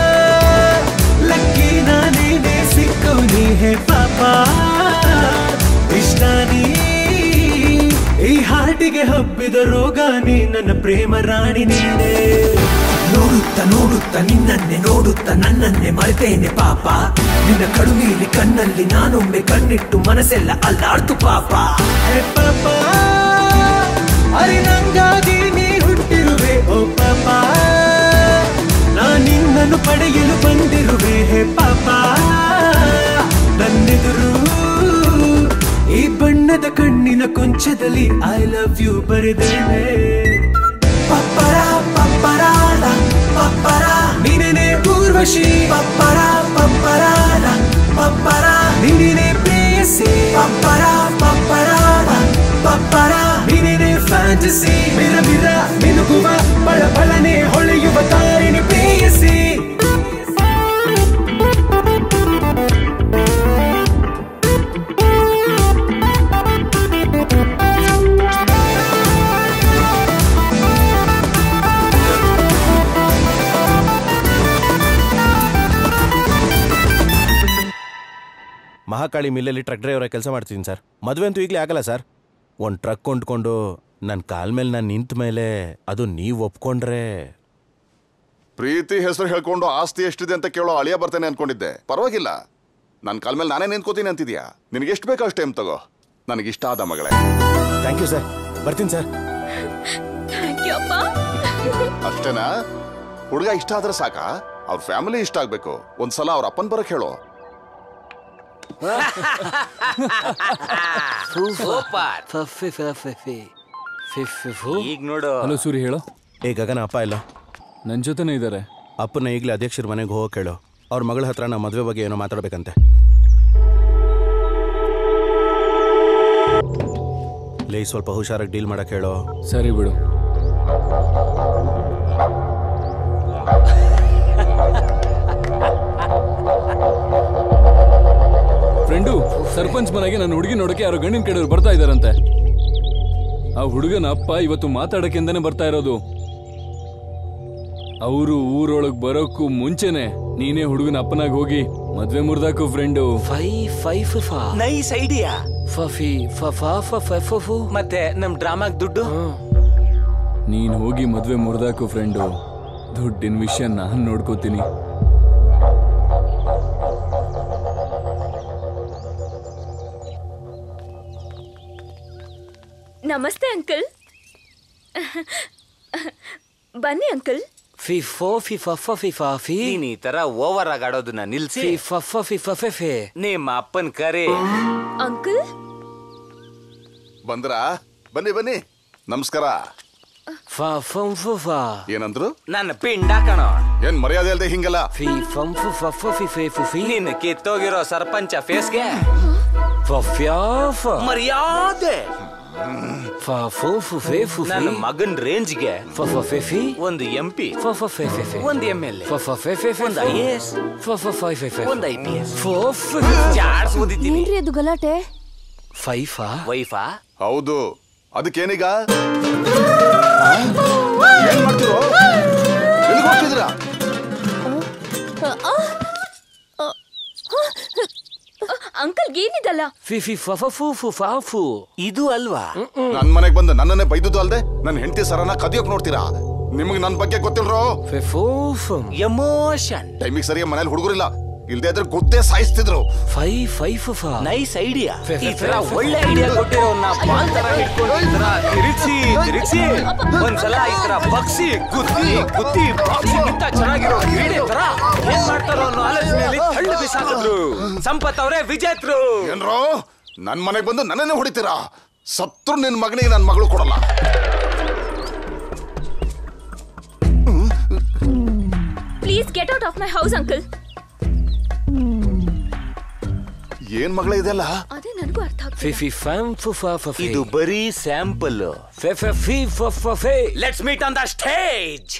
S14: ಲಕ್ಕಿ ನಾನೇನೆ ಸಿಕ್ಕವನಿ ಹೇ ಪಾಪ ಇಷ್ಟ ನೀ ಈ ಹಾಟಿಗೆ ಹಬ್ಬಿದ ರೋಗ ನೀ ನನ್ನ ಪ್ರೇಮ ರಾಣಿ ನೀನೇ ನೋಡುತ್ತ ನೋಡುತ್ತ ನಿನ್ನನ್ನೇ ನೋಡುತ್ತ ನನ್ನನ್ನೇ ಮರೆತೇನೆ ಪಾಪ ನಿನ್ನ ಕಡುನೀಲಿ ಕಣ್ಣಲ್ಲಿ ನಾನೊಮ್ಮೆ ಕಣ್ಣಿಟ್ಟು ಮನಸ್ಸೆಲ್ಲ ಅಲ್ಲಾಡ್ತು ಪಾಪ ಹೇ ಪಾಪ ಅರೆ ನಂಗಾಗಿ ನೀ ಹುಟ್ಟಿರುವೆ ಓ ಪಾಪ ನಾ ನಿನ್ನನ್ನು ಪಡೆಯಲು ಬಂದಿರುವೆ ಹೇ ಪಾಪ ನನ್ನೆದುರು ಈ ಬಣ್ಣದ ಕಣ್ಣಿನ ಕೊಂಚದಲ್ಲಿ ಐ ಲವ್ ಯು ಬರೆದೇನೆ ಪಪ್ಪರ ಪಪ್ಪರಾಲ ಪಪ್ಪರ ನೀನೇನೆ ಊರ್ವಶಿ ಪಪ್ಪರ ಪಪ್ಪರಾಲ ಪಪ್ಪರ ನೀನೇನೆ ಪ್ರೇಯಸಿ ಪಪ್ಪರ ಪಪ್ಪರಾಲ ಪಪ್ಪರ ನೀನೇನೆ ಫ್ಯಾಂಟಸಿ ಬಿರ ಬಿರ ಮಿನುಗುವ ಬಳ ಬಳನೆ ಹೊಳೆಯುವ ತಾರಿಣಿ ಪ್ರೇಯಸಿ
S4: ಮಹಾಕಾಳಿ ಮಿಲ್ಲಲ್ಲಿ ಟ್ರಕ್ ಡ್ರೈವರ್ ಕೆಲಸ ಮಾಡ್ತಿದ್ದೀನಿ ಸರ್ ಮದುವೆ ಅಂತೂ ಈಗಲೇ ಆಗಲ್ಲ ಸರ್ ಒಂದು ಟ್ರಕ್ ಕೊಂಡ್ಕೊಂಡು ನನ್ನ ಕಾಲ್ ಮೇಲೆ ನಾನು ನಿಂತ ಮೇಲೆ ಅದು ನೀವು ಒಪ್ಕೊಂಡ್ರೆ
S2: ಪ್ರೀತಿ ಹೆಸರು ಹೇಳ್ಕೊಂಡು ಆಸ್ತಿ ಎಷ್ಟಿದೆ ಅಂತ ಕೇಳೋ ಅಳಿಯ ಬರ್ತೇನೆ ಅನ್ಕೊಂಡಿದ್ದೆ ಪರವಾಗಿಲ್ಲ ನನ್ನ ಕಾಲ್ ಮೇಲೆ ನಾನೇ ನಿಂತ್ಕೋತೀನಿ ಅಂತಿದ್ಯಾ ನಿನಗೆ ಎಷ್ಟು ಬೇಕು ಅಷ್ಟು ಟೈಮ್ ತಗೋ ನನಗಿಷ್ಟ ಆದ ಮಗಳೇ
S4: ಥ್ಯಾಂಕ್ ಯು ಸರ್ ಬರ್ತೀನಿ ಸರ್
S21: ಥ್ಯಾಂಕ್ ಯು ಅಪ್ಪ
S2: ಅಷ್ಟೇನಾ ಹುಡುಗ ಇಷ್ಟ ಆದ್ರೆ ಸಾಕ ಅವ್ರ ಫ್ಯಾಮಿಲಿ ಇಷ್ಟ ಆಗ್ಬೇಕು ಒಂದ್ಸಲ ಅವ್ರ ಅಪ್ಪನ್ ಬರಕ್ ಹೇಳು
S23: ಈಗ ನೋಡು ಹಲೋ ಸೂರಿ ಹೇಳು
S4: ಏ ಗಗನ ಅಪ್ಪ ಇಲ್ಲ
S23: ನನ್ನ ಜೊತೆನೇ ಇದ್ದಾರೆ
S4: ಅಪ್ಪನ ಈಗಲೇ ಅಧ್ಯಕ್ಷರ ಮನೆಗೆ ಹೋಗೋ ಕೇಳು ಅವ್ರ ಮಗಳ ಹತ್ರ ನಾ ಮದುವೆ ಬಗ್ಗೆ ಏನೋ ಮಾತಾಡ್ಬೇಕಂತೆ ಲೇ ಸ್ವಲ್ಪ ಹುಷಾರಾಗಿ ಡೀಲ್ ಮಾಡಕ್ ಹೇಳೋ
S23: ಸರಿ ಬಿಡು ಫ್ರೆಂಡು ಸರ್ಪಂಚ್ ಮನೆಗೆ ನನ್ನ ಹುಡುಗಿ ನೋಡಕ್ಕೆ ಯಾರೋ ಗಂಡಿನ ಕಡೆಯವ್ರು ಬರ್ತಾ ಇದಾರಂತೆ ಆ ಹುಡುಗನ ಅಪ್ಪ ಇವತ್ತು ಮಾತಾಡಕ್ಕೆಂದಾನೆ ಬರ್ತಾ ಇರೋದು ಅವರು ಊರೊಳಗ್ ಬರೋಕ್ಕೂ ಮುಂಚೆನೆ ನೀನೇ ಹುಡುಗನ ಅಪ್ಪನಾಗ ಹೋಗಿ ಮದ್ವೆ ಮುರ್ದಾಕು ಫ್ರೆಂಡು
S6: ಫೈ ಫೈ ಫಾ ನೈಸ್ ಐಡಿಯಾ ಫಫಿ ಫಫಾ ಫಫು ಮತ್ತೆ ನಮ್ ಡ್ರಾಮಾಗ್ ದುಡ್ಡು
S23: ನೀನ್ ಹೋಗಿ ಮದ್ವೆ ಮುರ್ದಾಕು ಫ್ರೆಂಡು ದುಡ್ಡಿನ ವಿಷಯ ನಾನ್ ನೋಡ್ಕೋತೀನಿ
S21: ನಮಸ್ತೆ ಅಂಕಲ್ ಬನ್ನಿ ಅಂಕಲ್
S6: ಫಿ ಫೋ ಫಿ ಫಫ ಫಿ ಫಾ ಫಿ ನೀನ್ ಈ ತರ ಓವರ್ ಆಗಿ ಆಡೋದನ್ನ ನಿಲ್ಸಿ ಫಿ ಫಫ ಫಿ ಫಫೆ ಫೆ ನಿಮ್ಮ ಅಪ್ಪನ್ ಕರೆ
S21: ಅಂಕಲ್
S2: ಬಂದ್ರಾ ಬನ್ನಿ ಬನ್ನಿ ನಮಸ್ಕಾರ
S6: ಫ ಫಂ ಫು ಫಾ
S2: ಏನಂದ್ರು
S6: ನನ್ನ ಪಿಂಡ ಕಣೋ
S2: ಏನ್ ಮರ್ಯಾದೆ ಅಲ್ದೆ ಹಿಂಗೆಲ್ಲ
S6: ಫಿ ಫಂ ಫು ಫಫ ಫಿ ಫೆ ಫು ಫಿ ನಿನ್ನ ಕಿತ್ತೋಗಿರೋ ಸರ್ಪಂಚ ಫೇಸ್ಗೆ ಫಫ್ಯಾಫ ಮರ್ಯಾದೆ ಫ ಫು ಫು ಫೆ ಫು ನನ್ನ ಮಗನ್ ರೇಂಜ್ಗೆ ಫ ಫ ಫೆ ಫಿ ಒಂದು ಎಂ ಪಿ ಫ ಫ ಫೆ ಫೆ ಫೆ ಒಂದು ಎಂ ಎಲ್ ಫ ಫ ಫೆ ಫೆ ಫೆ ಒಂದು ಐ ಎಸ್ ಫ ಫ ಫೈ ಫೆ ಫೆ ಒಂದು ಐ ಪಿ ಎಸ್ ಫೋಫ್ ಚಾರ್ಸ್ ಓದಿದ್ದೀನಿ
S18: ಏನ್ರಿ ಅದು ಗಲಾಟೆ
S6: ಫೈಫಾ ವೈಫಾ
S2: ಹೌದು ಅದಕ್ಕೇನೀಗ ಏನ್ ಮಾಡ್ತಿರೋ ಎಲ್ಲಿಗ್ ಹೋಗ್ತಿದ್ದೀರಾ
S21: ಅಂಕಲ್ ಏನಿದಲ್ಲ
S6: ಫಿ ಫಿ ಫ ಫ ಫು ಫು ಫಾ ಫು ಇದು ಅಲ್ವಾ
S2: ನನ್ ಮನೆಗ್ ಬಂದು ನನ್ನನ್ನೇ ಬೈದುದು ಅಲ್ದೆ ನನ್ನ ಹೆಂಡತಿ ಸರನ ಕದಿಯೋಕ್ ನೋಡ್ತೀರಾ ನಿಮ್ಗೆ ನನ್ ಬಗ್ಗೆ ಗೊತ್ತಿಲ್ರೋ
S6: ಎಮೋಷನ್
S2: ಟೈಮಿಗೆ ಸರಿಯಾಗಿ ಮನೇಲಿ ಹುಡುಗರಿಲ್ಲ ಇಲ್ದೇ ಇದ್ರೆ ಗೊತ್ತೇ ಸಾಯಿಸ್ತಿದ್ರು
S6: ಫೈ ಫೈ ಫ ಫ ನೈಸ್ ಐಡಿಯಾ ಈ ತರ ಒಳ್ಳೆ ಐಡಿಯಾ ಕೊಟ್ಟಿರೋನ್ನ ಬಾಲ್ ತರ ಹಿಡ್ಕೊಂಡು ಈ ತರ ತಿರುಗಿಸಿ ತಿರುಗಿಸಿ ಒಂದ್ಸಲ ಈ ತರ ಬಗ್ಸಿ ಗುದ್ದಿ ಗುದ್ದಿ ಬಾಕ್ಸಿಗಿಂತ ಚೆನ್ನಾಗಿರೋ ಕ್ರೀಡೆ ತರ ಏನ್ ಮಾಡ್ತಾರೋ ಅನ್ನೋ ಆಲೋಚನೆಯಲ್ಲಿ ತಳ್ಳು ಬಿಸಾಕಿದ್ರು ಸಂಪತ್ ಅವರೇ ವಿಜೇತ್ರು
S2: ಏನ್ರೋ ನನ್ ಮನೆಗ್ ಬಂದು ನನ್ನನ್ನೇ ಹೊಡಿತೀರಾ ಸತ್ರು ನಿನ್ ಮಗನಿಗೆ ನನ್ ಮಗಳು ಕೊಡಲ್ಲ
S21: please get out of my house uncle
S2: ಏನ್ ಮಗಳ ಇದೆಲ್ಲ
S21: ಅದೇ ನನಗೂ ಅರ್ಥ ಆಗ್ತಿಲ್ಲ
S6: ಫಿಫಿ ಫ್ಯಾಮ್ ಫುಫಾ ಫಫಿ
S9: ಇದು ಬರೀ ಸ್ಯಾಂಪಲ್
S6: ಫೆ ಫೆ ಫಿ ಫ ಫ ಫೆ let's meet on the stage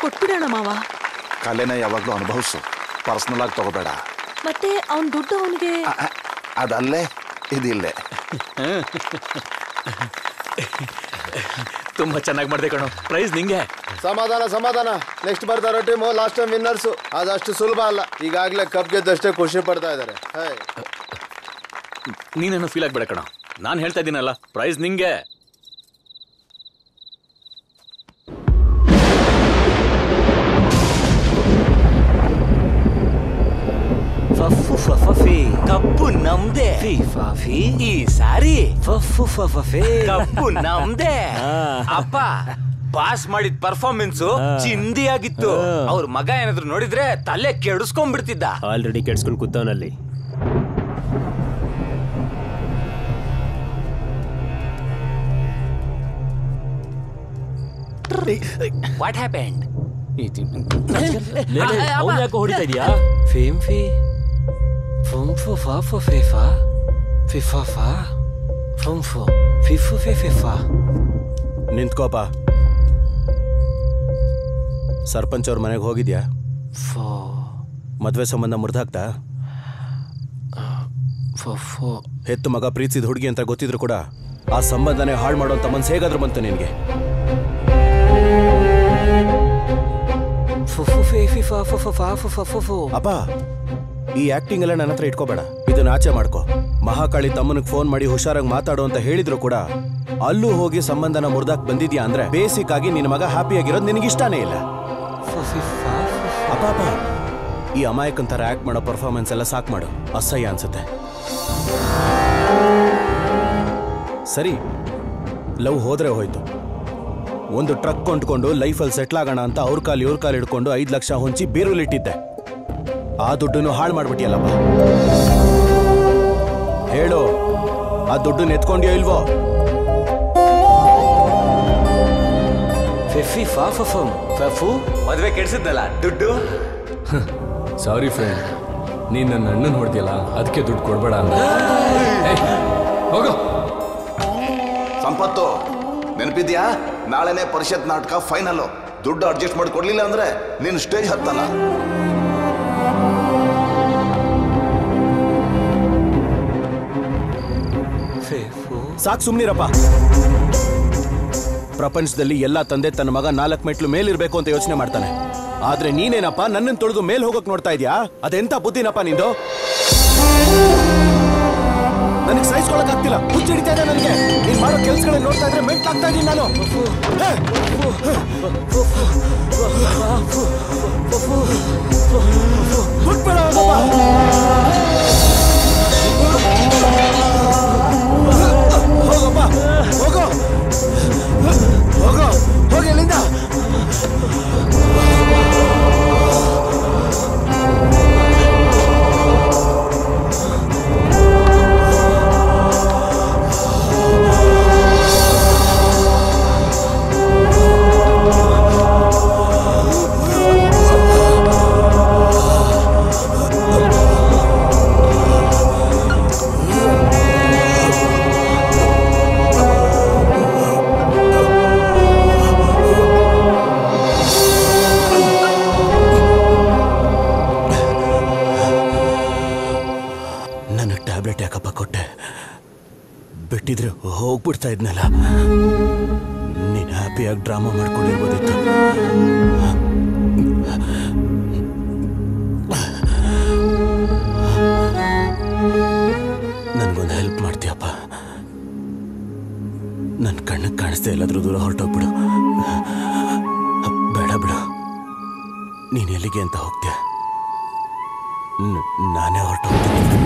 S5: ಕೊಟ್ಬಿಡೋಣ ಮಾವ
S2: ಕಲೆನ ಯಾವಾಗ್ಲೂ ಅನುಭವಿಸು ಪರ್ಸನಲ್ ಆಗಿ ತಗೋಬೇಡ
S5: ಮತ್ತೆ ಅವ್ನ್ ದುಡ್ಡು ಅವನಿಗೆ
S2: ಅದಲ್ಲೇ ಇದಿಲ್ಲೇ
S6: ತುಂಬಾ ಚೆನ್ನಾಗಿ ಮಾಡ್ದೆ ಕಣೋ ಪ್ರೈಸ್ ನಿಂಗೆ
S1: ಸಮಾಧಾನ ಸಮಾಧಾನ ನೆಕ್ಸ್ಟ್ ಬರ್ತಾರೋ ಟೀಮು ಲಾಸ್ಟ್ ಟೈಮ್ ವಿನ್ನರ್ಸು ಅದಷ್ಟು ಸುಲಭ ಅಲ್ಲ ಈಗಾಗಲೇ ಕಪ್ ಗೆದ್ದಷ್ಟೇ ಖುಷಿ ಪಡ್ತಾ ಇದ್ದಾರೆ
S6: ನೀನೇನು ಫೀಲ್ ಆಗ್ಬೇಡ ಕಣೋ ನಾನು ಹೇಳ್ತಾ ಇದ್ದೀನಲ್ಲ ಪ್ರೈಸ್ ನಿಂಗೆ
S9: ಫಫು ಫಫಫಿ ಕಪ್ಪು ನಮ್ದೆ ಫಿಫಾಫಿ ಈ ಸಾರಿ ಫಫು ಫಫಫಿ ಕಪ್ಪು ನಮ್ದೆ ಅಪ್ಪ ಪಾಸ್ ಮಾಡಿದ ಪರ್ಫಾರ್ಮೆನ್ಸ್ ಚಿಂದಿ ಆಗಿತ್ತು ಅವ್ರ ಮಗ ಏನಾದ್ರು ನೋಡಿದ್ರೆ ತಲೆ ಕೆಡಿಸ್ಕೊಂಡ್ಬಿಡ್ತಿದ್ದ
S11: ಆಲ್ರೆಡಿ ಕೆಡ್ಸ್ಕೊಂಡು ಕೂತವನಲ್ಲಿ
S9: ವಾಟ್ ಹ್ಯಾಪೆಂಡ್
S11: ಅವ್ನು ಯಾಕೋ ಹೊಡಿತಾ ಇದೀಯಾ
S9: ಫೇಮ್ ಫಿ ಫುಮ್ ಫು ಫಾ ಫು ಫೆ ಫಾ ಫಿಫಾ ಫಾ ಫುಮ್ ಫು ಫಿಫು ಫೆ ಫೆ ಫಾ
S4: ನಿಂತ್ಕೋಪ ಸರ್ಪಂಚ್ ಅವ್ರ ಮನೆಗೆ ಹೋಗಿದ್ಯಾ
S9: ಫೋ
S4: ಮದ್ವೆ ಸಂಬಂಧ ಮುರಿದಾಕ್ತಾ
S9: ಫೋ ಫೋ
S4: ಹೆತ್ತು ಮಗ ಪ್ರೀತಿಸಿದ ಹುಡುಗಿ ಅಂತ ಗೊತ್ತಿದ್ರು ಕೂಡ ಆ ಸಂಬಂಧನೇ ಹಾಳು ಮಾಡೋಂತ ಮನ್ಸು ಹೇಗಾದ್ರೂ ಬಂತು ನಿನಗೆ
S9: ಫುಫು ಫೆ ಫಿ ಫಾ ಫು ಫು ಫಾ ಫು ಫ ಫು ಫು
S4: ಅಪ್ಪ ಈ ಆಕ್ಟಿಂಗ್ ಎಲ್ಲ ನನ್ನ ಹತ್ರ ಇಟ್ಕೋಬೇಡ ಇದನ್ನ ಆಚೆ ಮಾಡ್ಕೋ ಮಹಾಕಾಳಿ ತಮ್ಮನಿಗೆ ಫೋನ್ ಮಾಡಿ ಹುಷಾರಾಗಿ ಮಾತಾಡು ಅಂತ ಹೇಳಿದ್ರು ಕೂಡ ಅಲ್ಲೂ ಹೋಗಿ ಸಂಬಂಧನ ಮುರ್ದಾಕ್ ಬಂದಿದ್ಯಾ ಅಂದ್ರೆ ಬೇಸಿಕ್ ಆಗಿ ನಿನ್ನ ಮಗ ಹ್ಯಾಪಿ ಆಗಿರೋದು ನಿನಗೆ ಇಷ್ಟಾನೇ ಇಲ್ಲ ಅಪ್ಪ ಅಪ್ಪ ಈ ಅಮಾಯಕನ್ ತರ ಆಕ್ಟ್ ಮಾಡೋ ಪರ್ಫಾರ್ಮೆನ್ಸ್ ಎಲ್ಲ ಸಾಕ್ ಮಾಡು ಅಸಹ್ಯ ಅನ್ಸುತ್ತೆ ಸರಿ ಲವ್ ಹೋದ್ರೆ ಹೋಯ್ತು ಒಂದು ಟ್ರಕ್ ಕೊಂಡ್ಕೊಂಡು ಲೈಫಲ್ಲಿ ಸೆಟ್ಲ್ ಆಗೋಣ ಅಂತ ಅವ್ರ ಕಾಲು ಇವ್ರ ಕಾಲು ಹಿಡ್ಕೊಂಡು ಐದು ಲಕ್ಷ ಹೊಂಚಿ ಬೀರುಲಿಟ್ಟಿದ್ದೆ ಆ ದುಡ್ಡನ್ನು ಹಾಳು ಮಾಡ್ಬಿಟ್ಟಿಯಲ್ಲಪ್ಪ ಹೇಳು ಆ ದುಡ್ಡನ್ನ ಎತ್ಕೊಂಡ್ಯೋ ಇಲ್ವೋ
S9: ಫಿಫಿ ಫಾ ಫಫಮ್ ಫಫು ಮದ್ವೆ ಕೆಡ್ಸಿದ್ನಲ್ಲ ದುಡ್ಡು
S23: ಸಾರಿ ಫ್ರೆಂಡ್ ನೀನ್ ನನ್ನ ಅಣ್ಣನ್ ಹೊಡೆದಿಯಲ್ಲ ಅದಕ್ಕೆ ದುಡ್ಡು ಕೊಡ್ಬೇಡ ಅಂತ ಹೋಗೋ
S2: ಸಂಪತ್ತು ನೆನಪಿದ್ಯಾ ನಾಳೆನೆ ಪರಿಷತ್ ನಾಟಕ ಫೈನಲ್ ದುಡ್ಡು ಅಡ್ಜಸ್ಟ್ ಮಾಡಿ ಕೊಡ್ಲಿಲ್ಲ ಅಂದ್ರೆ ನೀನು ಸ್ಟೇಜ್ ಹತ್ತಲ್ಲ
S4: ಸಾಕ್ ಸುಮ್ನಿರಪ್ಪ ಪ್ರಪಂಚದಲ್ಲಿ ಎಲ್ಲಾ ತಂದೆ ತನ್ನ ಮಗ ನಾಲ್ಕು ಮೆಟ್ಲು ಮೇಲಿರ್ಬೇಕು ಅಂತ ಯೋಚನೆ ಮಾಡ್ತಾನೆ ಆದ್ರೆ ನೀನೇನಪ್ಪ ನನ್ನನ್ನು ತೊಳೆದು ಮೇಲ್ ಹೋಗಕ್ ನೋಡ್ತಾ ಇದ್ಯಾ ಅದೆಂತ ಬುದ್ಧಿನಪ್ಪ ನಿಂದು ನನಗೆ ಸಹಿಸ್ಕೊಳಕ್ ಆಗ್ತಿಲ್ಲ ಹುಚ್ಚ ಹಿಡಿತಾ ಇದೆ ನನಗೆ ನೀನ್ ಮಾಡೋ ಕೆಲ್ಸಗಳನ್ನ ನೋಡ್ತಾ ಇದ್ರೆ ಮೆಂಟ್ಲಾಗ್ತಾ ಇದೀನಿ ನಾನು ಹೇ! ಬಿಟ್ಬಿಡು ಅವನಪ್ಪ. ಹೋಗಪ್ಪ ಹೋಗೋ ಹೋಗೋ ಹೋಗಿ ಅಲ್ಲಿಂದ ನನ್ನ ಟ್ಯಾಬ್ಲೆಟ್ ಯಾಕಪ್ಪ ಕೊಟ್ಟೆ ಬಿಟ್ಟಿದ್ರೆ ಹೋಗ್ಬಿಡ್ತಾ ಇದ್ನಲ್ಲ ನೀನು ಹ್ಯಾಪಿಯಾಗಿ ಡ್ರಾಮಾ ಮಾಡ್ಕೊಂಡಿರ್ಬೋದಿತ್ತು ನನಗೊಂದು ಹೆಲ್ಪ್ ಮಾಡ್ತೀಯಪ್ಪ ನನ್ನ ಕಣ್ಣಿಗೆ ಕಾಣಿಸ್ತಾ ಎಲ್ಲಾದ್ರೂ ದೂರ ಹೊರಟೋಗ್ಬಿಡು ಬೇಡ ಬಿಡು ನೀನು ಎಲ್ಲಿಗೆ ಅಂತ ಹೋಗ್ತೀಯ ನ- ನಾನೇ ಹೊರಟೋಗ್ತೀನಿ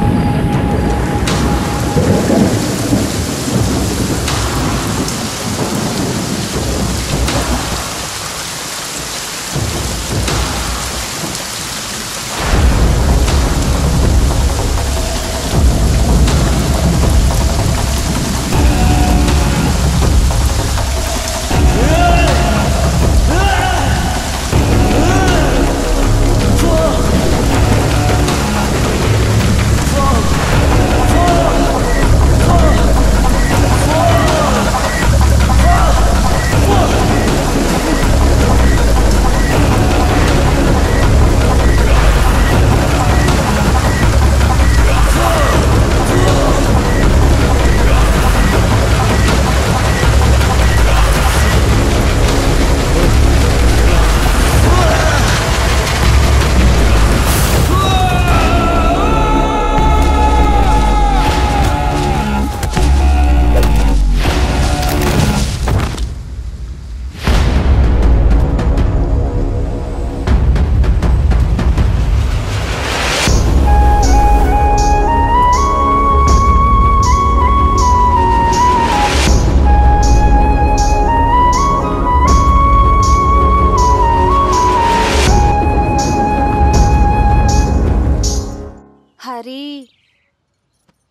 S14: Fuck!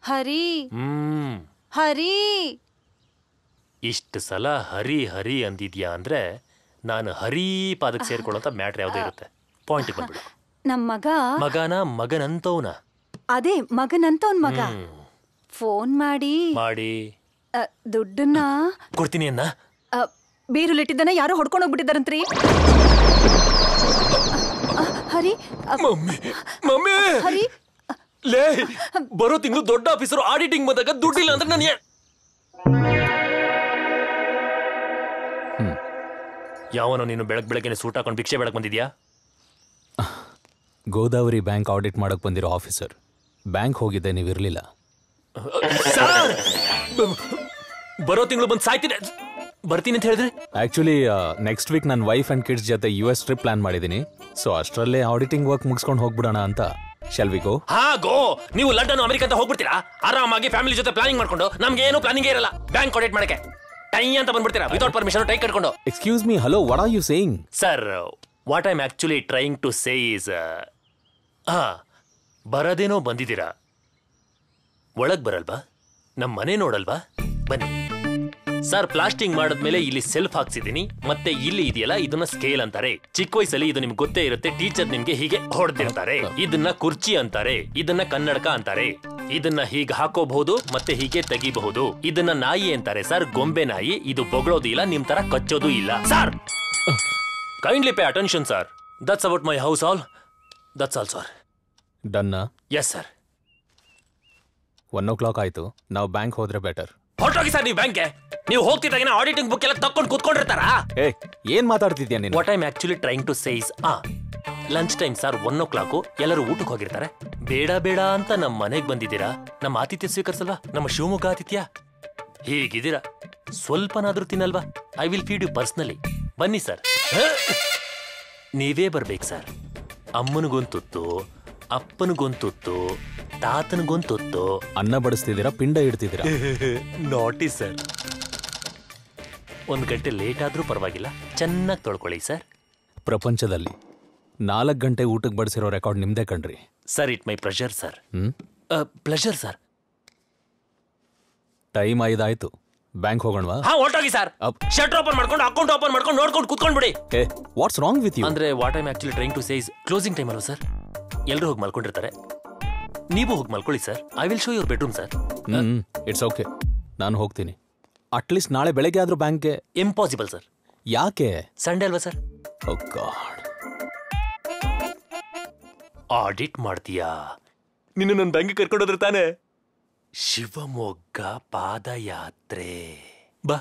S5: ಹರಿ
S16: ಹ್ಮ್
S5: ಹರಿ
S16: ಇಷ್ಟು ಸಲ ಹರಿ ಹರಿ ಅಂದಿದ್ಯಾ ಅಂದ್ರೆ ನಾನು ಹರಿ ಪಾದಕ್ಕೆ ಸೇರ್ಕೊಳ್ಳೋಂತ ಮ್ಯಾಟ್ರ್ ಯಾವ್ದು ಇರುತ್ತೆ ಪಾಯಿಂಟ್ ಬಂದ್ಬಿಡು
S15: ನಮ್ ಮಗ
S16: ಮಗನ ಮಗನಂತವನ
S15: ಅದೇ ಮಗನಂತ ಅವ್ನ್ ಮಗ ಫೋನ್ ಮಾಡಿ
S16: ಮಾಡಿ
S15: ಅ, ದುಡ್ಡನ್ನ
S16: ಕೊಡ್ತೀನಿ ಅನ್ನ
S15: ಅ, ಬೀರುಲಿಟ್ಟಿದ್ದನ್ನ ಯಾರೋ ಹೊಡ್ಕೊಂಡು ಹೋಗ್ಬಿಟ್ಟಿದಾರಂತ್ರಿ ಅ, ಹರಿ ಅ,
S16: ಮಮ್ಮಿ
S15: ಹರಿ
S16: ಲೇ ಬರೋ ತಿಂಗಳು ದೊಡ್ಡ ಆಫೀಸರು ಆಡಿಟಿಂಗ್ ಬಂದಾಗ ದುಡ್ಡಿಲ್ಲ ಅಂದ್ರೆ ನಾನು ಏನ್ ಯಾವನೋ ನೀನು ಬೆಳಗ್ ಬೆಳಗ್ಗೆನೆ ಸೂಟ್ ಹಾಕೊಂಡು ಭಿಕ್ಷೆ ಬೆಳಕ್ ಬಂದಿದ್ಯಾ
S6: ಗೋದಾವರಿ ಬ್ಯಾಂಕ್ ಆಡಿಟ್ ಮಾಡಕ್ ಬಂದಿರೋ ಆಫೀಸರ್ ಬ್ಯಾಂಕ್ ಹೋಗಿದ್ದೆ ನೀವಿರ್ಲಿಲ್ಲ
S16: ಸರ್ ಬರೋ ತಿಂಗಳು ಬಂದು ಸಾಯ್ತೀನಿ ಬರ್ತೀನಿ ಅಂತ ಹೇಳಿದ್ರೆ
S6: ಆಕ್ಚುಲಿ ನೆಕ್ಸ್ಟ್ ವೀಕ್ ನನ್ನ ವೈಫ್ ಅಂಡ್ ಕಿಡ್ಸ್ ಜೊತೆ ಯು ಎಸ್ ಟ್ರಿಪ್ ಪ್ಲಾನ್ ಮಾಡಿದ್ದೀನಿ ಸೊ ಅಷ್ಟರಲ್ಲೇ ಆಡಿಟಿಂಗ್ ವರ್ಕ್ ಮುಗಿಸ್ಕೊಂಡು ಹೋಗ್ಬಿಡೋಣ ಅಂತ ಶೆಲ್ ವಿ ಗೋ
S16: ಹಾ ಗೋ ನೀವು ಲಂಡನ್ ಅಮೆರಿಕ ಅಂತ ಹೋಗ್ಬಿಡ್ತೀರಾ ಆರಾಮಾಗಿ ಫ್ಯಾಮಿಲಿ ಜೊತೆ ಪ್ಲಾನಿಂಗ್ ಮಾಡ್ಕೊಂಡು ನಮ್ಗೆ ಏನು ಪ್ಲಾನಿಂಗ್ ಇರಲ್ಲ ಬ್ಯಾಂಕ್ ಆಡಿಟ್ ಮಾಡಕ್ಕೆ ಟೈ ಅಂತ ಬಂದ್ಬಿಡ್ತೀರಾ ವಿತೌಟ್ ಪರ್ಮಿಷನ್ ಟೈ ಕಟ್ಕೊಂಡು
S6: excuse me hello what are you saying
S16: sir what I am actually trying to say is ಹಾ ಬರದೇನೋ ಬಂದಿದ್ದೀರಾ ಒಳಗ್ ಬರಲ್ವಾ ನಮ್ಮ ಮನೆ ನೋಡಲ್ವಾ ಬನ್ನಿ ಸರ್ ಪ್ಲಾಸ್ಟಿಂಗ್ ಮಾಡಿದ್ಮೇಲೆ ಇಲ್ಲಿ ಸೆಲ್ಫ್ ಹಾಕ್ಸಿದೀನಿ ಮತ್ತೆ ಇಲ್ಲಿ ಇದೆಯಲ್ಲ ಇದನ್ನ ಸ್ಕೇಲ್ ಅಂತಾರೆ ಚಿಕ್ಕ ವಯಸ್ಸಲ್ಲಿ ಇದು ನಿಮ್ಗೆ ಗೊತ್ತೇ ಇರುತ್ತೆ ಟೀಚರ್ ನಿಮ್ಗೆ ಹೀಗೆ ಹೊಡೆದಿರ್ತಾರೆ ಇದನ್ನ ಕುರ್ಚಿ ಅಂತಾರೆ ಇದನ್ನ ಕನ್ನಡಕ ಅಂತಾರೆ ಇದನ್ನ ಹೀಗೆ ಹಾಕೋಬಹುದು ಮತ್ತೆ ಹೀಗೆ ತೆಗಿಬಹುದು ಇದನ್ನ ನಾಯಿ ಅಂತಾರೆ ಸರ್ ಗೊಂಬೆ ನಾಯಿ ಇದು ಬೊಗಳೋದು ಇಲ್ಲ ನಿಮ್ ತರ ಕಚ್ಚೋದು ಇಲ್ಲ sir kindly pay attention sir that's about my house all that's all sir
S6: ಡನ್ನ
S16: yes sir
S6: one o'clock ಆಯ್ತು ನಾವು ಬ್ಯಾಂಕ್ ಹೋದ್ರೆ ಬೆಟರ್
S16: ಹೊರಟೋಗಿ ಸರ್ ನೀವು ಬ್ಯಾಂಕ್ಗೆ ನೀವು ಹೋಗ್ತಿದ್ದಾಗ ಆಡಿಟಿಂಗ್ ಬುಕ್ ಎಲ್ಲ ತಕೊಂಡು ಕೂತ್ಕೊಂಡಿರ್ತಾರಾ
S6: ಏ ಏನ್ ಮಾತಾಡ್ತಿದ್ಯಾ ನೀನು
S16: what I'm actually trying to says ಆ lunch time sir one o'clock ಎಲ್ಲರೂ ಊಟಕ್ಕೆ ಹೋಗಿರ್ತಾರೆ ಬೇಡ ಬೇಡ ಅಂತ ನಮ್ಮ ಮನೆಗೆ ಬಂದಿದ್ದೀರಾ ನಮ್ಮ ಆತಿಥ್ಯ ಸ್ವೀಕರಿಸಲ್ವಾ ನಮ್ಮ ಶಿವಮೊಗ್ಗ ಆತಿಥ್ಯ ಹೀಗಿದ್ದೀರಾ ಸ್ವಲ್ಪನಾದ್ರೂ ತಿನ್ನಲ್ವಾ I will feed you personally ಬನ್ನಿ ಸರ್ ನೀವೇ ಬರ್ಬೇಕು ಸರ್ ಅಮ್ಮನಿಗೊಂತುತ್ತು ಅಪ್ಪನಿಗೊಂತುತ್ತು ತಾತನಿಗೊಂತುತ್ತು
S6: ಅನ್ನ ಬಡಿಸ್ತಿದ್ದೀರಾ ಪಿಂಡ ಇಡ್ತಿದ್ದೀರಾ
S16: ನಾಟಿ ಸರ್ ಒಂದು ಗಂಟೆ ಲೇಟ್ ಆದ್ರೂ ಪರವಾಗಿಲ್ಲ ಚೆನ್ನಾಗಿ ತೊಳ್ಕೊಳ್ಳಿ ಸರ್
S6: ಪ್ರಪಂಚದಲ್ಲಿ ನಾಲ್ಕು ಗಂಟೆ ಊಟಕ್ಕೆ ಬಡಿಸಿರೋ ರೆಕಾರ್ಡ್ ನಿಮ್ದೇ ಕಣ್ರಿ
S16: sir it my pressure sir
S6: hmm
S16: pleasure sir
S6: time ಐದಾಯ್ತು ಬ್ಯಾಂಕ್ ಹೋಗೋಣವಾ
S16: ಹಾ ಹೊರಟೋಗಿ ಸರ್ ಶಟರ್ ಓಪನ್ ಮಾಡ್ಕೊಂಡು ಅಕೌಂಟ್ ಓಪನ್ ಮಾಡ್ಕೊಂಡು ನೋಡ್ಕೊಂಡು ಕುತ್ಕೊಂಡ್ಬಿಡಿ
S6: hey what's wrong with you
S16: ಅಂದ್ರೆ what I'm actually trying to says closing time ಅಲ್ವಾ ಸರ್ ಎಲ್ಲರೂ ಹೋಗಿ ಮಲ್ಕೊಂಡಿರ್ತಾರೆ ನೀವು ಹೋಗಿ ಮಲ್ಕೊಳ್ಳಿ sir I will show your bedroom sir
S6: hmm it's okay ನಾನು ಹೋಗ್ತೀನಿ ಅಟ್ಲೀಸ್ಟ್ ನಾಳೆ ಬೆಳಗ್ಗೆ ಆದ್ರೂ ಬ್ಯಾಂಕ್ಗೆ
S16: ಇಂಪಾಸಿಬಲ್ ಸರ್
S6: ಯಾಕೆ
S16: ಸಂಡೇ ಅಲ್ವಾ ಸರ್
S6: ಓ ಗಾಡ್
S16: ಆಡಿಟ್ ಮಾಡ್ತೀಯಾ ನಿನ್ನ ನನ್ನ ಬ್ಯಾಂಕ್ ಕರ್ಕೊಂಡೋದ್ರೆ ತಾನೆ ಶಿವಮೊಗ್ಗ ಪಾದಯಾತ್ರೆ ಬಾ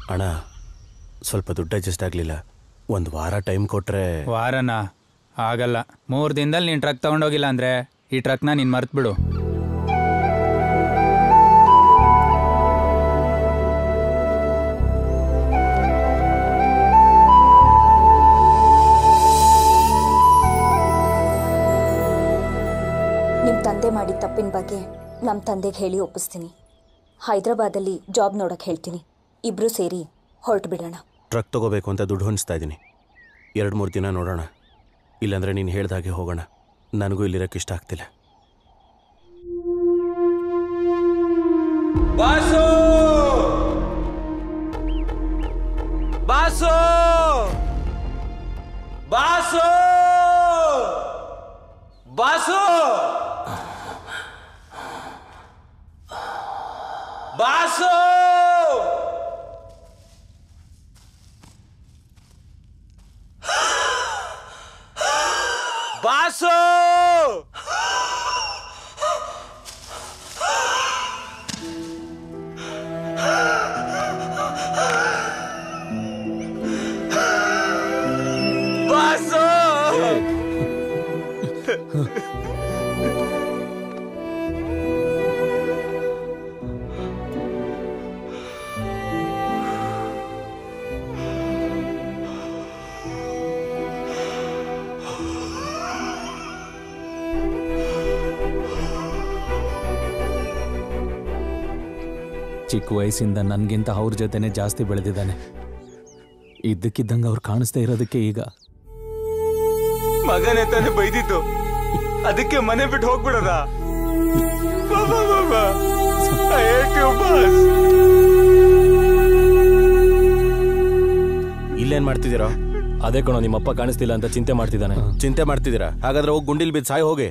S4: ಅಣ್ಣ ಸ್ವಲ್ಪ ದುಡ್ಡು ಅಡ್ಜಸ್ಟ್ ಆಗಲಿಲ್ಲ ಒಂದು ವಾರ ಟೈಮ್ ಕೊಟ್ರೆ
S8: ವಾರನ ಆಗಲ್ಲ ಮೂರು ದಿನದಲ್ಲಿ ನೀನು ಟ್ರಕ್ ತಗೊಂಡೋಗಿಲ್ಲ ಅಂದ್ರೆ ಈ ಟ್ರಕ್ನ ನೀನು ಮರ್ತ್ಬಿಡು
S10: ನಿಮ್ಮ ತಂದೆ ಮಾಡಿದ ತಪ್ಪಿನ ಬಗ್ಗೆ ನಮ್ಮ ತಂದೆಗೆ ಹೇಳಿ ಒಪ್ಪಿಸ್ತೀನಿ ಹೈದರಾಬಾದಲ್ಲಿ ಜಾಬ್ ನೋಡಕ್ಕೆ ಹೇಳ್ತೀನಿ ಇಬ್ರು ಸೇರಿ ಹೊರಟು ಬಿಡೋಣ
S4: ಟ್ರಕ್ ತಗೋಬೇಕು ಅಂತ ದುಡ್ಡು ಹೊಂಚ್ತಾ ಇದ್ದೀನಿ ಎರಡು ಮೂರು ದಿನ ನೋಡೋಣ ಇಲ್ಲಾಂದ್ರೆ ನೀನು ಹೇಳ್ದಾಗೆ ಹೋಗೋಣ ನನಗೂ ಇಲ್ಲಿರೋಕ್ಕೆ ಇಷ್ಟ ಆಗ್ತಿಲ್ಲ
S9: boss boss boss boss boss boss boss
S6: ಚಿಕ್ಕ ವಯಸ್ಸಿಂದ ನನಗಿಂತ ಅವ್ರ ಜೊತೆನೆ ಜಾಸ್ತಿ ಬೆಳೆದಿದ್ದಾನೆ ಇದ್ದಕ್ಕಿದ್ದಂಗೆ ಅವ್ರು ಕಾಣಿಸ್ತಾ ಇರೋದಕ್ಕೆ ಈಗ
S9: ಮಗನೇ ತಾನೇ ಬೈದಿದ್ದು ಅದಕ್ಕೆ ಮನೆ ಬಿಟ್ಟು ಹೋಗ್ಬಿಡದ ಬಾ, ಬಾ, ಬಾ, ಬಾ. I hate you, boss.
S4: ಇಲ್ಲೇನ್ ಮಾಡ್ತಿದ್ದೀರಾ
S20: ಅದೇ ಕಣೋ ನಿಮ್ಮಪ್ಪ ಕಾಣಿಸ್ತಿಲ್ಲ ಅಂತ ಚಿಂತೆ ಮಾಡ್ತಿದ್ದಾನೆ
S4: ಚಿಂತೆ ಮಾಡ್ತಿದ್ದೀರಾ ಹಾಗಾದ್ರೆ ಹೋಗಿ ಗುಂಡಿಲ್ ಬಿದ್ದು ಸಾಯಿ ಹೋಗಿ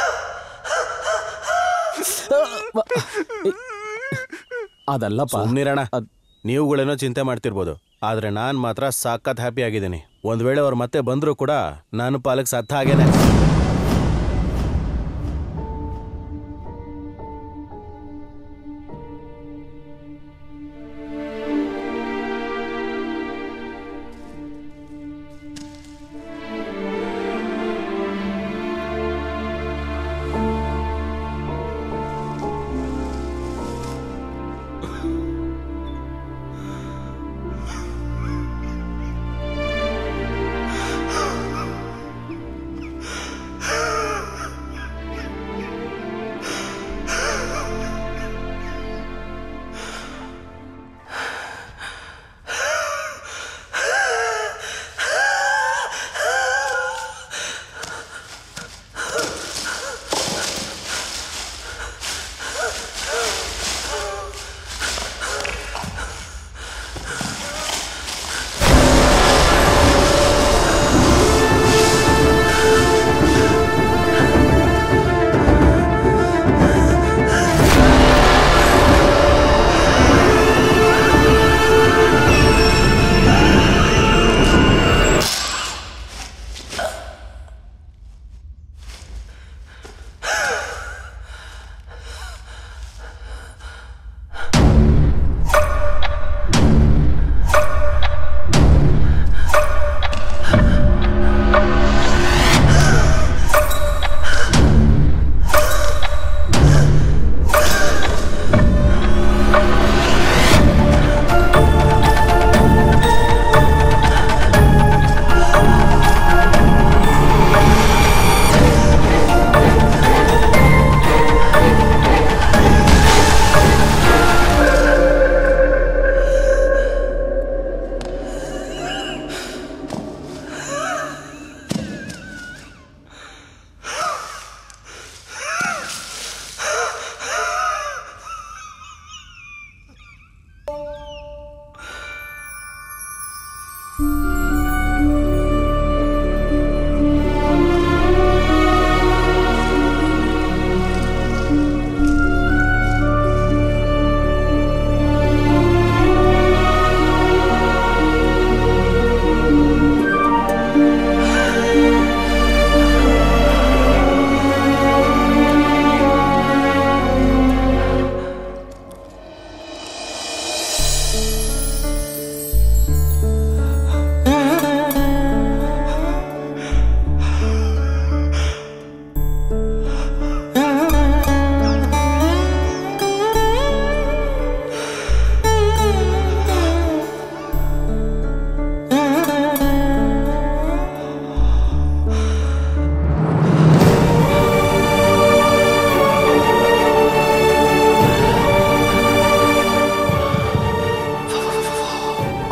S6: ಅದಲ್ಲಪ್ಪ
S4: ಸುಮ್ನಿರಣ ನೀವುಗಳೇನೋ ಚಿಂತೆ ಮಾಡ್ತಿರ್ಬೋದು ಆದ್ರೆ ನಾನ್ ಮಾತ್ರ ಸಾಕತ್ ಹ್ಯಾಪಿ ಆಗಿದ್ದೀನಿ ಒಂದ್ ವೇಳೆ ಅವ್ರು ಮತ್ತೆ ಬಂದ್ರು ಕೂಡ ನಾನು ಪಾಲಕ್ ಸತ್ತ ಹಾಗೇನೆ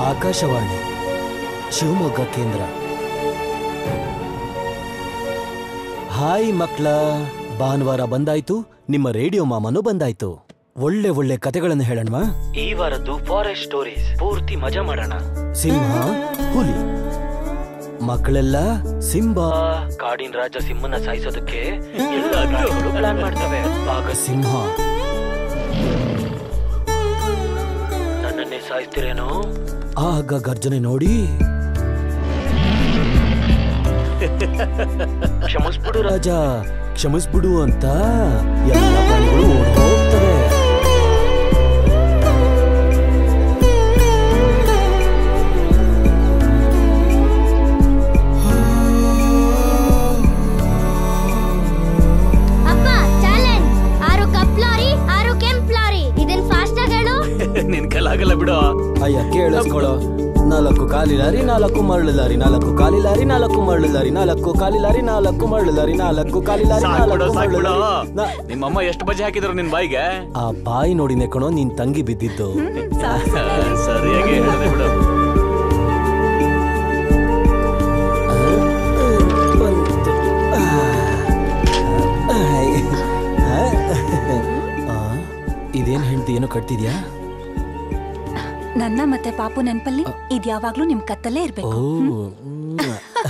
S7: ಆಕಾಶವಾಣಿ ಶಿವಮೊಗ್ಗ ಕೇಂದ್ರ ಹಾಯ್ ಮಕ್ಳ ಭಾನುವಾರ ಬಂದಾಯ್ತು ನಿಮ್ಮ ರೇಡಿಯೋ ಮಾಮನು ಬಂದಾಯ್ತು ಒಳ್ಳೆ ಒಳ್ಳೆ ಕತೆಗಳನ್ನು ಹೇಳಣ್ವಾ
S6: ಈ ವಾರದ್ದು ಫಾರೆಸ್ಟ್ ಸ್ಟೋರೀಸ್ ಪೂರ್ತಿ ಮಜಾ ಮಾಡೋಣ
S7: ಸಿಂಹ ಹುಲಿ ಮಕ್ಕಳೆಲ್ಲ ಸಿಂಬಾ
S6: ಕಾಡಿನ ರಾಜ ಸಿಂಹನ ಸಾಯಿಸೋದಕ್ಕೆ ಎಲ್ಲ ಪ್ರಾಣಿಗಳು ಪ್ಲಾನ್ ಮಾಡ್ತವೆ ಆಗ
S7: ಸಿಂಹ
S6: ನನ್ನನ್ನೇ ಸಾಯಿಸ್ತಿರೇನೋ
S7: ಆಗ ಗರ್ಜನೆ ನೋಡಿ
S6: ಕ್ಷಮಿಸ್ಬಿಡು
S7: ರಾಜ ಕ್ಷಮಿಸ್ಬಿಡು ಅಂತ ಎಲ್ಲ ಪ್ರಾಣಿಗಳು ಓಡ್ ಹೋಗ್ತವೆ
S12: ಅಪ್ಪ ಚಾಲೆಂಜ್ ಆರು ಕಪ್ ಲಾರಿ ಆರು ಕೆಂಪ್ ಲಾರಿ ಇದನ್ ಫಾಸ್ಟ್ ಆಗಿ ಹೇಳು
S6: ನಿನ್ ಕಲಾಗಲ್ಲ ಬಿಡು
S7: ಅಯ್ಯ ಕೇಳಿಸ್ಕೊಳ್ಳೋ ನಾಲ್ಕು ಕಾಲಿ ಲಾರಿ ನಾಲ್ಕು ಮರಳು ಲಾರಿ ನಾಲ್ಕು ಕಾಲಿ ಲಾರಿ ನಾಲ್ಕು ಮರಳು ಲಾರಿ ನಾಲ್ಕು ಕಾಲಿ ಲಾರಿ ನಾಲ್ಕು ಮರಳು ಲಾರಿ ನಾಲ್ಕು ಕಾಲಿ ಲಾರಿ
S6: ಸಾಕ್ಬಿಡು
S7: ನಾಲ್ಕು ಮರಳು
S6: ಸಾಕ್ಬಿಡು
S7: ಲಾರಿ. ನಾ-
S6: ನಿಮ್ಮಮ್ಮ ಎಷ್ಟು ಬಜೆ ಹಾಕಿದ್ರು ನಿನ್ ಬಾಯಿಗೆ
S7: ಆ ಬಾಯಿ ನೋಡಿನೆ ಕಣೋ ನಿನ್ ತಂಗಿ ಬಿದ್ದಿದ್ದು
S6: ಸರಿಯಾಗಿ ಹೇಳಿದೆ ಬಿಡು
S7: ಆ, ಇದೇನ್ ಹೆಂಡ್ತಿ ಏನೋ ಕಟ್ತಿದ್ಯಾ
S15: ನನ್ನ ಮತ್ತೆ ಪಾಪು ನೆನ್ಪಲ್ಲಿ ಇದ್ ಯಾವಾಗ್ಲೂ ನಿಮ್ ಕತ್ತಲ್ಲೇ
S7: ಓ
S15: ಇರ್ಬೇಕು
S7: ಹ್ಮ್.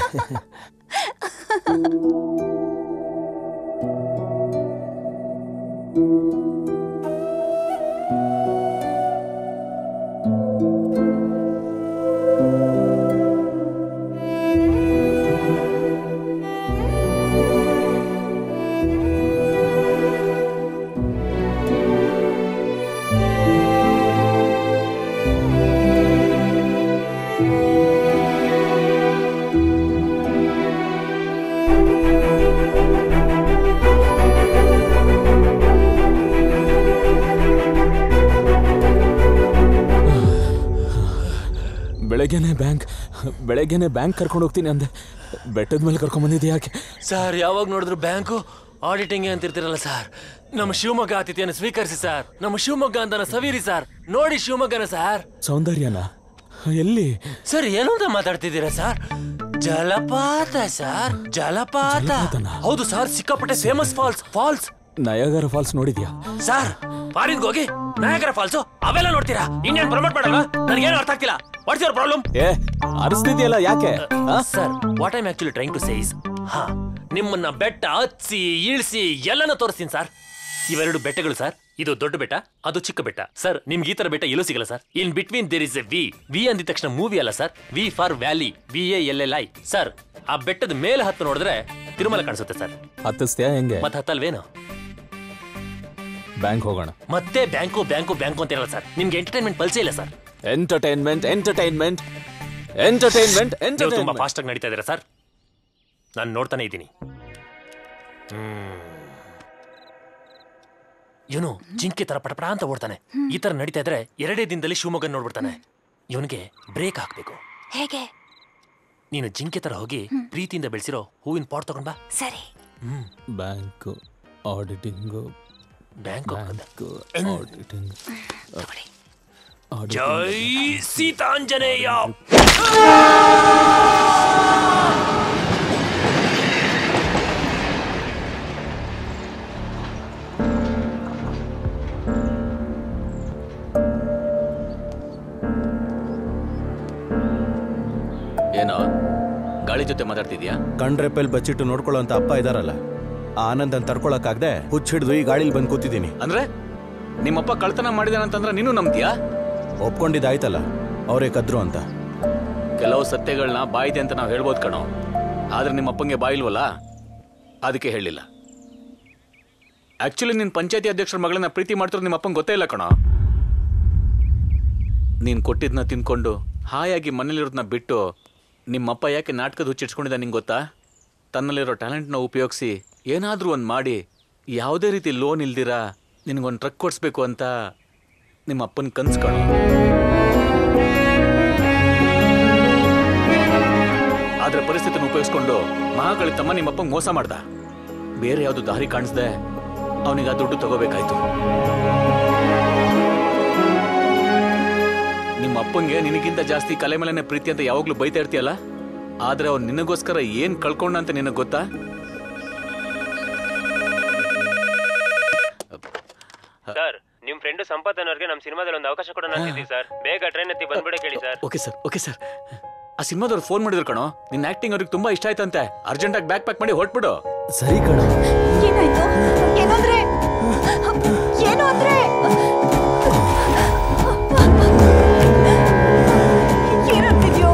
S20: ಬೆಳಗ್ಗೆನೆ ಬ್ಯಾಂಕ್ ಬೆಳಗ್ಗೆನೆ ಬ್ಯಾಂಕ್ ಕರ್ಕೊಂಡು ಹೋಗ್ತೀನಿ ಅಂದೆ ಬೆಟ್ಟದ ಮೇಲೆ ಕರ್ಕೊಂಡ್ ಬಂದಿದ್ದೆ ಯಾಕೆ
S16: ಸರ್ ಯಾವಾಗ ನೋಡಿದ್ರು ಬ್ಯಾಂಕು ಆಡಿಟಿಂಗ್ ಅಂತಿರ್ತಿರಲ್ಲ ಸರ್ ನಮ್ಮ ಶಿವಮೊಗ್ಗ ಆತಿಥ್ಯನ ಸ್ವೀಕರಿಸಿ ಸರ್ ನಮ್ಮ ಶಿವಮೊಗ್ಗ ಅಂತನ ಸವೀರಿ ಸರ್ ನೋಡಿ ಶಿವಮೊಗ್ಗನ ಸರ್
S20: ಸೌಂದರ್ಯನ ಎಲ್ಲಿ
S16: ಸರ್ ಏನು ಅಂತ ಮಾತಾಡ್ತಿದ್ದೀರಾ ಸರ್ ಜಲಪಾತ ಸರ್ ಜಲಪಾತ ಹೌದು ಸರ್ ಸಿಕ್ಕಾಪಟ್ಟೆ famous falls falls
S20: Niagara falls ನೋಡಿದ್ಯಾ
S16: ಸರ್ ಫಾರಿನ್ಗೆ ಹೋಗಿ ನಾಯಕರ ಫಾಲ್ಸು ಅವೆಲ್ಲ ನೋಡ್ತೀರಾ ಇನ್ನೇನ್ ಪ್ರಮೋಟ್ ಮಾಡಲ್ಲ ನನಗೇನು ಅರ್ಥ ಆಗ್ತಿಲ್ಲ ವಾಟ್ಸ್ ಯುವರ್ ಪ್ರಾಬ್ಲಮ್
S20: ಏ ಅರಿಸ್ತಿದ್ಯಲ್ಲ ಯಾಕೆ
S16: sir what I'm actually trying to says ಹಾ ನಿಮ್ಮನ್ನ ಬೆಟ್ಟ ಹತ್ಸಿ ಇಳಿಸಿ ಎಲ್ಲನೂ ತೋರಿಸ್ತೀನಿ ಸರ್ ಇವೆರಡು ಬೆಟ್ಟಗಳು ಸರ್ ಇದು ದೊಡ್ಡ ಬೆಟ್ಟ ಅದು ಚಿಕ್ಕ ಬೆಟ್ಟ ಸರ್ ನಿಮ್ಗೆ ಈ ತರ ಬೆಟ್ಟ ಎಲ್ಲೂ ಸಿಗಲ್ಲ sir in between there is a V V ಅಂದಿದ ತಕ್ಷಣ ಮೂವಿ ಅಲ್ಲ sir V for valley V A L L I sir ಆ ಬೆಟ್ಟದ ಮೇಲೆ ಹತ್ತು ನೋಡಿದ್ರೆ ತಿರುಮಲ ಕಾಣಿಸುತ್ತೆ ಸರ್
S20: ಹತ್ತಿಸ್ತ್ಯಾ ಹೆಂಗೆ
S16: ಮತ್ತೆ ಹತ್ತಲ್ವೇನು
S20: ಬ್ಯಾಂಕ್ ಹೋಗೋಣ
S16: ಮತ್ತೆ ಬ್ಯಾಂಕು ಬ್ಯಾಂಕು ಬ್ಯಾಂಕು ಅಂತ ಇರಲ್ಲ ಸರ್ ನಿಮ್ಗೆ ಎಂಟರ್ಟೈನ್ಮೆಂಟ್ ಪಲ್ಸೇ ಇಲ್ಲ ಸರ್
S20: ಎಂಟರ್ಟೈನ್ಮೆಂಟ್ ಎಂಟರ್ಟೈನ್ಮೆಂಟ್ ಎಂಟರ್ಟೈನ್ಮೆಂಟ್
S16: ನೀವು ತುಂಬಾ
S20: ಎಂಟರ್ಟೈನ್ಮೆಂಟ್
S16: ಫಾಸ್ಟ್ ಆಗಿ ನಡೀತಾ ಇದ್ದೀರಾ ಸರ್ ನಾನು ನೋಡ್ತಾನೆ ಇದ್ದೀನಿ ಇವನು ಜಿಂಕೆ ತರ ಪಟಪಟ ಅಂತ ಓಡ್ತಾನೆ ಈ ತರ ನಡೀತಾ ಇದ್ರೆ ಎರಡೇ ದಿನದಲ್ಲಿ ಶಿವಮೊಗ್ಗ ನೋಡ್ಬಿಡ್ತಾನೆ ಇವನಿಗೆ ಬ್ರೇಕ್ ಹಾಕ್ಬೇಕು
S15: ಹೇಗೆ
S16: ನೀನು ಜಿಂಕೆ ತರ ಹೋಗಿ ಪ್ರೀತಿಯಿಂದ ಬೆಳೆಸಿರೋ ಹೂವಿನ ಪಾಟ್ ತಗೊಂಡ್ ಬಾ
S15: ಸರಿ
S20: bank auditing
S16: bank
S20: bank auditing
S16: ಜೈ ಸೀತಾಂಜನೇಯ
S6: ಏನೋ ಗಾಳಿ ಜೊತೆ ಮಾತಾಡ್ತಿದ್ಯಾ
S4: ಕಣ್ರೆಪ್ಪೆಲ್ ಬಚ್ಚಿಟ್ಟು ನೋಡ್ಕೊಳ್ಳೋ ಅಂತ ಅಪ್ಪ ಇದಾರಲ್ಲ ಆ ಆನಂದನ್ ತಡ್ಕೊಳಕ್ಕಾಗ್ದೆ ಹುಚ್ಚಿಡ್ದು ಈ ಗಾಳಿಲಿ ಬಂದು ಕೂತಿದ್ದೀನಿ
S6: ಅಂದ್ರೆ ನಿಮ್ಮಪ್ಪ ಕಳ್ತನ ಮಾಡಿದಾನಂತಂದ್ರೆ ನೀನು ನಂಬ್ತೀಯಾ
S4: ಒಪ್ಕೊಂಡಿದ್ದಾಯ್ತಲ್ಲ ಅವರೇ ಕದ್ರು ಅಂತ
S6: ಕೆಲವು ಸತ್ಯಗಳನ್ನ ಬಾಯಿದೆ ಅಂತ ನಾವು ಹೇಳ್ಬೋದು ಕಣೋ ಆದ್ರೆ ನಿಮ್ಮ ಅಪ್ಪಂಗೆ ಬಾಯಿಲ್ವಲ್ಲ ಅದಕ್ಕೆ ಹೇಳಿಲ್ಲ ಆಕ್ಚುಲಿ ನಿನ್ ಪಂಚಾಯತಿ ಅಧ್ಯಕ್ಷರ ಮಗಳನ್ನ ಪ್ರೀತಿ ಮಾಡ್ತಿರೋದು ನಿಮ್ಮ ಅಪ್ಪಂಗೆ ಗೊತ್ತೇ ಇಲ್ಲ ಕಣೋ ನೀನ್ ಕೊಟ್ಟಿದ್ನ ತಿನ್ಕೊಂಡು ಹಾಯಾಗಿ ಮನೇಲಿರೋದನ್ನ ಬಿಟ್ಟು ನಿಮ್ಮಪ್ಪ ಯಾಕೆ ನಾಟಕದ ಹುಚ್ಚಿಟ್ಕೊಂಡಿದ್ದ ನಿಂಗೆ ಗೊತ್ತಾ ತನ್ನಲ್ಲಿರೋ ಟ್ಯಾಲೆಂಟ್ನ ಉಪಯೋಗಿಸಿ ಏನಾದರೂ ಒಂದು ಮಾಡಿ ಯಾವುದೇ ರೀತಿ ಲೋನ್ ಇಲ್ದಿರ ನಿನಗೊಂದು ಟ್ರಕ್ ಕೊಡಿಸ್ಬೇಕು ಅಂತ ನಿಮ್ಮ ಅಪ್ಪನ ಕನ್ಸು ಕಣೋ ಆದ್ರೆ ಪರಿಸ್ಥಿತಿನ ಉಪಯೋಗಿಸ್ಕೊಂಡು ಮಹಾಕಳಿ ತಮ್ಮ ನಿಮ್ಮಪ್ಪಂಗೆ ಮೋಸ ಮಾಡ್ದ ಬೇರೆ ಯಾವುದು ದಾರಿ ಕಾಣಿಸ್ದೆ ಅವನಿಗೆ ಆ ದುಡ್ಡು ತಗೋಬೇಕಾಯ್ತು ನಿಮ್ಮ ಅಪ್ಪಂಗೆ ನಿನಗಿಂತ ಜಾಸ್ತಿ ಕಲೆ ಮೇಲೆನೆ ಪ್ರೀತಿ ಅಂತ ಯಾವಾಗ್ಲೂ ಬೈತಾ ಇರ್ತೀಯಲ್ಲ ಆದ್ರೆ ಅವ್ನು ನಿನಗೋಸ್ಕರ ಏನ್ ಕಳ್ಕೊಂಡ ಅಂತ ನಿನಗ್ ಗೊತ್ತಾ
S11: ಸರ್ ನಿಮ್ ಫ್ರೆಂಡ್ ಸಂಪತ್ ಅನ್ನೋರ್ಗೆ ನಮ್ ಸಿನಿಮಾದಲ್ಲಿ ಒಂದು ಅವಕಾಶ ಕೊಡೋಣ ಅಂತಿದ್ದೀವಿ ಸರ್ ಬೇಗ ಟ್ರೈನ್ ಎತ್ತಿ ಬಂದ್ಬಿಡಕ್ಕೆ ಹೇಳಿ sir
S6: okay sir okay sir ಆ ಸಿನಿಮಾದವ್ರು ಫೋನ್ ಮಾಡಿದ್ರು ಕಣೋ ನಿನ್ನ ಆಕ್ಟಿಂಗ್ ಅವ್ರಿಗೆ ತುಂಬಾ ಇಷ್ಟ ಆಯ್ತಂತೆ ಅರ್ಜೆಂಟ್ ಆಗಿ ಬ್ಯಾಕ್ ಪ್ಯಾಕ್ ಮಾಡಿ ಹೊಟ್ಬಿಡು
S7: ಸರಿ ಕಣ
S15: ಏನಾಯ್ತು ಏನಂದ್ರೆ ಏನು ಅಂದ್ರೆ ಏನಂತಿದ್ಯೋ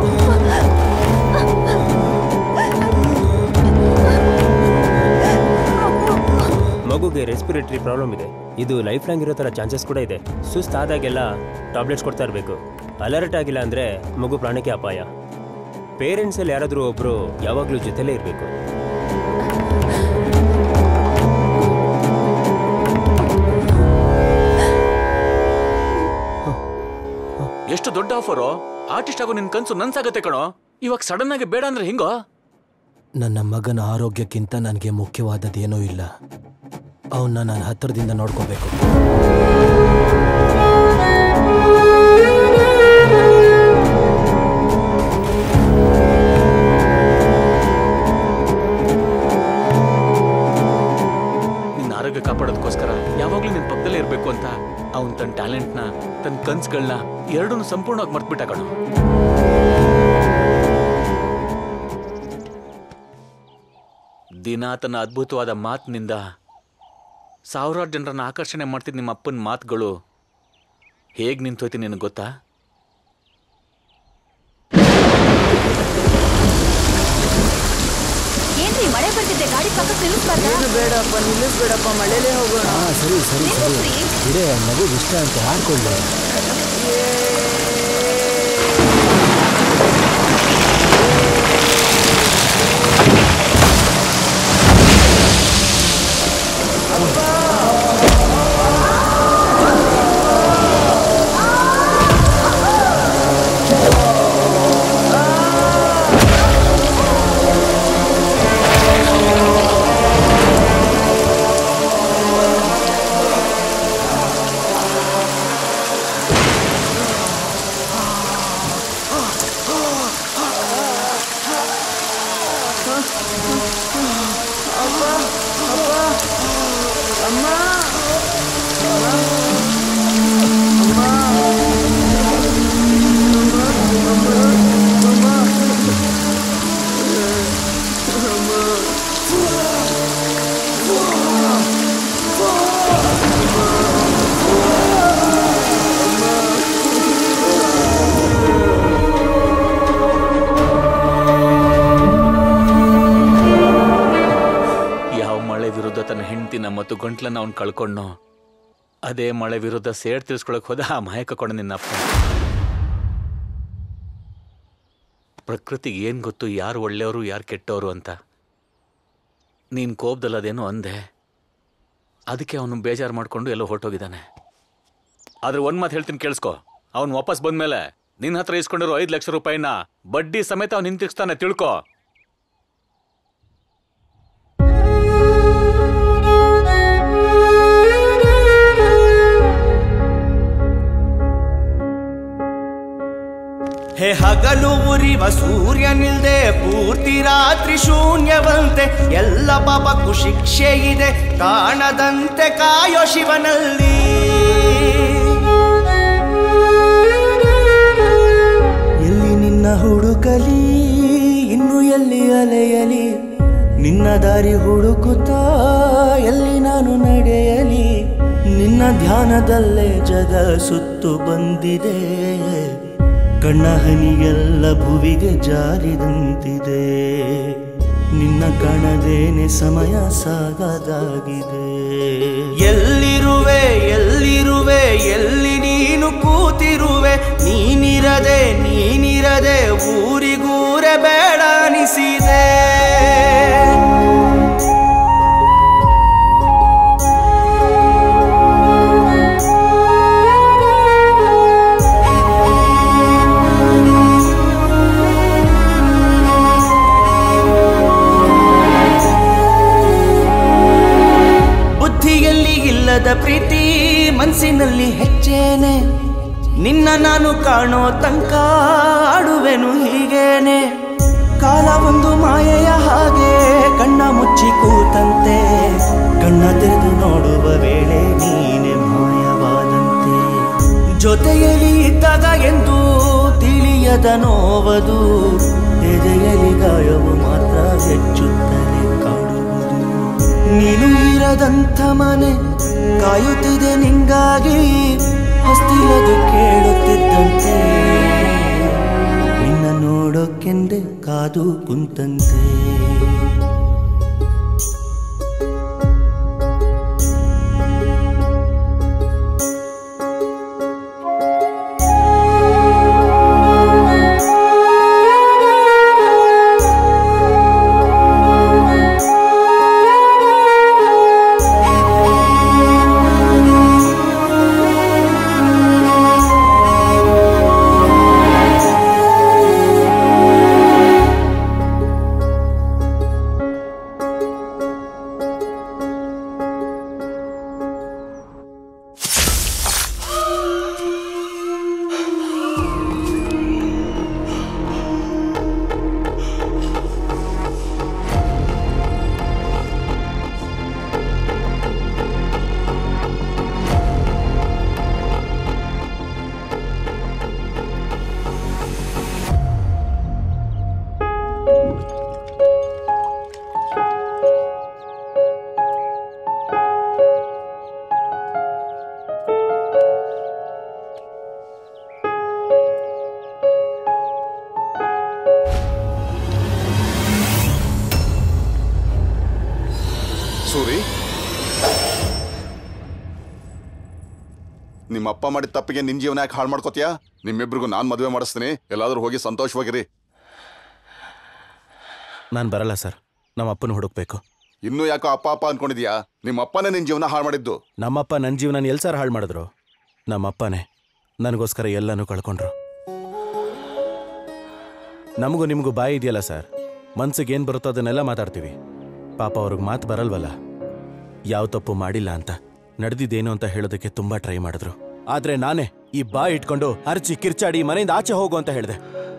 S11: ಮಗುಗೆ ರೆಸ್ಪಿರೇಟರಿ ಪ್ರಾಬ್ಲಮ್ ಇದೆ ಇದು ಲೈಫ್ ಲಾಂಗ್ ಇರೋ ಥರ ಚಾನ್ಸಸ್ ಕೂಡ ಇದೆ ಸುಸ್ತಾದಾಗೆಲ್ಲ ಟಾಬ್ಲೆಟ್ಸ್ ಕೊಡ್ತಾ ಇರಬೇಕು ಅಲರ್ಟ್ ಆಗಿಲ್ಲ ಅಂದರೆ ಮಗು ಪ್ರಾಣಕ್ಕೆ ಅಪಾಯ ಪೇರೆಂಟ್ಸಲ್ಲಿ ಯಾರಾದರೂ ಒಬ್ಬರು ಯಾವಾಗಲೂ ಜೊತೆಲೇ ಇರಬೇಕು
S6: ಎಷ್ಟು ದೊಡ್ಡ ಆಫರು ಆರ್ಟಿಸ್ಟ್ ಆಗೋ ನಿನ್ ಕನ್ಸು ನನ್ಸಾಗತ್ತೆ ಕಣೋ ಇವಾಗ ಸಡನ್ ಆಗಿ ಬೇಡ ಅಂದ್ರೆ ಹಿಂಗೋ
S7: ನನ್ನ ಮಗನ ಆರೋಗ್ಯಕ್ಕಿಂತ ನನಗೆ ಮುಖ್ಯವಾದದ್ದೇನೂ ಇಲ್ಲ ಅವನ್ನ ನಾನು ಹತ್ತಿರದಿಂದ ನೋಡ್ಕೋಬೇಕು
S6: ನಿನ್ನ ಆರೋಗ್ಯ ಕಾಪಾಡೋದಕ್ಕೋಸ್ಕರ ಯಾವಾಗ್ಲೂ ನಿನ್ ಪಕ್ಕದಲ್ಲೇ ಇರ್ಬೇಕು ಅಂತ ಅವನ್ ತನ್ನ ಟ್ಯಾಲೆಂಟ್ನ ತನ್ನ ಕನ್ಸುಗಳನ್ನ ಎರಡನ್ನೂ ಸಂಪೂರ್ಣವಾಗಿ ಮರ್ತ್ಬಿಟ್ಟ ಕಣೋ ದಿನ ತನ್ನ ಅದ್ಭುತವಾದ ಮಾತಿನಿಂದ ಸಾವಿರಾರು ಜನರನ್ನ ಆಕರ್ಷಣೆ ಮಾಡ್ತಿದ್ದ ನಿಮ್ಮ ಅಪ್ಪನ ಮಾತುಗಳು ಹೇಗ್ ನಿಂತೋಯ್ತು ನಿನಗೆ ಗೊತ್ತಾ
S15: ಏನ್ರಿ ಮಳೆ ಬರ್ತಿದೆ ಗಾಡಿ ಪಕ್ಕ ನಿಲ್ಲಿಸ್ಬಾರ್ದಾ
S13: ಬೇಡಪ್ಪ ನಿಲ್ಲಿಸ್ಬೇಡಪ್ಪ ಮಳೆಲೇ ಹೋಗೋಣ
S7: ಹಾ ಸರಿ ಸರಿ ಸರಿ ಇದೇ ಮಗು ಇಷ್ಟ ಅಂತ ಹಾಡ್ಕೊಳ್ಳಿ
S13: ಅಪ್ಪ ಅಪ್ಪ ಅಮ್ಮ
S6: ಯಾವ ಮಳೆ ವಿರುದ್ಧ ತನ್ನ ಹೆಂಡತಿನ ಮತ್ತು ಗಂಟ್ಲನ್ನ ಅವ್ನು ಕಳ್ಕೊಂಡ್ನೋ ಅದೇ ಮಳೆ ವಿರುದ್ಧ ಸೇಡ್ ತಿಳ್ಸ್ಕೊಳಕ್ ಹೋದ ಆ ಮಾಯಕ ಕೊಡ ನಿನ್ನಪ್ಪ ಪ್ರಕೃತಿಗೆ ಏನ್ ಗೊತ್ತು ಯಾರು ಒಳ್ಳೆಯವರು ಯಾರು ಕೆಟ್ಟವರು ಅಂತ ನೀನ್ ಕೋಪದಲ್ಲಿ ಅದೇನೋ ಅಂದೆ ಅದಕ್ಕೆ ಅವನು ಬೇಜಾರು ಮಾಡ್ಕೊಂಡು ಎಲ್ಲೋ ಹೊರಟೋಗಿದ್ದಾನೆ ಆದ್ರೆ ಒಂದ್ ಮಾತು ಹೇಳ್ತೀನಿ ಕೇಳಿಸ್ಕೊ ಅವ್ನು ವಾಪಸ್ ಬಂದ್ಮೇಲೆ ನಿನ್ನ ಹತ್ರ ಇಸ್ಕೊಂಡಿರೋ ಐದು ಲಕ್ಷ ರೂಪಾಯಿನ ಬಡ್ಡಿ ಸಮೇತ ಅವ್ನು ಹಿಂತಿರ್ಸ್ತಾನೆ ತಿಳ್ಕೊ
S14: ಹೇ ಹಗಲು ಉರಿವ ಸೂರ್ಯನಿಲ್ದೆ ಪೂರ್ತಿ ರಾತ್ರಿ ಶೂನ್ಯವಂತೆ ಎಲ್ಲ ಪಾಪಕ್ಕೂ ಶಿಕ್ಷೆ ಇದೆ ಕಾಣದಂತೆ ಕಾಯೋ ಶಿವನಲ್ಲಿ ಎಲ್ಲಿ ನಿನ್ನ ಹುಡುಕಲಿ ಇನ್ನು ಎಲ್ಲಿ ಅಲೆಯಲಿ ನಿನ್ನ ದಾರಿ ಹುಡುಕುತ್ತಾ ಎಲ್ಲಿ ನಾನು ನಡೆಯಲಿ ನಿನ್ನ ಧ್ಯಾನದಲ್ಲೇ ಜಗ ಸುತ್ತು ಬಂದಿದೆ ಕಣ್ಣ ಹನಿಗೆಲ್ಲ ಭುವಿಗೆ ಜಾರಿದಂತಿದೆ ನಿನ್ನ ಕಾಣದೇನೆ ಸಮಯ ಸಾಗದಾಗಿದೆ ಎಲ್ಲಿರುವೆ ಎಲ್ಲಿರುವೆ ಎಲ್ಲಿ ನೀನು ಕೂತಿರುವೆ ನೀನಿರದೆ ನೀನಿರದೆ ಊರಿಗೂರೆ ಬೇಡ ಅನಿಸಿದೆ ಬುದ್ಧಿಯಲ್ಲಿ ಇಲ್ಲದ ಪ್ರೀತಿ ಮನಸ್ಸಿನಲ್ಲಿ ಹೆಚ್ಚೆ ನಾನು ಕಾಣೋ ತನಕ ಆಡುವೆನು ಹೀಗೇನೆ ಕಾಲ ಒಂದು ಮಾಯೆಯ ಹಾಗೆ ಕಣ್ಣ ಮುಚ್ಚಿ ಕೂತಂತೆ ಕಣ್ಣ ತೆರೆದು ನೋಡುವ ವೇಳೆ ನೀನೆ ಮಾಯವಾದಂತೆ ಜೊತೆಯಲ್ಲಿ ಇದ್ದಾಗ ಎಂದು ತಿಳಿಯದ ನೋವದು ಎದೆಯಲ್ಲಿ ಗಾಯವು ಮಾತ್ರ ಹೆಚ್ಚುತ್ತಲೇ ಕಾಡುವುದು ನೀನು ಇರದಂಥ ಮನೆ ಕಾಯುತ್ತಿದೆ ನಿಂಗಾಗಿ ಹೊಸ್ತಿಲದು ಕೇಳುತ್ತಿದ್ದಂತೆ ನಿನ್ನ ನೋಡೋಕೆಂದೆ ಕಾದು ಕುಂತಂತೆ
S2: ಸೂರಿ ನಿಮ್ಮ ಅಪ್ಪ ಮಾಡಿದ ತಪ್ಪಿಗೆ ನಿನ್ ಜೀವನ ಯಾಕೆ ಹಾಳು ಮಾಡ್ಕೋತೀಯಾ ನಿಮ್ಮಿಬ್ರಿಗೂ ನಾನು ಮದುವೆ ಮಾಡಿಸ್ತೀನಿ ಎಲ್ಲಾದ್ರೂ ಹೋಗಿ ಸಂತೋಷವಾಗಿರಿ
S4: ನಾನು ಬರಲ್ಲ ಸರ್ ನಮ್ಮ ಅಪ್ಪನ ಹುಡುಕ್ಬೇಕು
S2: ಇನ್ನೂ ಯಾಕೋ ಅಪ್ಪ ಅಪ್ಪ ಅನ್ಕೊಂಡಿದ್ಯಾ ನಿಮ್ಮ ಅಪ್ಪನೇ ನಿನ್ ಜೀವನ ಹಾಳು ಮಾಡಿದ್ದು
S4: ನಮ್ಮಪ್ಪ ನನ್ನ ಜೀವನ ಎಲ್ಲಿ ಸರ್ ಹಾಳು ಮಾಡಿದ್ರು ನಮ್ಮಪ್ಪನೇ ನನಗೋಸ್ಕರ ಎಲ್ಲನೂ ಕಳ್ಕೊಂಡ್ರು ನಮಗೂ ನಿಮಗೂ ಬಾಯಿ ಇದೆಯಲ್ಲ ಸರ್ ಮನ್ಸಿಗೆ ಏನು ಬರುತ್ತೋ ಅದನ್ನೆಲ್ಲ ಮಾತಾಡ್ತೀವಿ ಪಾಪ ಅವ್ರಿಗೆ ಮಾತು ಬರಲ್ವಲ್ಲ ಯಾವ ತಪ್ಪು ಮಾಡಿಲ್ಲ ಅಂತ ನಡೆದಿದ್ದೇನು ಅಂತ ಹೇಳೋದಕ್ಕೆ ತುಂಬಾ ಟ್ರೈ ಮಾಡಿದ್ರು ಆದ್ರೆ ನಾನೇ ಈ ಬಾಯಿ ಇಟ್ಕೊಂಡು ಅರ್ಚಿ ಕಿರ್ಚಾಡಿ ಮನೆಯಿಂದ ಆಚೆ ಹೋಗು ಅಂತ ಹೇಳಿದೆ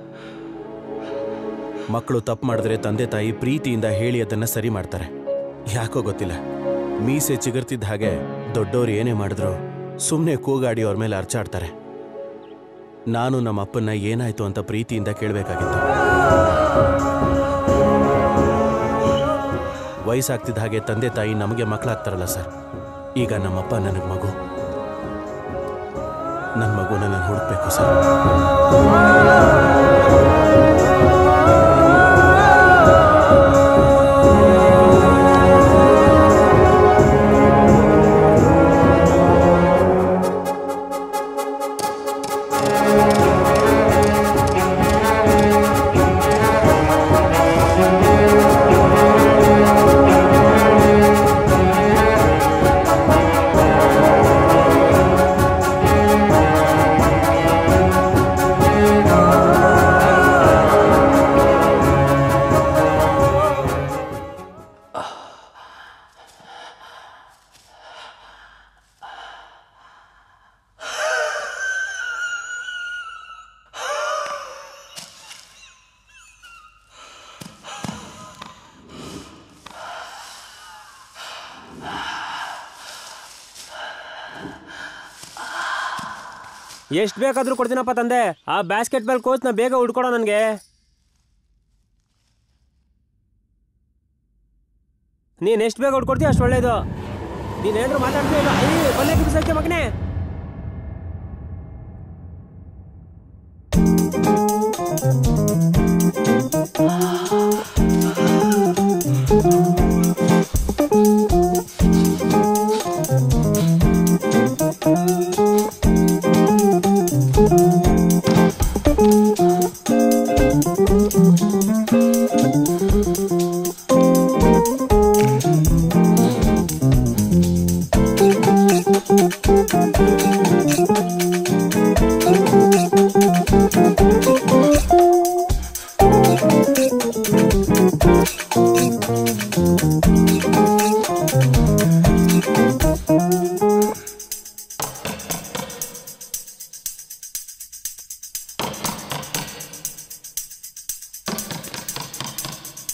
S4: ಮಕ್ಕಳು ತಪ್ಪು ಮಾಡಿದ್ರೆ ತಂದೆ ತಾಯಿ ಪ್ರೀತಿಯಿಂದ ಹೇಳಿ ಅದನ್ನ ಸರಿ ಮಾಡ್ತಾರೆ ಯಾಕೋ ಗೊತ್ತಿಲ್ಲ ಮೀಸೆ ಚಿಗುರ್ತಿದ್ದ ಹಾಗೆ ದೊಡ್ಡೋರು ಏನೇ ಮಾಡಿದ್ರು ಸುಮ್ಮನೆ ಕೂಗಾಡಿ ಅವ್ರ ಮೇಲೆ ಅರ್ಚಾಡ್ತಾರೆ ನಾನು ನಮ್ಮ ಅಪ್ಪನ್ನ ಏನಾಯ್ತು ಅಂತ ಪ್ರೀತಿಯಿಂದ ಕೇಳಬೇಕಾಗಿತ್ತು ವಯಸ್ಸಾಗ್ತಿದ್ದ ಹಾಗೆ ತಂದೆ ತಾಯಿ ನಮಗೆ ಮಕ್ಕಳಾಗ್ತಾರಲ್ಲ ಸರ್ ಈಗ ನಮ್ಮಪ್ಪ ನನಗೆ ಮಗು ನನ್ನ ಮಗುನ ನಾನು ಹುಡುಕ್ಬೇಕು ಸರ್
S11: ಎಷ್ಟು ಬೇಕಾದ್ರೂ ಕೊಡ್ತೀನಪ್ಪ ತಂದೆ ಆ ಬ್ಯಾಸ್ಕೆಟ್ ಬಾಲ್ ಕೋಚ್ನ ಬೇಗ ಹುಡ್ಕೊಡೋ ನನಗೆ ನೀನು ಎಷ್ಟು ಬೇಗ ಹುಡ್ಕೊಡ್ತೀಯ ಅಷ್ಟು ಒಳ್ಳೇದು ನೀನೇನಾದ್ರು ಮಾತಾಡ್ತೀಯ ಇಲ್ಲ ಅಯ್ಯ ಬಲ್ಲೆ ಕಿಬಿಸಕ್ಕೆ ಮಗನೇ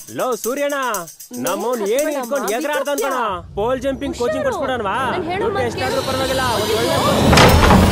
S11: ಲೋ ಸೂರ್ಯಣ್ಣ ನಮ್ಮವ್ನ್ ಏನ್ ಇಟ್ಕೊಂಡು ಎಗರಾಡ್ತಾನ ಕಣ ಪೋಲ್ ಜಂಪಿಂಗ್ ಕೋಚಿಂಗ್ ಕೊಡ್ಸ್ಬಿಡೋಣವಾ
S18: ನಾನ್ ಹೇಳೋ
S11: ದುಡ್ಡು
S18: ಮಾತ್
S11: ಎಷ್ಟಾದ್ರೂ
S18: ಕೇಳು.
S11: ಪರವಾಗಿಲ್ಲ ಒಂದ್ ಒಳ್ಳೆ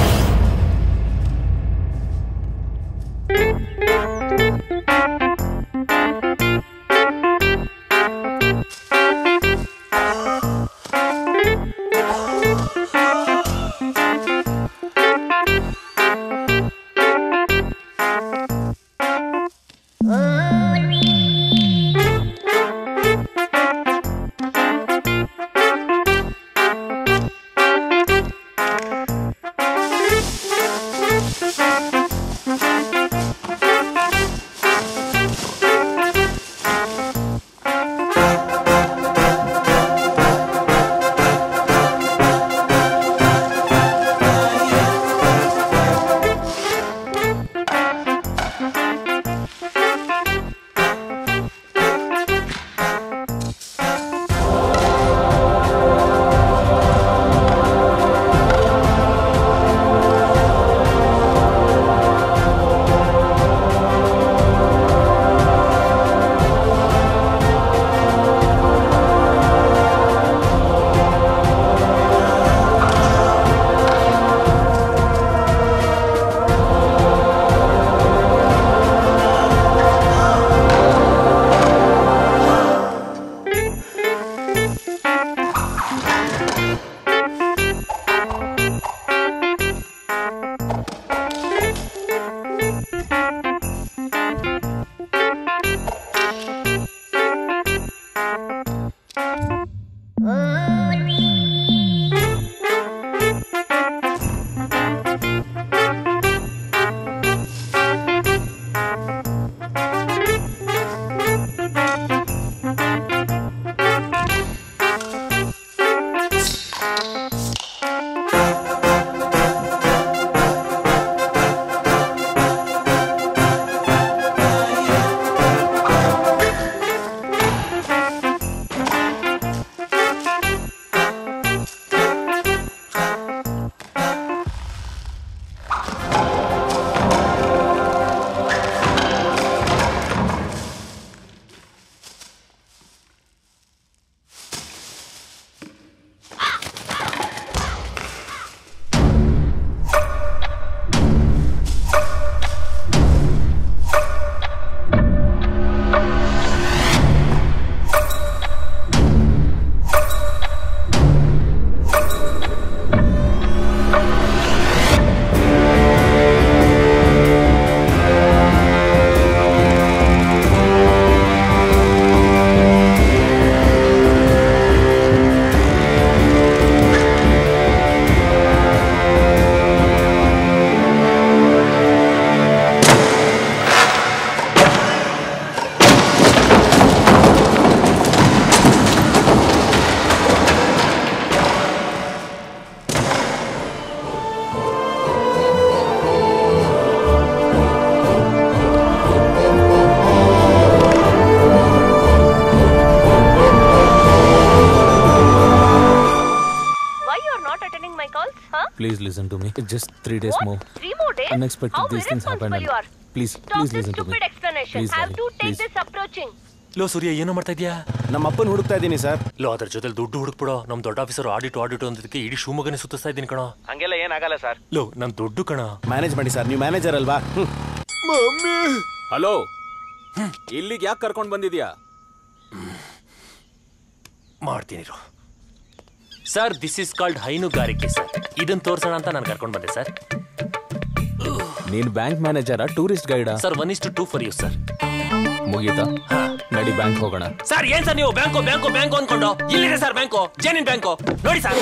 S18: Why you are not attending my calls? Huh?
S20: Please listen to me. It's just three days more.
S18: Three more days?
S20: Unexpected
S18: How
S20: these things happen.
S18: irresponsible you are.
S20: And please,
S18: Stop
S20: please
S18: this
S20: listen to me.
S18: stupid explanation.
S20: Please,
S18: Have to
S20: darling,
S18: take
S20: please.
S18: this approaching.
S16: ಲೋ ಸೂರ್ಯ ಏನೋ ಮಾಡ್ತಾ ಇದೀಯಾ
S4: ನಮ್ಮ ಅಪ್ಪನ ಹುಡುಕ್ತಾ ಇದ್ದೀನಿ sir
S16: low ಅದ್ರ ಜೊತೆ ದುಡ್ಡು ಹುಡುಕ್ಬಿಡೋ ನಮ್ ದೊಡ್ಡ ಆಫೀಸರ್ ಆಡಿಟ್ ಆಡಿಟ್ ಅಂದಿದ್ದಕ್ಕೆ ಇಡೀ ಶಿವಮೊಗ್ಗನೇ ಸುತ್ತಿಸ್ತಾ ಇದ್ದೀನಿ ಕಣೋ
S7: ಹಂಗೆಲ್ಲ ಏನಾಗಲ್ಲ ಸರ್
S16: ಲೋ ನನ್ ದುಡ್ಡು ಕಣ
S4: ಮ್ಯಾನೇಜ್ ಮಾಡಿ ಸರ್ ನೀವು ಮ್ಯಾನೇಜರ್ ಅಲ್ವಾ ಹ್ಮ್.
S20: ಹಲೋ ಇಲ್ಲಿಗೆ ಯಾಕೆ ಕರ್ಕೊಂಡು ಬಂದಿದ್ಯಾ
S16: ಮಾಡ್ತೀನಿ ಇರು. ಸರ್ ದಿಸ್ ಇಸ್ ಕಾಲ್ಡ್ ಹೈನುಗಾರಿಕೆ ಸರ್ ಇದನ್ನ ತೋರ್ಸೋಣ ಅಂತ ನಾನು ಕರ್ಕೊಂಡು ಬಂದೆ ಸರ್
S20: ನೀನ್ ಬ್ಯಾಂಕ್ ಮ್ಯಾನೇಜರ ಟೂರಿಸ್ಟ್ ಗೈಡಾ
S16: sir one is to two for you sir
S20: ಮುಗೀತಾ ನಡಿ ಬ್ಯಾಂಕ್ ಹೋಗೋಣ
S16: ಸರ್ ಏನ್ ಸರ್ ನೀವು ಬ್ಯಾಂಕು ಬ್ಯಾಂಕು ಬ್ಯಾಂಕು ಅನ್ಕೊಂಡು ಇಲ್ಲಿದೆ ಸರ್ ಬ್ಯಾಂಕು ಜೇನಿನ್ ಬ್ಯಾಂಕು ನೋಡಿ ಸರ್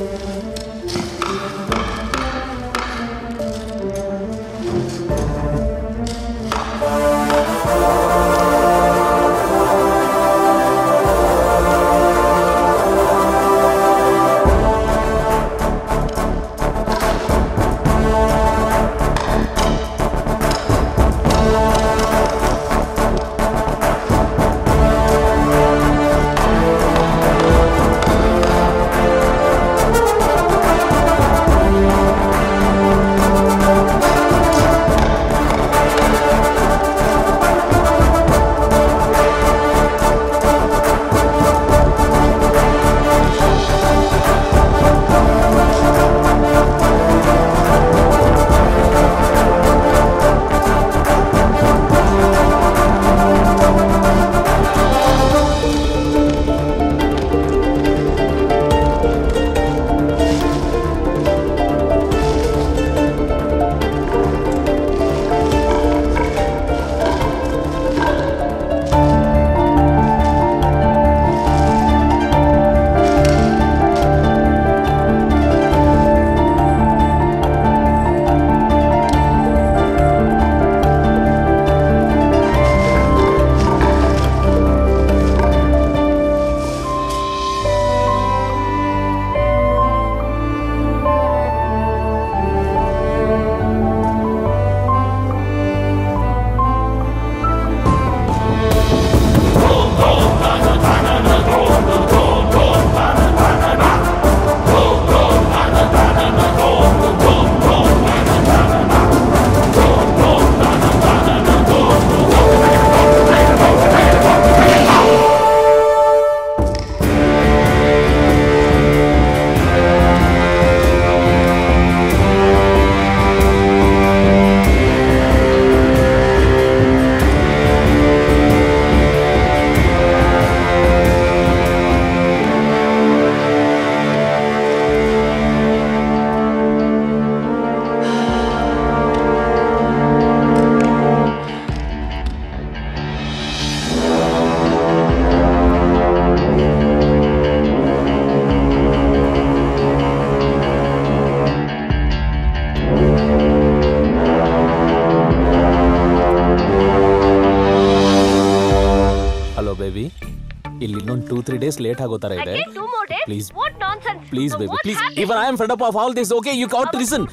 S7: ಹಲೋ ಬೇಬಿ ಇಲ್ಲಿ ಇನ್ನೊಂದು ಟೂ ತ್ರೀ ಡೇಸ್ ಲೇಟ್ ಆಗೋ ತರ ಇದೆ please please baby please even I am friend of all this okay you caught listen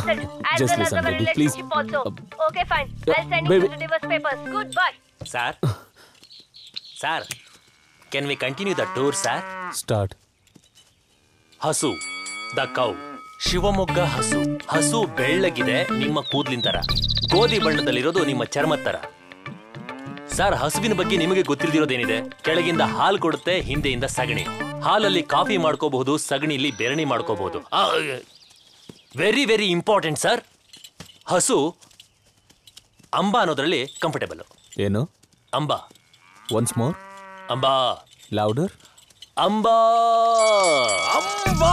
S7: just listen baby please
S18: Okay, fine. I'll send you
S7: Baby.
S18: the divorce papers. Goodbye.
S16: Sir sir can we continue the tour sir
S7: start
S16: ಹಸು the cow Shivamogga ಹಸು ಹಸು ಬೆಳ್ಳಗಿದೆ ನಿಮ್ಮ ಕೂದ್ಲಿನ ತರ ಗೋಧಿ ಬಣ್ಣದಲ್ಲಿರೋದು ನಿಮ್ಮ ಚರ್ಮದ ತರ sir ಹಸುವಿನ ಬಗ್ಗೆ ನಿಮಗೆ ಗೊತ್ತಿಲ್ದಿರೋದೇನಿದೆ ಕೆಳಗಿಂದ ಹಾಲು ಕೊಡುತ್ತೆ ಹಿಂದೆಯಿಂದ ಸಗಣಿ ಹಾಲಲ್ಲಿ ಕಾಫಿ ಮಾಡ್ಕೋಬಹುದು ಸಗಣಿಲಿ ಬೆರಣಿ ಮಾಡ್ಕೋಬಹುದು ವೆರಿ ವೆರಿ ಇಂಪಾರ್ಟೆಂಟ್ ಸರ್ ಹಸು ಅಂಬ ಅನ್ನೋದ್ರಲ್ಲಿ ಕಂಫರ್ಟೇಬಲ್
S7: ಏನು
S16: ಅಂಬ
S7: ಒನ್ಸ್ ಮೋರ್
S16: ಅಂಬಾ
S7: ಲೌಡರ್
S16: ಅಂಬಾ ಅಂಬಾ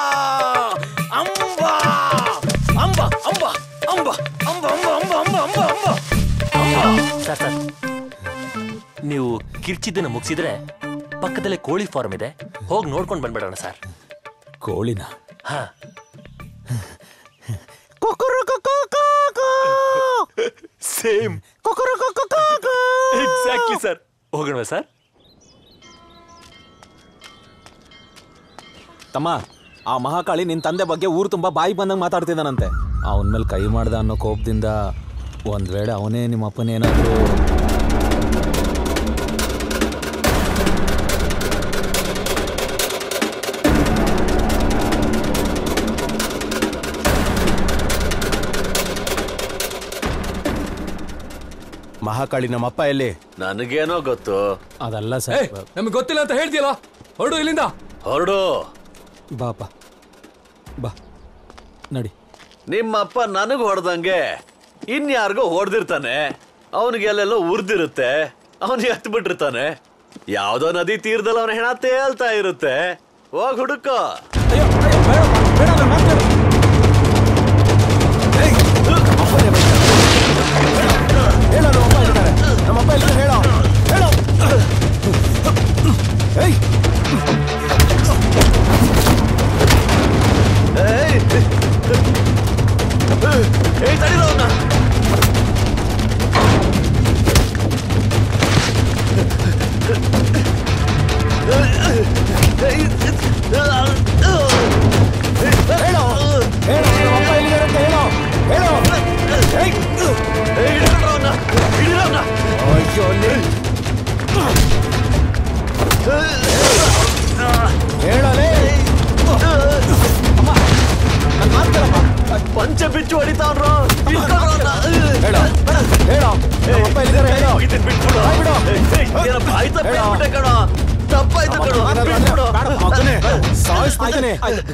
S16: ಅಂಬಾ ಅಂಬ ಅಂಬ ಅಂಬ ಅಂಬ ಅಂಬ ಅಂಬ ಅಂಬ ಅಂಬ ಅಂಬ ಸರ್ ಸರ್ ನೀವು ಕಿರ್ಚಿದ್ದನ್ನು ಮುಗಿಸಿದ್ರೆ ಪಕ್ಕದಲ್ಲೇ ಕೋಳಿ ಫಾರ್ಮ್ ಇದೆ ಹೋಗಿ ನೋಡ್ಕೊಂಡು ಬಂದ್ಬಿಡೋಣ ಸರ್
S7: ಕೋಳಿನ
S16: ಹಾ ಸೇಮ್ ಎಕ್ಸಾಕ್ಟ್ಲಿ ಸರ್ ಹೋಗೋಣ ಸರ್
S7: ತಮ್ಮ ಆ ಮಹಾಕಾಳಿ ನಿನ್ ತಂದೆ ಬಗ್ಗೆ ಊರು ತುಂಬಾ ಬಾಯಿ ಬಂದಂಗೆ ಮಾತಾಡ್ತಿದ್ದಾನಂತೆ ಅವನ ಮೇಲೆ ಕೈ ಮಾಡ್ದ ಅನ್ನೋ ಕೋಪದಿಂದ ಒಂದ್ ವೇಳೆ ಅವನೇ ನಿಮ್ಮ ಅಪ್ಪನೇನಾದ್ರೂ
S4: ಮಹಾಕಾಳಿ ನಮ್ಮಪ್ಪ ಎಲ್ಲಿ
S17: ನನಗೇನೋ ಗೊತ್ತು
S7: ಅದಲ್ಲ
S23: ಏಯ್, ನಮ್ಗೆ ಗೊತ್ತಿಲ್ಲ ಅಂತ ಹೇಳ್ತೀಯಲ್ಲ ಹೊರಡು ಇಲ್ಲಿಂದ
S17: ಹೊರಡು
S7: ಬಾಪ ಬಾ ನಡಿ
S17: ನಿಮ್ಮಪ್ಪ ನನಗ್ ಹೊಡೆದಂಗೆ ಇನ್ಯಾರಿಗೋ ಹೊಡೆದಿರ್ತಾನೆ ಅವನಿಗೆ ಎಲ್ಲೆಲ್ಲೋ ಉರ್ದಿರುತ್ತೆ ಅವನು ಎತ್ ಬಿಟ್ಟಿರ್ತಾನೆ ಯಾವ್ದೋ ನದಿ ತೀರದಲ್ಲಿ ಅವನ ಹೆಣ ತೇಲ್ತಾ ಇರುತ್ತೆ ಹೋಗ್ ಹುಡುಕೋ
S4: ನಮ್ಮಪ್ಪ ಎಲ್ಲಿ ಹೇಳೋ ಹೇಳೋ ಏಯ್
S17: ಏಯ್ ತಡೀರೋ ಅವ್ನ
S14: ಹೇಳೋ ಹೇಳೋ ನಮ್ಮಪ್ಪ ಎಲ್ಲಿದ್ದಾರೆ ಅಂತ ಹೇಳೋ ಹೇಳೋ ಅಯ್ಯೋ ಅಲ್ಲಿ ಹೇಳಲೇ
S17: ಪಂಚ ಬಿಚ್ಚು ಹೊಡಿತಾವ್ರೋ
S14: ಹೇಳೋ ಹೇಳೋ ನಮ್ಮಪ್ಪ ಎಲ್ಲಿದ್ದಾರೆ ಹೇಳೋ
S17: ಇದನ್ ಬಿಟ್ಬಿಡು ಏನಪ್ಪ ಆಯ್ತಾ ಬಿಟ್ಬಿಟ್ಟೆ ಕಣೋ ತಪ್ಪಾಯ್ತು ಕಣೋ ಬಿಟ್ಬಿಡು
S14: ಮಗನೇ ಸಾಯಿಸ್ಬಿಡ್ತೀನಿ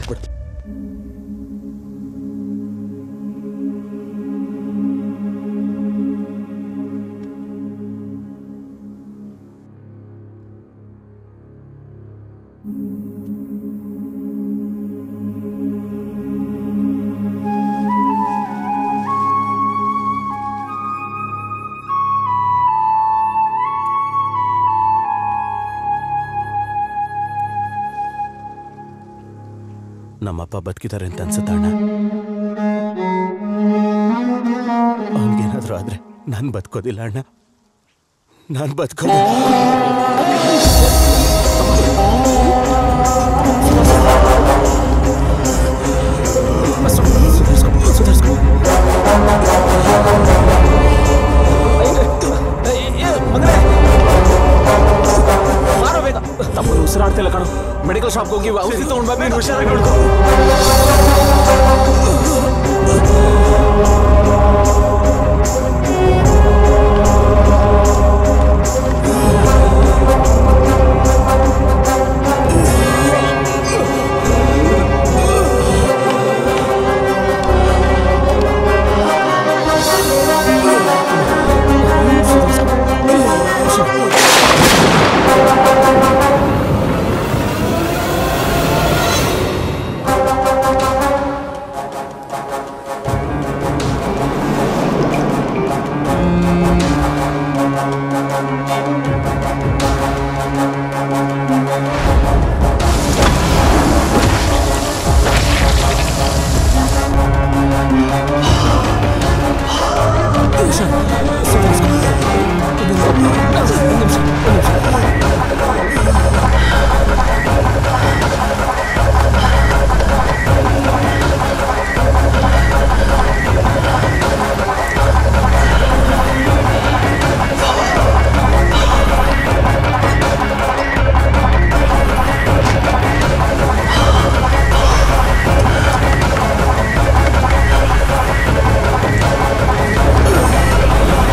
S4: ನಮ್ಮಪ್ಪ ಬದುಕಿದ್ದಾರೆ ಅಂತ ಅನ್ಸುತ್ತ ಅಣ್ಣ ಅವನಿಗೇನಾದ್ರೂ ಆದ್ರೆ ನಾನು ಬದುಕೋದಿಲ್ಲ ಅಣ್ಣ ನಾನು ಬದುಕೋದಿಲ್ಲ
S7: ತಮ್ಮನ್ನು ಉಸಿರಾಡ್ತಿಲ್ಲ ಕಣೋ ಮೆಡಿಕಲ್ ಶಾಪ್ಗೆ ಹೋಗಿ ಔಷಧಿ ತಗೊಂಡ್ ಬಾ ನೀನು ಹುಷಾರಾಗಿ ನೋಡ್ಕೋ
S14: ಆ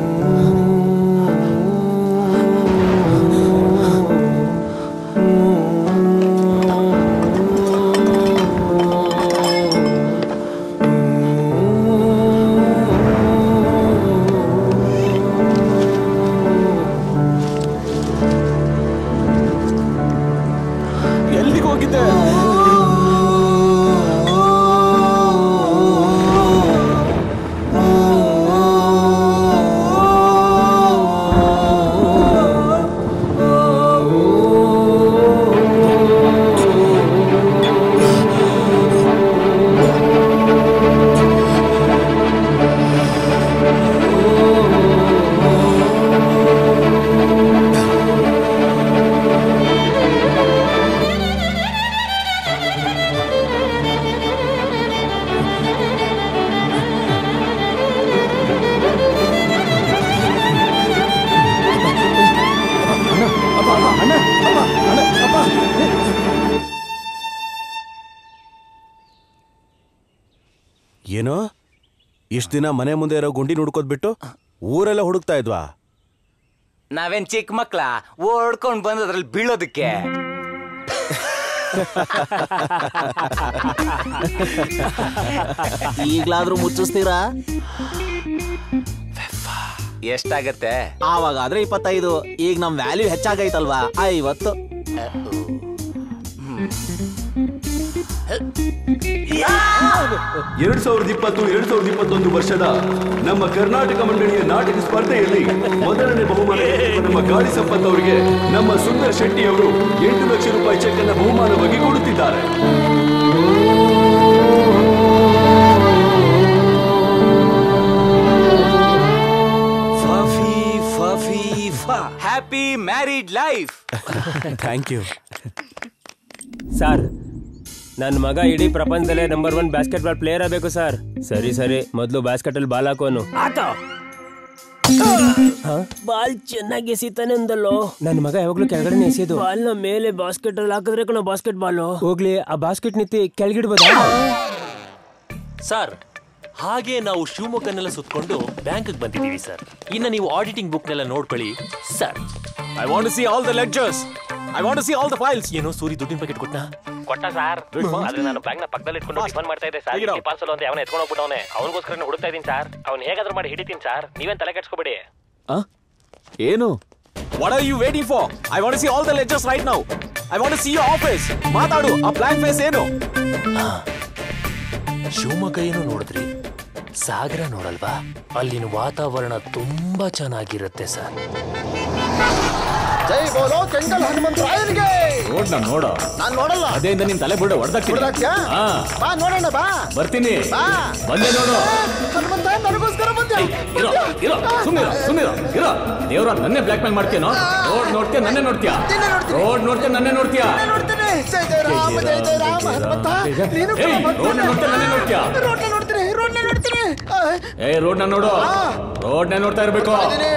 S20: ಎಲ್ಲಿಗೆ ಹೋಗಿದ್ದೆ
S4: ಏನೋ ಇಷ್ಟು ದಿನ ಮನೆ ಮುಂದೆ ಇರೋ ಗುಂಡಿ ಹುಡ್ಕೋದ್ ಬಿಟ್ಟು ಊರೆಲ್ಲ ಹುಡುಕ್ತಾ ಇದ್ವಾ
S9: ನಾವೇನ್ ಚಿಕ್ಕ ಮಕ್ಳ ಓಡ್ಕೊಂಡ್ ಬಂದ್ ಅದ್ರಲ್ಲಿ ಬೀಳೋದಕ್ಕೆ
S7: ಈಗ್ಲಾದ್ರೂ ಮುಚ್ಚಿಸ್ತೀರಾ
S9: ಎಷ್ಟಾಗತ್ತೆ
S7: ಆವಾಗಾದ್ರೆ ಇಪ್ಪತ್ತೈದು ಈಗ ನಮ್ ವ್ಯಾಲ್ಯೂ ಹೆಚ್ಚಾಗೈತಲ್ವಾ ಐವತ್ತು
S3: ಎರಡ್ ಸಾವಿರದ ಇಪ್ಪತ್ತು ಎರಡ್ ಸಾವಿರದ ಇಪ್ಪತ್ತೊಂದು ವರ್ಷದ ನಮ್ಮ ಕರ್ನಾಟಕ ಮಂಡಳಿಯ ನಾಟಕ ಸ್ಪರ್ಧೆಯಲ್ಲಿ ಮೊದಲನೇ ಬಹುಮಾನ ಗೆದ್ದಿರುವ ನಮ್ಮ ಗಾಳಿ ಸಂಪತ್ ಅವರಿಗೆ ನಮ್ಮ ಸುಂದರ್ ಶೆಟ್ಟಿ ಅವರು ಎಂಟು ಲಕ್ಷ ರೂಪಾಯಿ ಚೆಕ್ ಅನ್ನ ಬಹುಮಾನವಾಗಿ ಕೊಡುತ್ತಿದ್ದಾರೆ
S9: ಫಫಿ ಫಫಿ happy married life
S4: thank you
S11: sir ನನ್ನ ಮಗ ಇಡೀ ಪ್ರಪಂಚದಲ್ಲೇ number one basketball player ಆಗಬೇಕು ಸರ್ ಸರಿ ಸರಿ ಮೊದಲು ಬಾಸ್ಕೆಟ್ ಅಲ್ಲಿ ಬಾಲ್ ಹಾಕೋನು ಬಾಲ್ ಚೆನ್ನಾಗಿ ಎಸಿತಾನೆ ಅಂದಲ್ಲೋ ನನ್ನ ಮಗ ಯಾವಾಗ್ಲೂ ಕೆಳಗಡೆ ಎಸೆಯೋದು ಬಾಲ್ ನ ಮೇಲೆ ಬಾಸ್ಕೆಟ್ ಅಲ್ಲಿ ಹಾಕಿದ್ರೆ ಕಣ ಬಾಸ್ಕೆಟ್ ಬಾಲ್ ಹೋಗ್ಲಿ ಆ ಬಾಸ್ಕೆಟ್ ನಿಂತಿ ಕೆಳಗಿಡ್ಬೋದಾ
S16: ಸರ್ ಹಾಗೆ ನಾವು ಶಿವಮೊಗ್ಗನೆಲ್ಲ ಸುತ್ಕೊಂಡು ಬ್ಯಾಂಕ್ಗೆ ಬಂದಿದ್ದೀವಿ ಸರ್ ಇನ್ನು ನೀವು ಆಡಿಟಿಂಗ್ ಬುಕ್ನೆಲ್ಲ ನೋಡ್ಕೊಳ್ಳಿ sir
S20: I want see all the lectures I want see all the files
S16: ಏನೋ ಸೂರಿ ದುಡ್ಡಿನ ಪ್ಯಾಕೆಟ್ ಕೊಟ್ನಾ
S11: ಕೊಟ್ಟ ಸರ್
S20: Good.
S11: ಆದ್ರೆ ನಾನು ಬ್ಯಾಂಕ್ ನ ಪಕ್ಕದಲ್ಲಿ ಇಟ್ಕೊಂಡು ಟಿಫನ್ ಮಾಡ್ತಾ ಇದ್ದೆ sir
S20: Take it out.
S11: Parcel ಅಂತ ಅವನ ಎತ್ಕೊಂಡು ಹೋಗ್ಬಿಟ್ಟವನೆ ಅವನಿಗೋಸ್ಕರ ಹುಡುಕ್ತಾ ಇದೀನಿ ಸರ್ ಅವ್ನು ಹೇಗಾದ್ರೂ ಮಾಡಿ ಹಿಡಿತೀನಿ ಸರ್ ನೀವೇನ್ ತಲೆ ಕೆಡ್ಸ್ಕೊಬೇಡಿ
S20: ಏನು what are you waiting for I want see all the lectures right now I want see your office ಮಾತಾಡು ಆ ಬ್ಲಾಕ್ ಫೇಸ್ ಏನು
S16: ಶಿವಮೊಗ್ಗ ಏನು ನೋಡಿದ್ರಿ ಸಾಗರ ನೋಡಲ್ವಾ ಅಲ್ಲಿನ ವಾತಾವರಣ ತುಂಬಾ ಚೆನ್ನಾಗಿರುತ್ತೆ ಸರ್
S1: ಜೈ ಬೋಲೋ ಕೆಂಗಲ್ ಹನುಮಂತರಾಯನಿಗೆ
S20: ನೋಡ್ ನಾನು ನೋಡ
S1: ನಾನ್ ನೋಡಲ್ಲ
S20: ಅದೇಂದ ನಿನ್ ತಲೆ ಬಿಡ ಹೊಡೆದಾಕ್ತೀನಿ
S1: ಹೊಡ್ದಾಕ್ತ್ಯಾ?
S20: ಹಾ
S1: ಬಾ ನೋಡೋಣ ಬಾ
S20: ಬರ್ತೀನಿ
S1: ಬಾ
S20: ಬಂದೆ ನೋಡು
S1: ಹನುಮಂತ ನನಗೋಸ್ಕರ ಬಂದ್ಯಾ
S20: ಇರೋ ಇರೋ ಸುಮ್ಮನೆ ಸುಮ್ಮನೆ ಇರೋ ದೇವ್ರ ನನ್ನೇ ಬ್ಲಾಕ್ ಮೇಲ್ ಮಾಡ್ತೀನೋ ರೋಡ್ ನೋಡ್ತೀಯ ನನ್ನೇ ನೋಡ್ತೀಯ ರೋಡ್ ನೋಡ್ತೀಯ ನನ್ನೇ ನೋಡ್ತೀಯ
S1: ನೋಡ್ತೀನಿ ಜೈ ಜೈ ರಾಮ ಜೈ ಜೈ ರಾಮ ಹನುಮಂತ ನೀನು ಕೂಡ
S20: ಏಯ್,
S1: ಬಂದ್ಯಾ?
S20: ರೋಡ್ನ ನೋಡ್ತೀಯ ನನ್ನೇ ನೋಡ್ತೀಯ
S1: ರೋಡ್ನ ನೋಡ್ತೀನಿ ರೋಡ್ನ ನೋಡ್ತೀನಿ ಆ,
S20: ಏ ರೋಡ್ ನ ನೋಡು ರೋಡ್ ನ ನೋಡ್ತಾ ಇರ್ಬೇಕು
S1: ಇದೀನಿ.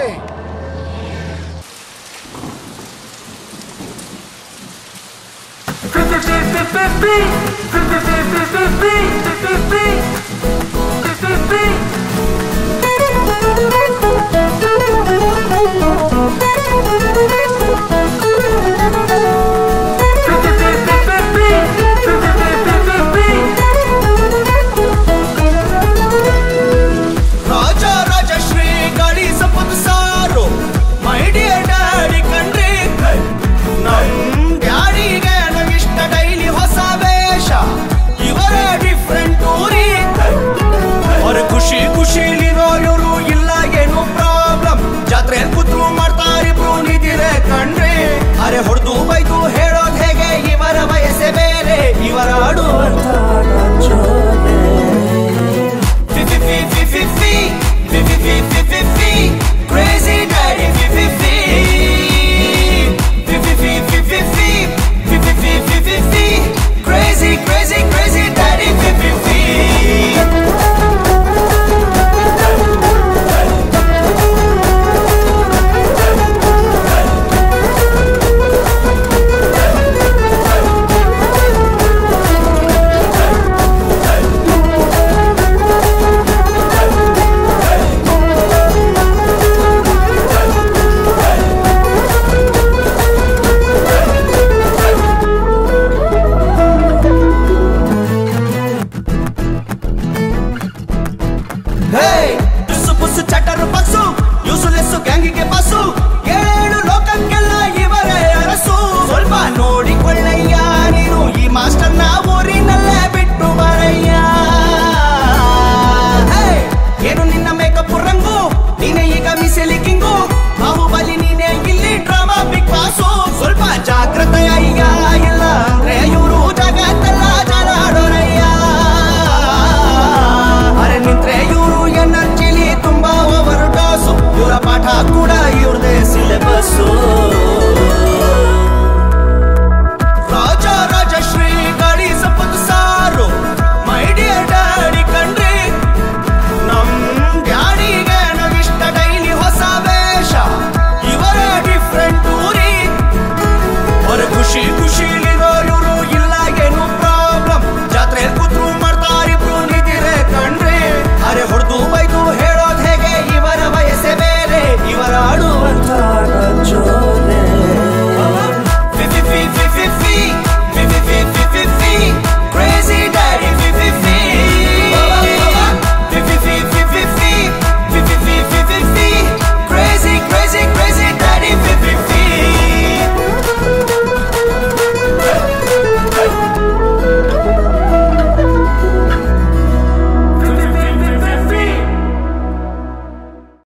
S14: ರಾಜ ರಾಜ ಶ್ರೀ ಗಾಳಿ ಸಂಪತ್ ಸಾರು ಮೈ ಡಿಯರ್ ಡ್ಯಾಡಿ ಕಣ್ರಿ ನಮ್ ಡ್ಯಾಡಿಗೆ ನಮ್ಮಿಷ್ಟ ಡೈಲಿ ಹೊಸ ವೇಷ ಇವರೇ ಡಿಫ್ರೆಂಟ್ ಊರಿ ಅವ್ರ ಖುಷಿ ಕೂಡ ಇವ್ರದೇ ಸಿಲೆಬಸ್ಸು